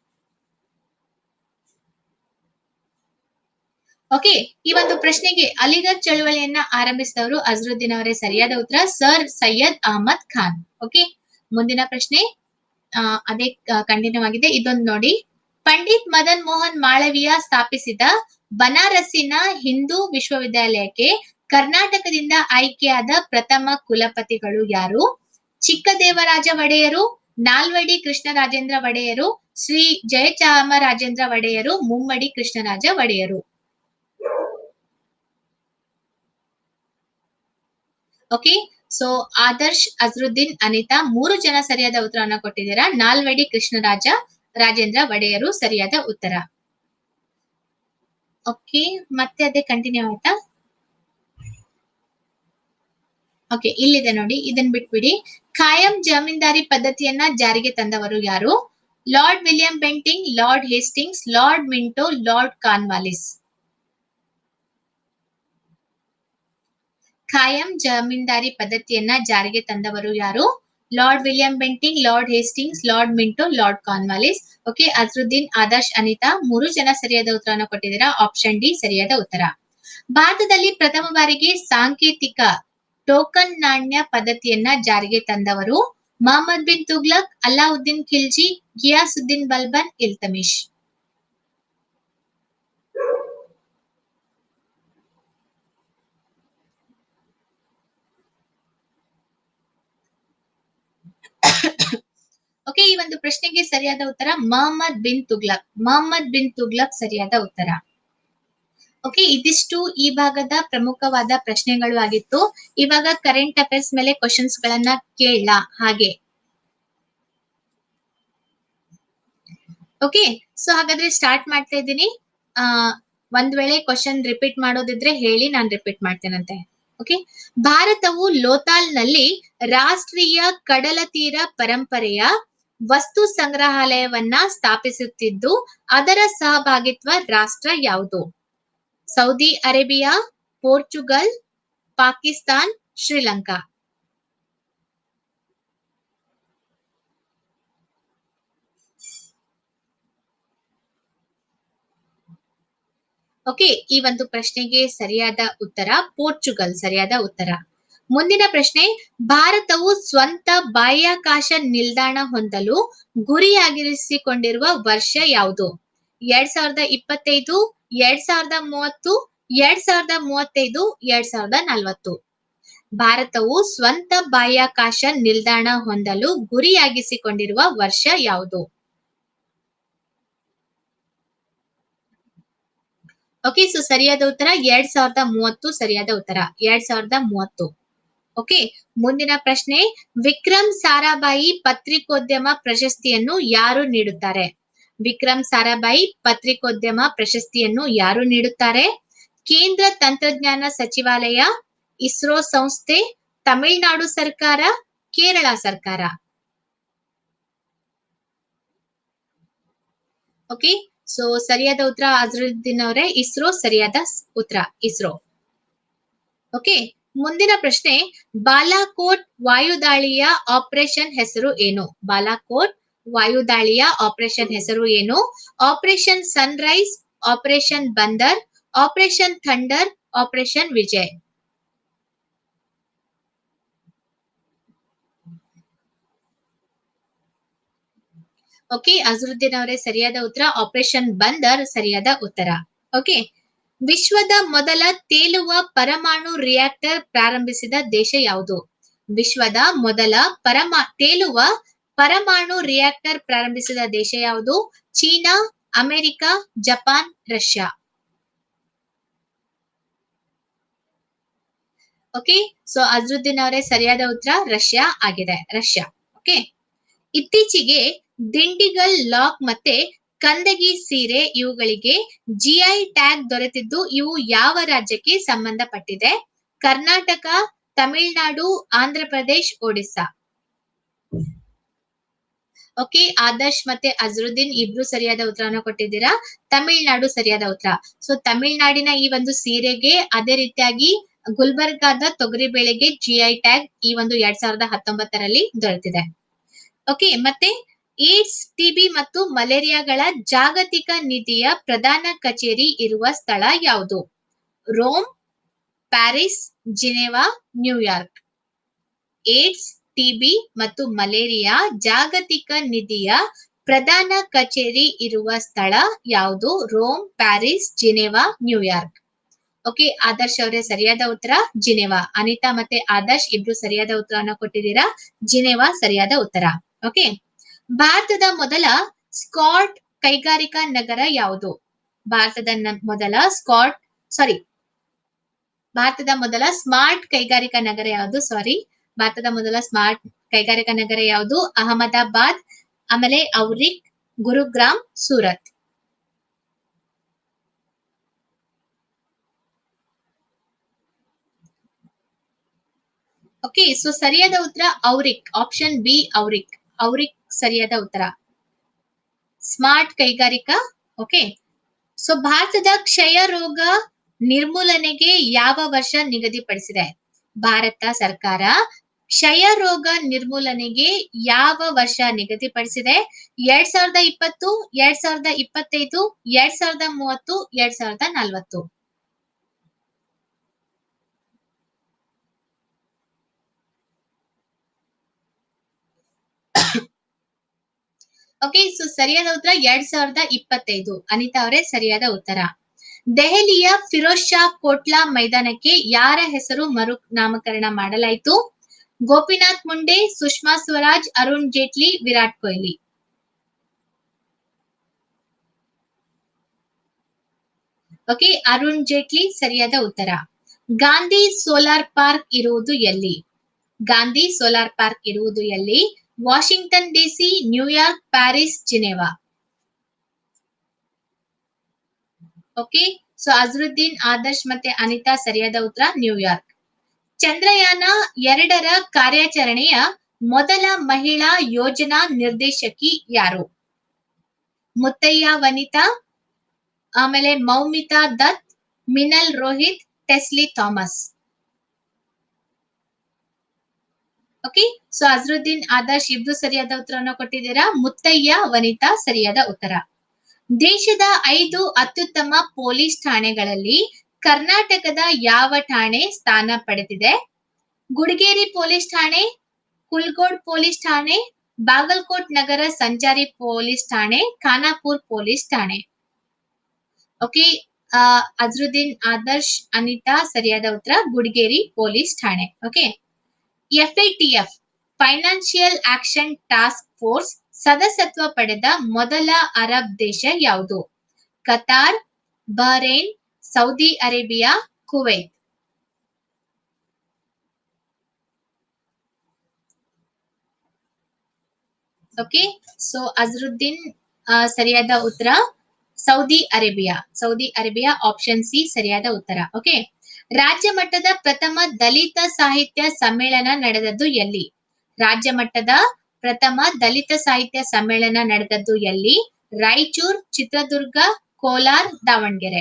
ಓಕೆ ಈ ಒಂದು ಪ್ರಶ್ನೆಗೆ ಅಲಿಗರ್ ಚಳುವಳಿಯನ್ನ ಆರಂಭಿಸಿದವರು ಅಜರುದ್ದೀನ್ ಅವರೇ ಸರಿಯಾದ ಉತ್ತರ ಸರ್ ಸೈಯದ್ ಅಹಮದ್ ಖಾನ್ ಓಕೆ ಮುಂದಿನ ಪ್ರಶ್ನೆ ಆ, ಅದೇ ಕಂಟಿನ್ಯೂ ಆಗಿದೆ ಇದೊಂದು ನೋಡಿ ಪಂಡಿತ್ ಮದನ್ ಮೋಹನ್ ಮಾಳವಿಯ ಸ್ಥಾಪಿಸಿದ ಬನಾರಸ್ಸಿನ ಹಿಂದೂ ವಿಶ್ವವಿದ್ಯಾಲಯಕ್ಕೆ ಕರ್ನಾಟಕದಿಂದ ಆಯ್ಕೆಯಾದ ಪ್ರಥಮ ಕುಲಪತಿಗಳು ಯಾರು ಚಿಕ್ಕದೇವರಾಜ ಒಡೆಯರು ನಾಲ್ವಡಿ ಕೃಷ್ಣರಾಜೇಂದ್ರ ಒಡೆಯರು ಶ್ರೀ ಜಯಚಾಮರಾಜೇಂದ್ರ ಒಡೆಯರು ಮುಮ್ಮಡಿ ಕೃಷ್ಣರಾಜ ಒಡೆಯರು ಓಕೆ ಸೊ ಆದರ್ಶ್ ಅಜರುದ್ದೀನ್ ಅನಿತಾ ಮೂರು ಜನ ಸರಿಯಾದ ಉತ್ತರವನ್ನ ಕೊಟ್ಟಿದ್ದೀರಾ ನಾಲ್ವಡಿ ಕೃಷ್ಣರಾಜ ರಾಜೇಂದ್ರ ಒಡೆಯರು ಸರಿಯಾದ ಉತ್ತರ ಓಕೆ ಮತ್ತೆ ಅದೇ ಕಂಟಿನ್ಯೂ ಆಯ್ತಾ ಓಕೆ ಇಲ್ಲಿದೆ ನೋಡಿ ಇದನ್ ಬಿಟ್ಬಿಡಿ ಖಾಯಂ ಜಮೀನ್ದಾರಿ ಪದ್ಧತಿಯನ್ನ ಜಾರಿಗೆ ತಂದವರು ಯಾರು Lord William Bentinck Lord Hastings Lord Minto Lord Cornwallis ಖಾಯಂ ಜಮೀನ್ದಾರಿ ಪದ್ಧತಿಯನ್ನ ಜಾರಿಗೆ ತಂದವರು ಯಾರು Lord William Bentinck Lord Hastings Lord Minto Lord Cornwallis okay Azharuddin Adarsh Anita ಮೂರು ಜನ ಸರಿಯಾದ ಉತ್ತರವನ್ನು ಕೊಟ್ಟಿದ್ದೀರಾ ಆಪ್ಷನ್ ಡಿ ಸರಿಯಾದ ಉತ್ತರ ಭಾರತದಲ್ಲಿ ಪ್ರಥಮ ಬಾರಿಗೆ ಸಾಂಕೇತಿಕ ಟೋಕನ್ ನಾಣ್ಯ ಪದ್ಧತಿಯನ್ನ ಜಾರಿಗೆ ತಂದವರು ಮಹಮ್ಮದ್ ಬಿನ್ ತುಗ್ಲಕ್ ಅಲ್ಲಾವುದ್ದೀನ್ ಖಿಲ್ಜಿ ಗಿಯಾಸುದ್ದೀನ್ ಬಲ್ಬನ್ ಇಲ್ತಮಿಶ್ ಓಕೆ ಈ ಒಂದು ಪ್ರಶ್ನೆಗೆ ಸರಿಯಾದ ಉತ್ತರ ಮಹಮ್ಮದ್ ಬಿನ್ ತುಗ್ಲಕ್ ಮಹಮ್ಮದ್ ಬಿನ್ ತುಗ್ಲಕ್ ಸರಿಯಾದ ಉತ್ತರ ಓಕೆ ಇದಿಷ್ಟು ಈ ಭಾಗದ ಪ್ರಮುಖವಾದ ಪ್ರಶ್ನೆಗಳು ಆಗಿತ್ತು ಇವಾಗ ಕರೆಂಟ್ ಅಫೇರ್ಸ್ ಮೇಲೆ ಕ್ವಶನ್ಸ್ ಗಳನ್ನ ಕೇಳಲ ಹಾಗೆ ಓಕೆ ಸೊ ಹಾಗಾದ್ರೆ ಸ್ಟಾರ್ಟ್ ಮಾಡ್ತಾ ಇದ್ದೀನಿ ಆ ಒಂದ್ ವೇಳೆ ಕ್ವಶನ್ ರಿಪೀಟ್ ಮಾಡೋದಿದ್ರೆ ಹೇಳಿ ನಾನು ರಿಪೀಟ್ ಮಾಡ್ತೇನಂತೆ ಓಕೆ ಭಾರತವು ಲೋತಾಲ್ನಲ್ಲಿ ರಾಷ್ಟ್ರೀಯ ಕಡಲ ತೀರ ಪರಂಪರೆಯ ವಸ್ತು ಸಂಗ್ರಹಾಲಯವನ್ನ ಸ್ಥಾಪಿಸುತ್ತಿದ್ದು ಅದರ ಸಹಭಾಗಿತ್ವ ರಾಷ್ಟ್ರ ಯಾವುದು Saudi Arabia Portugal Pakistan Sri Lanka okay ಈ ಒಂದು ಪ್ರಶ್ನೆಗೆ ಸರಿಯಾದ ಉತ್ತರ ಪೋರ್ಚುಗಲ್ ಸರಿಯಾದ ಉತ್ತರ ಮುಂದಿನ ಪ್ರಶ್ನೆ ಭಾರತವು ಸ್ವಂತ ಬಾಹ್ಯಾಕಾಶ ನಿಲ್ದಾಣ ಹೊಂದಲು ಗುರಿಯಾಗಿರಿಸಿಕೊಂಡಿರುವ ವರ್ಷ ಯಾವುದು ಎರಡ್ ಸಾವಿರದ ಇಪ್ಪತ್ತೈದು ಎರಡ್ ಸಾವಿರದ ಮೂವತ್ತು ಎರಡ್ ಸಾವಿರದ ಮೂವತ್ತೈದು ಎರಡ್ ಸಾವಿರದ ನಲವತ್ತು ಭಾರತವು ಸ್ವಂತ ಬಾಹ್ಯಾಕಾಶ ನಿಲ್ದಾಣ ಹೊಂದಲು ಗುರಿಯಾಗಿಸಿಕೊಂಡಿರುವ ವರ್ಷ ಯಾವುದು ಓಕೆ ಸೊ ಸರಿಯಾದ ಉತ್ತರ ಎರಡ್ ಸಾವಿರದ ಮೂವತ್ತು ಸರಿಯಾದ ಉತ್ತರ ಎರಡ್ ಸಾವಿರದ ಮೂವತ್ತು ಓಕೆ ಮುಂದಿನ ಪ್ರಶ್ನೆ ವಿಕ್ರಮ್ ಸಾರಾಭಾಯಿ ಪತ್ರಿಕೋದ್ಯಮ ಪ್ರಶಸ್ತಿಯನ್ನು ಯಾರು ನೀಡುತ್ತಾರೆ ವಿಕ್ರಮ್ ಸಾರಾಭಾಯಿ ಪತ್ರಿಕೋದ್ಯಮ ಪ್ರಶಸ್ತಿಯನ್ನು ಯಾರು ನೀಡುತ್ತಾರೆ ಕೇಂದ್ರ ತಂತ್ರಜ್ಞಾನ ಸಚಿವಾಲಯ ಇಸ್ರೋ ಸಂಸ್ಥೆ ತಮಿಳುನಾಡು ಸರ್ಕಾರ ಕೇರಳ ಸರ್ಕಾರ ಓಕೆ ಸೊ ಸರಿಯಾದ ಉತ್ತರ ಅಜರುದ್ದೀನ್ ಅವರೇ ಇಸ್ರೋ ಸರಿಯಾದ ಉತ್ತರ ಇಸ್ರೋ ಓಕೆ ಮುಂದಿನ ಪ್ರಶ್ನೆ ಬಾಲಾಕೋಟ್ ವಾಯುದಾಳಿಯ ಆಪರೇಷನ್ ಹೆಸರು ಏನು ಬಾಲಾಕೋಟ್ ವಾಯುದಾಳಿಯ ಆಪರೇಷನ್ ಹೆಸರು ಏನು operation sunrise operation Bandar operation thunder operation Vijay okay Azharuddin ಅವರೇ ಸರಿಯಾದ ಉತ್ತರ ಆಪರೇಷನ್ ಬಂದರ್ ಸರಿಯಾದ ಉತ್ತರ ಓಕೆ ವಿಶ್ವದ ಮೊದಲ ತೇಲುವ ಪರಮಾಣು ರಿಯಾಕ್ಟರ್ ಪ್ರಾರಂಭಿಸಿದ ದೇಶ ಯಾವುದು ವಿಶ್ವದ ಮೊದಲ ಪರಮಾ ತೇಲುವ ಪರಮಾಣು ರಿಯಾಕ್ಟರ್ ಪ್ರಾರಂಭಿಸಿದ ದೇಶ ಯಾವುದು China America Japan Russia okay so Azharuddin ಅವರೇ ಸರಿಯಾದ ಉತ್ತರ ರಷ್ಯಾ ಆಗಿದೆ ರಷ್ಯಾ ಓಕೆ ಇತ್ತೀಚೆಗೆ ದಿಂಡಿಗಲ್ ಲಾಕ್ ಮತ್ತೆ ಕಂದಗಿ ಸೀರೆ ಇವುಗಳಿಗೆ ಜಿಐ ಟ್ಯಾಗ್ ದೊರೆತಿದ್ದು ಇವು ಯಾವ ರಾಜ್ಯಕ್ಕೆ ಸಂಬಂಧಪಟ್ಟಿದೆ ಕರ್ನಾಟಕ ತಮಿಳುನಾಡು ಆಂಧ್ರ ಪ್ರದೇಶ್ ಒಡಿಸ್ಸಾ ಓಕೆ ಆದರ್ಶ್ ಮತ್ತೆ ಅಜರುದ್ದೀನ್ ಇಬ್ರು ಸರಿಯಾದ ಉತ್ತರವನ್ನು ಕೊಟ್ಟಿದ್ದೀರಾ ತಮಿಳ್ನಾಡು ಸರಿಯಾದ ಉತ್ತರ ಸೊ ತಮಿಳ್ನಾಡಿನ ಈ ಒಂದು ಸೀರೆಗೆ ಅದೇ ರೀತಿಯಾಗಿ ಗುಲ್ಬರ್ಗಾದ ತೊಗರಿ ಬೇಳೆಗೆ ಜಿಐ ಟ್ಯಾಗ್ ಈ ಒಂದು ಎರಡ್ ಸಾವಿರದ ಹತ್ತೊಂಬತ್ತರಲ್ಲಿ ದೊರೆತಿದೆ ಓಕೆ ಮತ್ತೆ ಏಡ್ಸ್ ಟಿಬಿ ಮತ್ತು ಮಲೇರಿಯಾಗಳ ಜಾಗತಿಕ ನಿಧಿಯ ಪ್ರಧಾನ ಕಚೇರಿ ಇರುವ ಸ್ಥಳ ಯಾವುದು Rome Paris Geneva New York AIDS TB ಮತ್ತು ಮಲೇರಿಯಾ ಜಾಗತಿಕ ನಿಧಿಯ ಪ್ರಧಾನ ಕಚೇರಿ ಇರುವ ಸ್ಥಳ ಯಾವುದು Rome Paris Geneva New York okay Adarsh ಅವರೇ ಸರಿಯಾದ ಉತ್ತರ ಜಿನೆವಾ ಅನಿತಾ ಮತ್ತೆ ಆದರ್ಶ್ ಇಬ್ರು ಸರಿಯಾದ ಉತ್ತರವನ್ನು ಕೊಟ್ಟಿದ್ದೀರಾ ಜಿನೆವಾ ಸರಿಯಾದ ಉತ್ತರ ಓಕೆ ಭಾರತದ ಮೊದಲ ಸ್ಕಾಟ್ ಕೈಗಾರಿಕಾ ನಗರ ಯಾವುದು ಭಾರತದ ಮೊದಲ ಸ್ಕಾಟ್ ಸಾರಿ ಭಾರತದ ಮೊದಲ ಸ್ಮಾರ್ಟ್ ಕೈಗಾರಿಕಾ ನಗರ ಯಾವುದು ಸಾರಿ ಭಾರತದ ಮೊದಲ ಸ್ಮಾರ್ಟ್ ಕೈಗಾರಿಕಾ ನಗರ ಯಾವುದು ಅಹಮದಾಬಾದ್ ಆಮೇಲೆ ಔರಿಕ್ ಗುರುಗ್ರಾಮ್ ಸೂರತ್ ಓಕೆ ಸೊ ಸರಿಯಾದ ಉತ್ತರ ಔರಿಕ್ ಆಪ್ಷನ್ ಬಿ ಔರಿಕ್ ಔರಿಕ್ ಸರಿಯಾದ ಉತ್ತರ ಸ್ಮಾರ್ಟ್ ಕೈಗಾರಿಕಾ ಓಕೆ ಸೊ ಭಾರತದ ಕ್ಷಯ ರೋಗ ನಿರ್ಮೂಲನೆಗೆ ಯಾವ ವರ್ಷ ನಿಗದಿಪಡಿಸಿದೆ ಭಾರತ ಸರ್ಕಾರ ಕ್ಷಯ ರೋಗ ನಿರ್ಮೂಲನೆಗೆ ಯಾವ ವರ್ಷ ನಿಗದಿಪಡಿಸಿದೆ ಎರಡ್ ಸಾವಿರದ ಇಪ್ಪತ್ತು ಎರಡ್ ಸಾವಿರದ ಇಪ್ಪತ್ತೈದು ಎರಡ್ ಸಾವಿರದ ಮೂವತ್ತು ಎರಡ್ ಸಾವಿರದ ನಲವತ್ತು ಓಕೆ ಸೊ ಸರಿಯಾದ ಉತ್ತರ ಎರಡ್ ಸಾವಿರದ ಇಪ್ಪತ್ತೈದು ಅನಿತಾ ಅವರೇ ಸರಿಯಾದ ಉತ್ತರ ದೆಹಲಿಯ ಫಿರೋಜ್ ಶಾ ಕೋಟ್ಲಾ ಮೈದಾನಕ್ಕೆ ಯಾರ ಹೆಸರು ಮರು ನಾಮಕರಣ ಮಾಡಲಾಯಿತು ಗೋಪಿನಾಥ್ ಮುಂಡೆ ಸುಷ್ಮಾ ಸ್ವರಾಜ್ ಅರುಣ್ ಜೇಟ್ಲಿ ವಿರಾಟ್ ಕೊಹ್ಲಿ ಓಕೆ ಅರುಣ್ ಜೇಟ್ಲಿ ಸರಿಯಾದ ಉತ್ತರ ಗಾಂಧಿ ಸೋಲಾರ್ ಪಾರ್ಕ್ ಇರುವುದು ಎಲ್ಲಿ ಗಾಂಧಿ ಸೋಲಾರ್ ಪಾರ್ಕ್ ಇರುವುದು ಎಲ್ಲಿ Washington DC New York Paris Geneva okay so Azharuddin Adarsh ಮತ್ತೆ ಅನಿತಾ ಸರಿಯಾದ ಉತ್ತರ ನ್ಯೂಯಾರ್ಕ್ ಚಂದ್ರಯಾನ ಎರಡರ ಕಾರ್ಯಾಚರಣೆಯ ಮೊದಲ ಮಹಿಳಾ ಯೋಜನಾ ನಿರ್ದೇಶಕಿ ಯಾರು ಮುತ್ತಯ್ಯ ವನಿತಾ ಆಮೇಲೆ ಮೌಮಿತಾ ದತ್ ಮಿನಲ್ ರೋಹಿತ್ ಟೆಸ್ಲಿ ಥಾಮಸ್ ಓಕೆ ಸೊ ಅಜರುದ್ದೀನ್ ಆದರ್ಶ್ ಇಬ್ರು ಸರಿಯಾದ ಉತ್ತರವನ್ನು ಕೊಟ್ಟಿದ್ದೀರಾ ಮುತ್ತಯ್ಯ ವನಿತಾ ಸರಿಯಾದ ಉತ್ತರ ದೇಶದ ಐದು ಅತ್ಯುತ್ತಮ ಪೊಲೀಸ್ ಠಾಣೆಗಳಲ್ಲಿ ಕರ್ನಾಟಕದ ಯಾವ ಠಾಣೆ ಸ್ಥಾನ ಪಡೆದಿದೆ ಗುಡಿಗೇರಿ ಪೊಲೀಸ್ ಠಾಣೆ ಕುಲ್ಗೋಡ್ ಪೊಲೀಸ್ ಠಾಣೆ ಬಾಗಲ್ಕೋಟ್ ನಗರ ಸಂಚಾರಿ ಪೊಲೀಸ್ ಠಾಣೆ ಖಾನಾಪುರ್ ಪೊಲೀಸ್ ಠಾಣೆ ಓಕೆ ಅಜರುದ್ದೀನ್ ಆದರ್ಶ್ ಅನಿತಾ ಸರಿಯಾದ ಉತ್ತರ ಗುಡಿಗೇರಿ ಪೊಲೀಸ್ ಠಾಣೆ okay FATF financial action task force ಸದಸ್ಯತ್ವ ಪಡೆದ ಮೊದಲ ಅರಬ್ ದೇಶ ಯಾವುದು Qatar Bahrain Saudi Arabia Kuwait okay so Azharuddin ಆ, ಸರಿಯಾದ ಉತ್ತರ Saudi Arabia Saudi Arabia option C ಸರಿಯಾದ ಉತ್ತರ ಓಕೆ ರಾಜ್ಯ ಮಟ್ಟದ ಪ್ರಥಮ ದಲಿತ ಸಾಹಿತ್ಯ ಸಮ್ಮೇಳನ ನಡೆದದ್ದು ಎಲ್ಲಿ ರಾಜ್ಯ ಮಟ್ಟದ ಪ್ರಥಮ ದಲಿತ ಸಾಹಿತ್ಯ ಸಮ್ಮೇಳನ ನಡೆದದ್ದು ಎಲ್ಲಿ ರಾಯಚೂರ್ ಚಿತ್ರದುರ್ಗ ಕೋಲಾರ್ ದಾವಣಗೆರೆ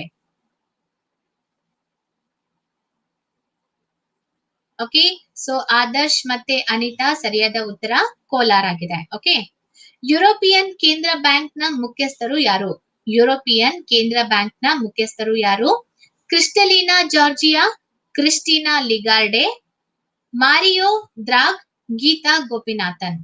ಓಕೆ ಸೊ ಆದರ್ಶ್ ಮತ್ತೆ ಅನಿತಾ ಸರಿಯಾದ ಉತ್ತರ ಕೋಲಾರ್ ಆಗಿದೆ ಓಕೆ ಯುರೋಪಿಯನ್ ಕೇಂದ್ರ ಬ್ಯಾಂಕ್ ನ ಮುಖ್ಯಸ್ಥರು ಯಾರು ಯುರೋಪಿಯನ್ ಕೇಂದ್ರ ಬ್ಯಾಂಕ್ ನ ಮುಖ್ಯಸ್ಥರು ಯಾರು Kristalina Georgieva Christina Lagarde Mario Draghi Gita Gopinathan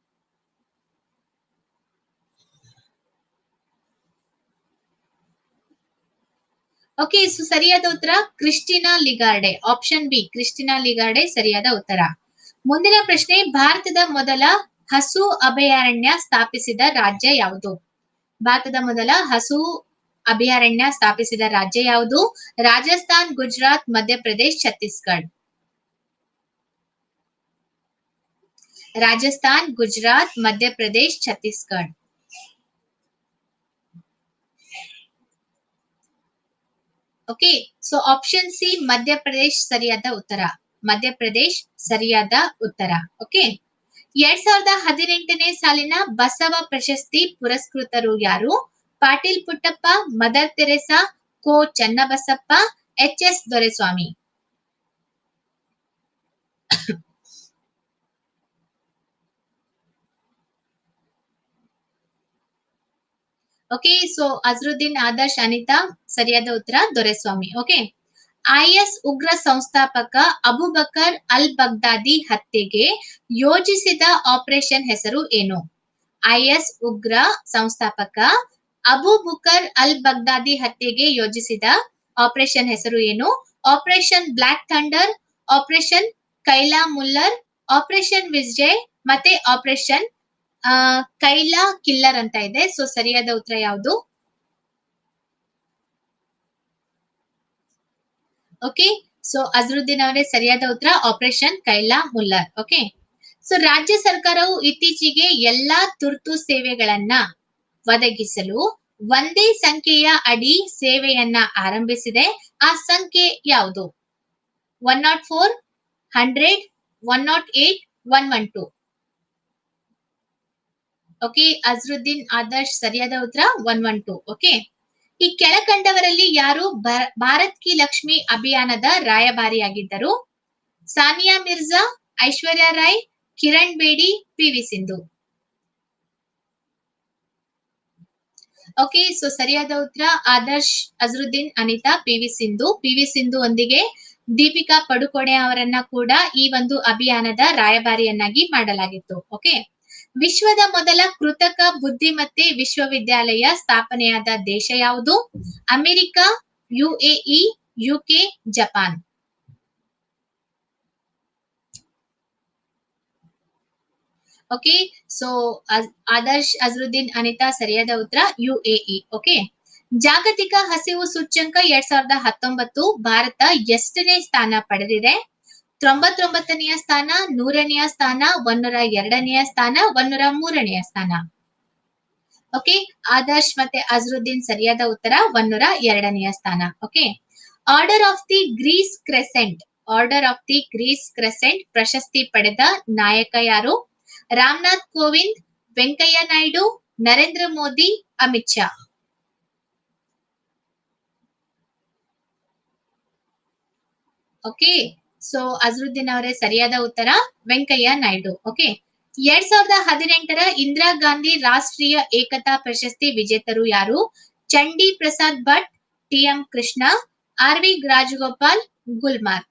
okay so ಸರಿಯಾದ ಉತ್ತರ Christina Lagarde option B Christina Lagarde ಸರಿಯಾದ ಉತ್ತರ ಮುಂದಿನ ಪ್ರಶ್ನೆ ಭಾರತದ ಮೊದಲ ಹಸು ಅಭಯಾರಣ್ಯ ಸ್ಥಾಪಿಸಿದ ರಾಜ್ಯ ಯಾವುದು ಭಾರತದ ಮೊದಲ ಹಸು ಅಭಯಾರಣ್ಯ ಸ್ಥಾಪಿಸಿದ ರಾಜ್ಯ ಯಾವುದು Rajasthan Gujarat Madhya Pradesh Chhattisgarh Rajasthan Gujarat Madhya Pradesh Chhattisgarh okay so option C Madhya Pradesh ಸರಿಯಾದ ಉತ್ತರ ಮಧ್ಯಪ್ರದೇಶ್ ಸರಿಯಾದ ಉತ್ತರ ಓಕೆ ಎರಡ್ ಸಾವಿರದ ಹದಿನೆಂಟನೇ ಸಾಲಿನ ಬಸವ ಪ್ರಶಸ್ತಿ ಪುರಸ್ಕೃತರು ಯಾರು Patil Puttappa Mother Teresa Ko Channabasappa H S Doreswamy okay so Azharuddin Adarsh Anita ಸರಿಯಾದ ಉತ್ತರ ದೊರೆಸ್ವಾಮಿ ಓಕೆ ಐಎಸ್ ಉಗ್ರ ಸಂಸ್ಥಾಪಕ ಅಬುಬಕರ್ ಅಲ್ ಬಗ್ದಾದಿ ಹತ್ಯೆಗೆ ಯೋಜಿಸಿದ ಆಪರೇಷನ್ ಹೆಸರು ಏನು ಐಎಸ್ ಉಗ್ರ ಸಂಸ್ಥಾಪಕ ಅಬು ಬುಕರ್ ಅಲ್ ಬಗ್ದಾದಿ ಹತ್ಯೆಗೆ ಯೋಜಿಸಿದ ಆಪರೇಷನ್ ಹೆಸರು ಏನು operation black thunder operation Kayla Mueller operation Vijay ಮತ್ತೆ ಆಪರೇಷನ್ ಆ, ಕೈಲಾ ಕಿಲ್ಲರ್ ಅಂತ ಇದೆ ಸೊ ಸರಿಯಾದ ಉತ್ತರ ಯಾವುದು ಓಕೆ ಸೊ ಅಜರುದ್ದೀನ್ ಅವರೇ ಸರಿಯಾದ ಉತ್ತರ operation Kayla Mueller okay so ರಾಜ್ಯ ಸರ್ಕಾರವು ಇತ್ತೀಚೆಗೆ ಎಲ್ಲಾ ತುರ್ತು ಸೇವೆಗಳನ್ನ ಒದಗಿಸಲು ಒಂದೇ ಸಂಖ್ಯೆಯ ಅಡಿ ಸೇವೆಯನ್ನ ಆರಂಭಿಸಿದೆ ಆ ಸಂಖ್ಯೆ ಯಾವುದು one nought four hundred one nought eight one one two okay Azharuddin Adarsh ಸರಿಯಾದ ಉತ್ತರ ಒನ್ ಒನ್ ಟೂ ಓಕೆ ಈ ಕೆಳಕಂಡವರಲ್ಲಿ ಯಾರು ಭಾ- ಭಾರತ್ ಕಿ ಲಕ್ಷ್ಮಿ ಅಭಿಯಾನದ ರಾಯಭಾರಿಯಾಗಿದ್ದರು Sania Mirza Aishwarya Rai Kiran Bedi P V Sindhu okay so ಸರಿಯಾದ ಉತ್ತರ Adarsh Azharuddin Anita P V Sindhu P V Sindhu ಒಂದಿಗೆ ದೀಪಿಕಾ ಪಡುಕೋಣೆ ಅವರನ್ನ ಕೂಡ ಈ ಒಂದು ಅಭಿಯಾನದ ರಾಯಭಾರಿಯನ್ನಾಗಿ ಮಾಡಲಾಗಿತ್ತು ಓಕೆ ವಿಶ್ವದ ಮೊದಲ ಕೃತಕ ಬುದ್ಧಿಮತ್ತೆ ವಿಶ್ವವಿದ್ಯಾಲಯ ಸ್ಥಾಪನೆಯಾದ ದೇಶ ಯಾವುದು America UAE UK Japan okay so Adarsh Azharuddin Anita ಸರಿಯಾದ ಉತ್ತರ ಯುಎಇ ಓಕೆ ಜಾಗತಿಕ ಹಸಿವು ಸೂಚ್ಯಂಕ ಎರಡ್ ಸಾವಿರದ ಹತ್ತೊಂಬತ್ತು ಭಾರತ ಎಷ್ಟನೇ ಸ್ಥಾನ ಪಡೆದಿದೆ ತೊಂಬತ್ತೊಂಬತ್ತನೆಯ ಸ್ಥಾನ ನೂರನೆಯ ಸ್ಥಾನ ಒಂದೂರ ಎರಡನೆಯ ಸ್ಥಾನ ಒಂದೂರ ಮೂರನೆಯ ಸ್ಥಾನ ಓಕೆ ಆದರ್ಶ್ ಮತ್ತೆ ಅಜರುದ್ದೀನ್ ಸರಿಯಾದ ಉತ್ತರ ಒನ್ನೂರ ಎರಡನೆಯ ಸ್ಥಾನ okay order of the Greece crescent order of the Greece crescent ಪ್ರಶಸ್ತಿ ಪಡೆದ ನಾಯಕ ಯಾರು ರಾಮನಾಥ್ ಕೋವಿಂದ್ ವೆಂಕಯ್ಯ ನಾಯ್ಡು ನರೇಂದ್ರ ಮೋದಿ ಅಮಿತ್ ಶಾ ಓಕೆ ಸೊ ಅಜರುದ್ದೀನ್ ಅವರೇ ಸರಿಯಾದ ಉತ್ತರ ವೆಂಕಯ್ಯ ನಾಯ್ಡು ಓಕೆ ಎರಡ್ ಸಾವಿರದ ಹದಿನೆಂಟರ ಇಂದಿರಾ ಗಾಂಧಿ ರಾಷ್ಟ್ರೀಯ ಏಕತಾ ಪ್ರಶಸ್ತಿ ವಿಜೇತರು ಯಾರು Chandi Prasad Bhatt T M Krishna R V Rajagopal Gulmar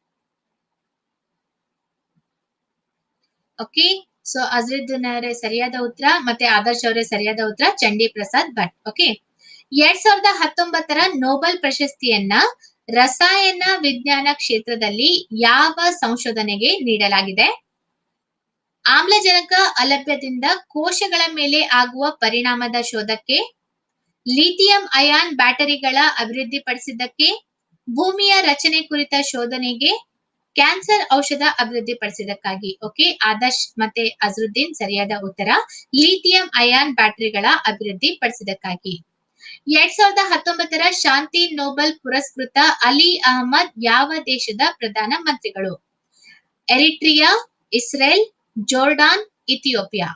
okay so Azharuddin ಅವರೇ ಸರಿಯಾದ ಉತ್ತರ ಮತ್ತೆ ಆದರ್ಶ್ ಅವರೇ ಸರಿಯಾದ ಉತ್ತರ ಚಂಡಿ ಪ್ರಸಾದ್ ಭಟ್ ಓಕೆ ಎರಡ್ ಸಾವಿರದ ಹತ್ತೊಂಬತ್ತರ ನೋಬೆಲ್ ಪ್ರಶಸ್ತಿಯನ್ನ ರಸಾಯನ ವಿಜ್ಞಾನ ಕ್ಷೇತ್ರದಲ್ಲಿ ಯಾವ ಸಂಶೋಧನೆಗೆ ನೀಡಲಾಗಿದೆ ಆಮ್ಲಜನಕ ಅಲಭ್ಯದಿಂದ ಕೋಶಗಳ ಮೇಲೆ ಆಗುವ ಪರಿಣಾಮದ ಶೋಧಕ್ಕೆ ಲಿಥಿಯಂ ಅಯಾನ್ ಬ್ಯಾಟರಿಗಳ ಅಭಿವೃದ್ಧಿಪಡಿಸಿದ್ದಕ್ಕೆ ಭೂಮಿಯ ರಚನೆ ಕುರಿತ ಶೋಧನೆಗೆ ಕ್ಯಾನ್ಸರ್ ಔಷಧ ಅಭಿವೃದ್ಧಿಪಡಿಸಿದ್ದಕ್ಕಾಗಿ ಓಕೆ ಆದರ್ಶ್ ಮತ್ತೆ ಅಜರುದ್ದೀನ್ ಸರಿಯಾದ ಉತ್ತರ ಲಿಥಿಯಂ ಅಯಾನ್ ಬ್ಯಾಟರಿಗಳ ಅಭಿವೃದ್ಧಿ ಪಡಿಸಿದ್ದಕ್ಕಾಗಿ ಎರಡ್ ಸಾವಿರದ ಹತ್ತೊಂಬತ್ತರ ಶಾಂತಿ ನೋಬೆಲ್ ಪುರಸ್ಕೃತ ಅಲಿ ಅಹಮದ್ ಯಾವ ದೇಶದ ಪ್ರಧಾನ ಮಂತ್ರಿಗಳು Eritrea Israel Jordan Ethiopia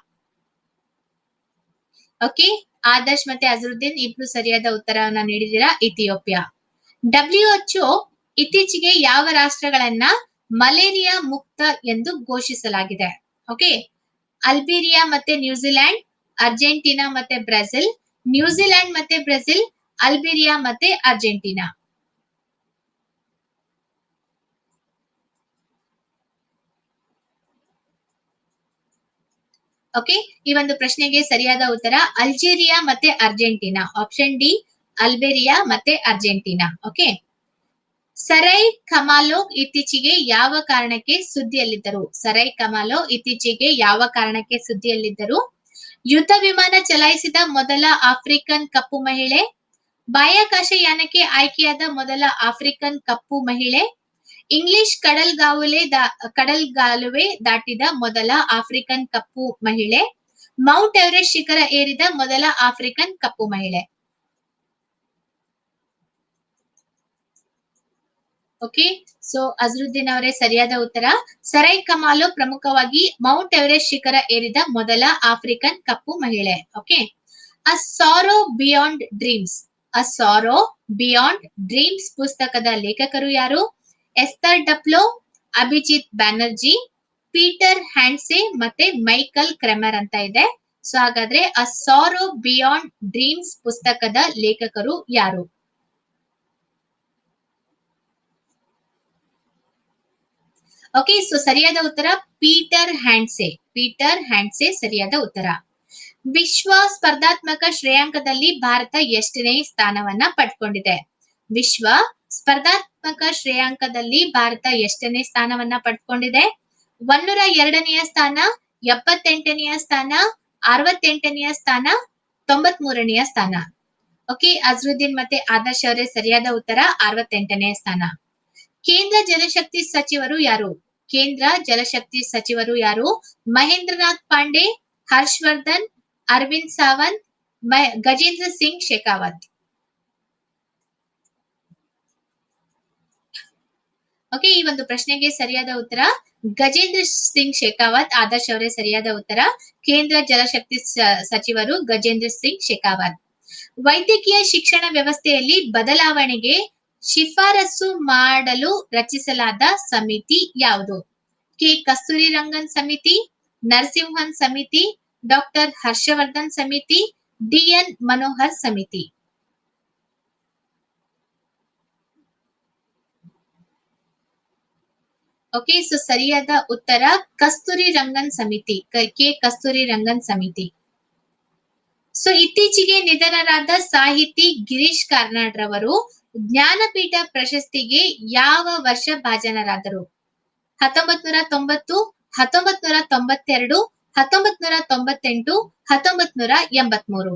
okay Adarsh ಮತ್ತೆ ಅಜರುದ್ದೀನ್ ಇಬ್ರು ಸರಿಯಾದ ಉತ್ತರವನ್ನ ನೀಡಿದ್ದೀರಾ ಇಥಿಯೋಪಿಯಾ ಡಬ್ಲ್ಯೂಎಚ್ಒ ಇತ್ತೀಚೆಗೆ ಯಾವ ರಾಷ್ಟ್ರಗಳನ್ನ ಮಲೇರಿಯಾ ಮುಕ್ತ ಎಂದು ಘೋಷಿಸಲಾಗಿದೆ ಓಕೆ ಅಲ್ಬೀರಿಯಾ ಮತ್ತೆ ನ್ಯೂಜಿಲೆಂಡ್ ಅರ್ಜೆಂಟೀನಾ ಮತ್ತೆ ಬ್ರೆಜಿಲ್ ನ್ಯೂಜಿಲೆಂಡ್ ಮತ್ತೆ ಬ್ರೆಜಿಲ್ ಅಲ್ಬೀರಿಯಾ ಮತ್ತೆ ಅರ್ಜೆಂಟೀನಾ ಓಕೆ ಈ ಒಂದು ಪ್ರಶ್ನೆಗೆ ಸರಿಯಾದ ಉತ್ತರ ಅಲ್ಜೇರಿಯಾ ಮತ್ತೆ ಅರ್ಜೆಂಟೀನಾ ಆಪ್ಷನ್ ಡಿ ಅಲ್ಬೇರಿಯಾ ಮತ್ತೆ ಅರ್ಜೆಂಟೀನಾ ಓಕೆ ಸರೈ ಕಮಾಲೋ ಇತ್ತೀಚೆಗೆ ಯಾವ ಕಾರಣಕ್ಕೆ ಸುದ್ದಿಯಲ್ಲಿದ್ದರು ಸರೈ ಕಮಾಲೋ ಇತ್ತೀಚೆಗೆ ಯಾವ ಕಾರಣಕ್ಕೆ ಸುದ್ದಿಯಲ್ಲಿದ್ದರು ಯುದ್ಧ ವಿಮಾನ ಚಲಾಯಿಸಿದ ಮೊದಲ ಆಫ್ರಿಕನ್ ಕಪ್ಪು ಮಹಿಳೆ ಬಾಹ್ಯಾಕಾಶ ಯಾನಕ್ಕೆ ಆಯ್ಕೆಯಾದ ಮೊದಲ ಆಫ್ರಿಕನ್ ಕಪ್ಪು ಮಹಿಳೆ ಇಂಗ್ಲಿಷ್ ಕಡಲ್ಗಾವಲೆ ಕಡಲ್ಗಾಲುವೆ ದಾಟಿದ ಮೊದಲ ಆಫ್ರಿಕನ್ ಕಪ್ಪು ಮಹಿಳೆ ಮೌಂಟ್ ಎವರೆಸ್ಟ್ ಶಿಖರ ಏರಿದ ಮೊದಲ ಆಫ್ರಿಕನ್ ಕಪ್ಪು ಮಹಿಳೆ ಓಕೆ ಸೊ ಅಜರುದ್ದೀನ್ ಅವರೇ ಸರಿಯಾದ ಉತ್ತರ ಸರೈ ಕಮಾಲು ಪ್ರಮುಖವಾಗಿ ಮೌಂಟ್ ಎವರೆಸ್ಟ್ ಶಿಖರ ಏರಿದ ಮೊದಲ ಆಫ್ರಿಕನ್ ಕಪ್ಪು ಮಹಿಳೆ okay a sorrow beyond dreams a sorrow beyond dreams ಪುಸ್ತಕದ ಲೇಖಕರು ಯಾರು Esther Duflo Abhijit Banerjee Peter Handke ಮತ್ತೆ ಮೈಕಲ್ ಕ್ರೆಮರ್ ಅಂತ ಇದೆ ಸೊ ಹಾಗಾದ್ರೆ ಅ ಸಾರೋ ಬಿಯಾಂಡ್ ಡ್ರೀಮ್ಸ್ ಪುಸ್ತಕದ ಲೇಖಕರು ಯಾರು ಓಕೆ ಸೊ ಸರಿಯಾದ ಉತ್ತರ ಪೀಟರ್ ಹ್ಯಾಂಡ್ಸೆ ಪೀಟರ್ ಹ್ಯಾಂಡ್ಸೆ ಸರಿಯಾದ ಉತ್ತರ ವಿಶ್ವ ಸ್ಪರ್ಧಾತ್ಮಕ ಶ್ರೇಯಾಂಕದಲ್ಲಿ ಭಾರತ ಎಷ್ಟನೇ ಸ್ಥಾನವನ್ನ ಪಡ್ಕೊಂಡಿದೆ ವಿಶ್ವ ಸ್ಪರ್ಧಾತ್ಮಕ ಶ್ರೇಯಾಂಕದಲ್ಲಿ ಭಾರತ ಎಷ್ಟನೇ ಸ್ಥಾನವನ್ನ ಪಡ್ಕೊಂಡಿದೆ ಒನ್ನೂರ ಎರಡನೆಯ ಸ್ಥಾನ ಎಪ್ಪತ್ತೆಂಟನೆಯ ಸ್ಥಾನ ಅರವತ್ತೆಂಟನೆಯ ಸ್ಥಾನ ತೊಂಬತ್ ಮೂರನೆಯ ಸ್ಥಾನ ಓಕೆ ಅಜರುದ್ದೀನ್ ಮತ್ತೆ ಆದರ್ಶ್ ಅವರೇ ಸರಿಯಾದ ಉತ್ತರ ಅರವತ್ತೆಂಟನೆಯ ಸ್ಥಾನ ಕೇಂದ್ರ ಜಲಶಕ್ತಿ ಸಚಿವರು ಯಾರು ಕೇಂದ್ರ ಜಲಶಕ್ತಿ ಸಚಿವರು ಯಾರು ಮಹೇಂದ್ರನಾಥ್ ಪಾಂಡೆ ಹರ್ಷವರ್ಧನ್ ಅರವಿಂದ್ ಸಾವಂತ್ ಗಜೇಂದ್ರ ಸಿಂಗ್ ಶೇಖಾವತ್ ಓಕೆ ಈ ಒಂದು ಪ್ರಶ್ನೆಗೆ ಸರಿಯಾದ ಉತ್ತರ ಗಜೇಂದ್ರ ಸಿಂಗ್ ಶೇಖಾವತ್ ಆದರ್ಶ್ ಅವರೇ ಸರಿಯಾದ ಉತ್ತರ ಕೇಂದ್ರ ಜಲಶಕ್ತಿ ಸಚಿವರು ಗಜೇಂದ್ರ ಸಿಂಗ್ ಶೇಖಾವತ್ ವೈದ್ಯಕೀಯ ಶಿಕ್ಷಣ ವ್ಯವಸ್ಥೆಯಲ್ಲಿ ಬದಲಾವಣೆಗೆ ಶಿಫಾರಸು ಮಾಡಲು ರಚಿಸಲಾದ ಸಮಿತಿ ಯಾವುದು ಕೆ ಕಸ್ತೂರಿ ರಂಗನ್ ಸಮಿತಿ ನರಸಿಂಹನ್ ಸಮಿತಿ ಡಾಕ್ಟರ್ ಹರ್ಷವರ್ಧನ್ ಸಮಿತಿ ಡಿಎನ್ ಮನೋಹರ್ ಸಮಿತಿ ಓಕೆ ಸೊ ಸರಿಯಾದ ಉತ್ತರ ಕಸ್ತೂರಿ ರಂಗನ್ ಸಮಿತಿ ಕೆ ಕಸ್ತೂರಿ ರಂಗನ್ ಸಮಿತಿ ಸೊ ಇತ್ತೀಚೆಗೆ ನಿಧನರಾದ ಸಾಹಿತಿ ಗಿರೀಶ್ ಕಾರ್ನಾಡ್ ರವರು ಜ್ಞಾನಪೀಠ ಪ್ರಶಸ್ತಿಗೆ ಯಾವ ವರ್ಷ ಭಾಜನರಾದರು ಹತ್ತೊಂಬತ್ ನೂರ ತೊಂಬತ್ತು ಹತ್ತೊಂಬತ್ ನೂರ ತೊಂಬತ್ತೆರಡು ಹತ್ತೊಂಬತ್ ನೂರ ತೊಂಬತ್ತೆಂಟು ಹತ್ತೊಂಬತ್ ನೂರ ಎಂಬತ್ಮೂರು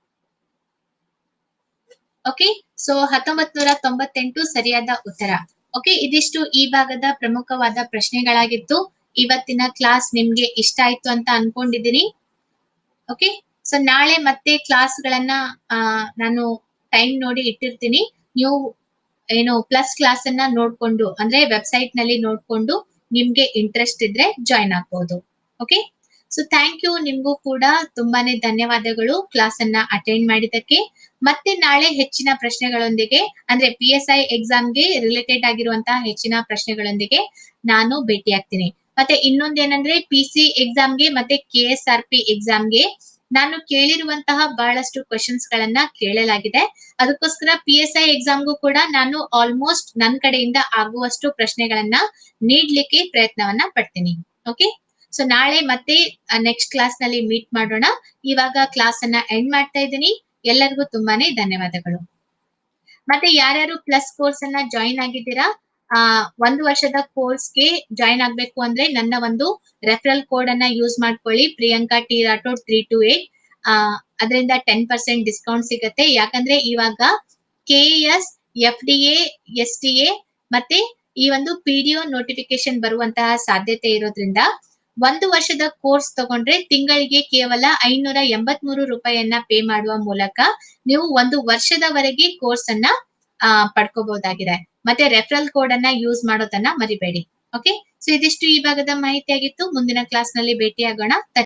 ಓಕೆ ಸೊ ಹತ್ತೊಂಬತ್ ನೂರ ತೊಂಬತ್ತೆಂಟು ಸರಿಯಾದ ಉತ್ತರ ಓಕೆ ಇದಿಷ್ಟು ಈ ಭಾಗದ ಪ್ರಮುಖವಾದ ಪ್ರಶ್ನೆಗಳಾಗಿತ್ತು ಇವತ್ತಿನ ಕ್ಲಾಸ್ ನಿಮ್ಗೆ ಇಷ್ಟ ಆಯ್ತು ಅಂತ ಅನ್ಕೊಂಡಿದ್ದೀನಿ ಓಕೆ ಸೊ ನಾಳೆ ಮತ್ತೆ ಕ್ಲಾಸ್ ಗಳನ್ನ ಆ, ನಾನು ಟೈಮ್ ನೋಡಿ ಇಟ್ಟಿರ್ತೀನಿ ನೀವು ಏನು ಪ್ಲಸ್ ಕ್ಲಾಸ್ ಅನ್ನ ನೋಡ್ಕೊಂಡು ಅಂದ್ರೆ ವೆಬ್ಸೈಟ್ ನಲ್ಲಿ ನೋಡ್ಕೊಂಡು ನಿಮ್ಗೆ ಇಂಟ್ರೆಸ್ಟ್ ಇದ್ರೆ ಜಾಯಿನ್ ಆಗ್ಬಹುದು ಓಕೆ ಸೊ ಥ್ಯಾಂಕ್ ಯು ನಿಮ್ಗೂ ಕೂಡ ತುಂಬಾನೇ ಧನ್ಯವಾದಗಳು ಕ್ಲಾಸ್ ಅನ್ನ ಅಟೆಂಡ್ ಮಾಡಿದ್ದಕ್ಕೆ ಮತ್ತೆ ನಾಳೆ ಹೆಚ್ಚಿನ ಪ್ರಶ್ನೆಗಳೊಂದಿಗೆ ಅಂದ್ರೆ ಪಿ ಎಸ್ ಐ ಎಕ್ಸಾಮ್ಗೆ ರಿಲೇಟೆಡ್ ಆಗಿರುವಂತಹ ಹೆಚ್ಚಿನ ಪ್ರಶ್ನೆಗಳೊಂದಿಗೆ ನಾನು ಭೇಟಿಯಾಗ್ತೀನಿ ಮತ್ತೆ ಇನ್ನೊಂದೇನಂದ್ರೆ ಪಿ ಸಿ ಎಕ್ಸಾಮ್ಗೆ ಮತ್ತೆ ಕೆ ಎಸ್ ಆರ್ ಪಿ ಎಕ್ಸಾಮ್ಗೆ ನಾನು ಕೇಳಿರುವಂತಹ ಬಹಳಷ್ಟು ಕ್ವಶನ್ಸ್ ಗಳನ್ನ ಕೇಳಲಾಗಿದೆ ಅದಕ್ಕೋಸ್ಕರ ಪಿ ಎಸ್ ಐ ಎಕ್ಸಾಮ್ಗೂ ಕೂಡ ನಾನು ಆಲ್ಮೋಸ್ಟ್ ನನ್ನ ಕಡೆಯಿಂದ ಆಗುವಷ್ಟು ಪ್ರಶ್ನೆಗಳನ್ನ ನೀಡ್ಲಿಕ್ಕೆ ಪ್ರಯತ್ನವನ್ನ ಪಡ್ತೀನಿ ಓಕೆ ಸೊ ನಾಳೆ ಮತ್ತೆ ನೆಕ್ಸ್ಟ್ ಕ್ಲಾಸ್ ನಲ್ಲಿ ಮೀಟ್ ಮಾಡೋಣ ಇವಾಗ ಕ್ಲಾಸ್ ಅನ್ನ ಎಂಡ್ ಮಾಡ್ತಾ ಇದ್ದೀನಿ ಎಲ್ಲರಿಗೂ ತುಂಬಾನೇ ಧನ್ಯವಾದಗಳು ಮತ್ತೆ ಯಾರ್ಯಾರು ಪ್ಲಸ್ ಕೋರ್ಸ್ ಅನ್ನ ಜಾಯಿನ್ ಆಗಿದ್ದೀರಾ ಆ ಒಂದು ವರ್ಷದ ಕೋರ್ಸ್ಗೆ ಜಾಯಿನ್ ಆಗ್ಬೇಕು ಅಂದ್ರೆ ನನ್ನ ಒಂದು ರೆಫರಲ್ ಕೋಡ್ ಅನ್ನ ಯೂಸ್ ಮಾಡ್ಕೊಳ್ಳಿ Priyanka T Rathod three two eight ಅದರಿಂದ ಟೆನ್ ಪರ್ಸೆಂಟ್ ಡಿಸ್ಕೌಂಟ್ ಸಿಗತ್ತೆ ಯಾಕಂದ್ರೆ ಇವಾಗ K S F D A S T A ಮತ್ತೆ ಈ ಒಂದು ಪಿ ಡಿ ಒ ನೋಟಿಫಿಕೇಶನ್ ಬರುವಂತಹ ಸಾಧ್ಯತೆ ಇರೋದ್ರಿಂದ ಒಂದು ವರ್ಷದ ಕೋರ್ಸ್ ತಗೊಂಡ್ರೆ ತಿಂಗಳಿಗೆ ಕೇವಲ ಐನೂರ ಎಂಬತ್ ಮೂರು ರೂಪಾಯಿಯನ್ನ ಪೇ ಮಾಡುವ ಮೂಲಕ ನೀವು ಒಂದು ವರ್ಷದವರೆಗೆ ಕೋರ್ಸ್ ಅನ್ನ ಆ, ಪಡ್ಕೋಬಹುದಾಗಿದೆ ಮತ್ತೆ ರೆಫರಲ್ ಕೋಡ್ ಅನ್ನ ಯೂಸ್ ಮಾಡೋದನ್ನ ಮರಿಬೇಡಿ ಓಕೆ ಸೊ ಇದಿಷ್ಟು ಈ ಭಾಗದ ಮಾಹಿತಿ ಆಗಿತ್ತು ಮುಂದಿನ ಕ್ಲಾಸ್ ನಲ್ಲಿ ಭೇಟಿಯಾಗೋಣ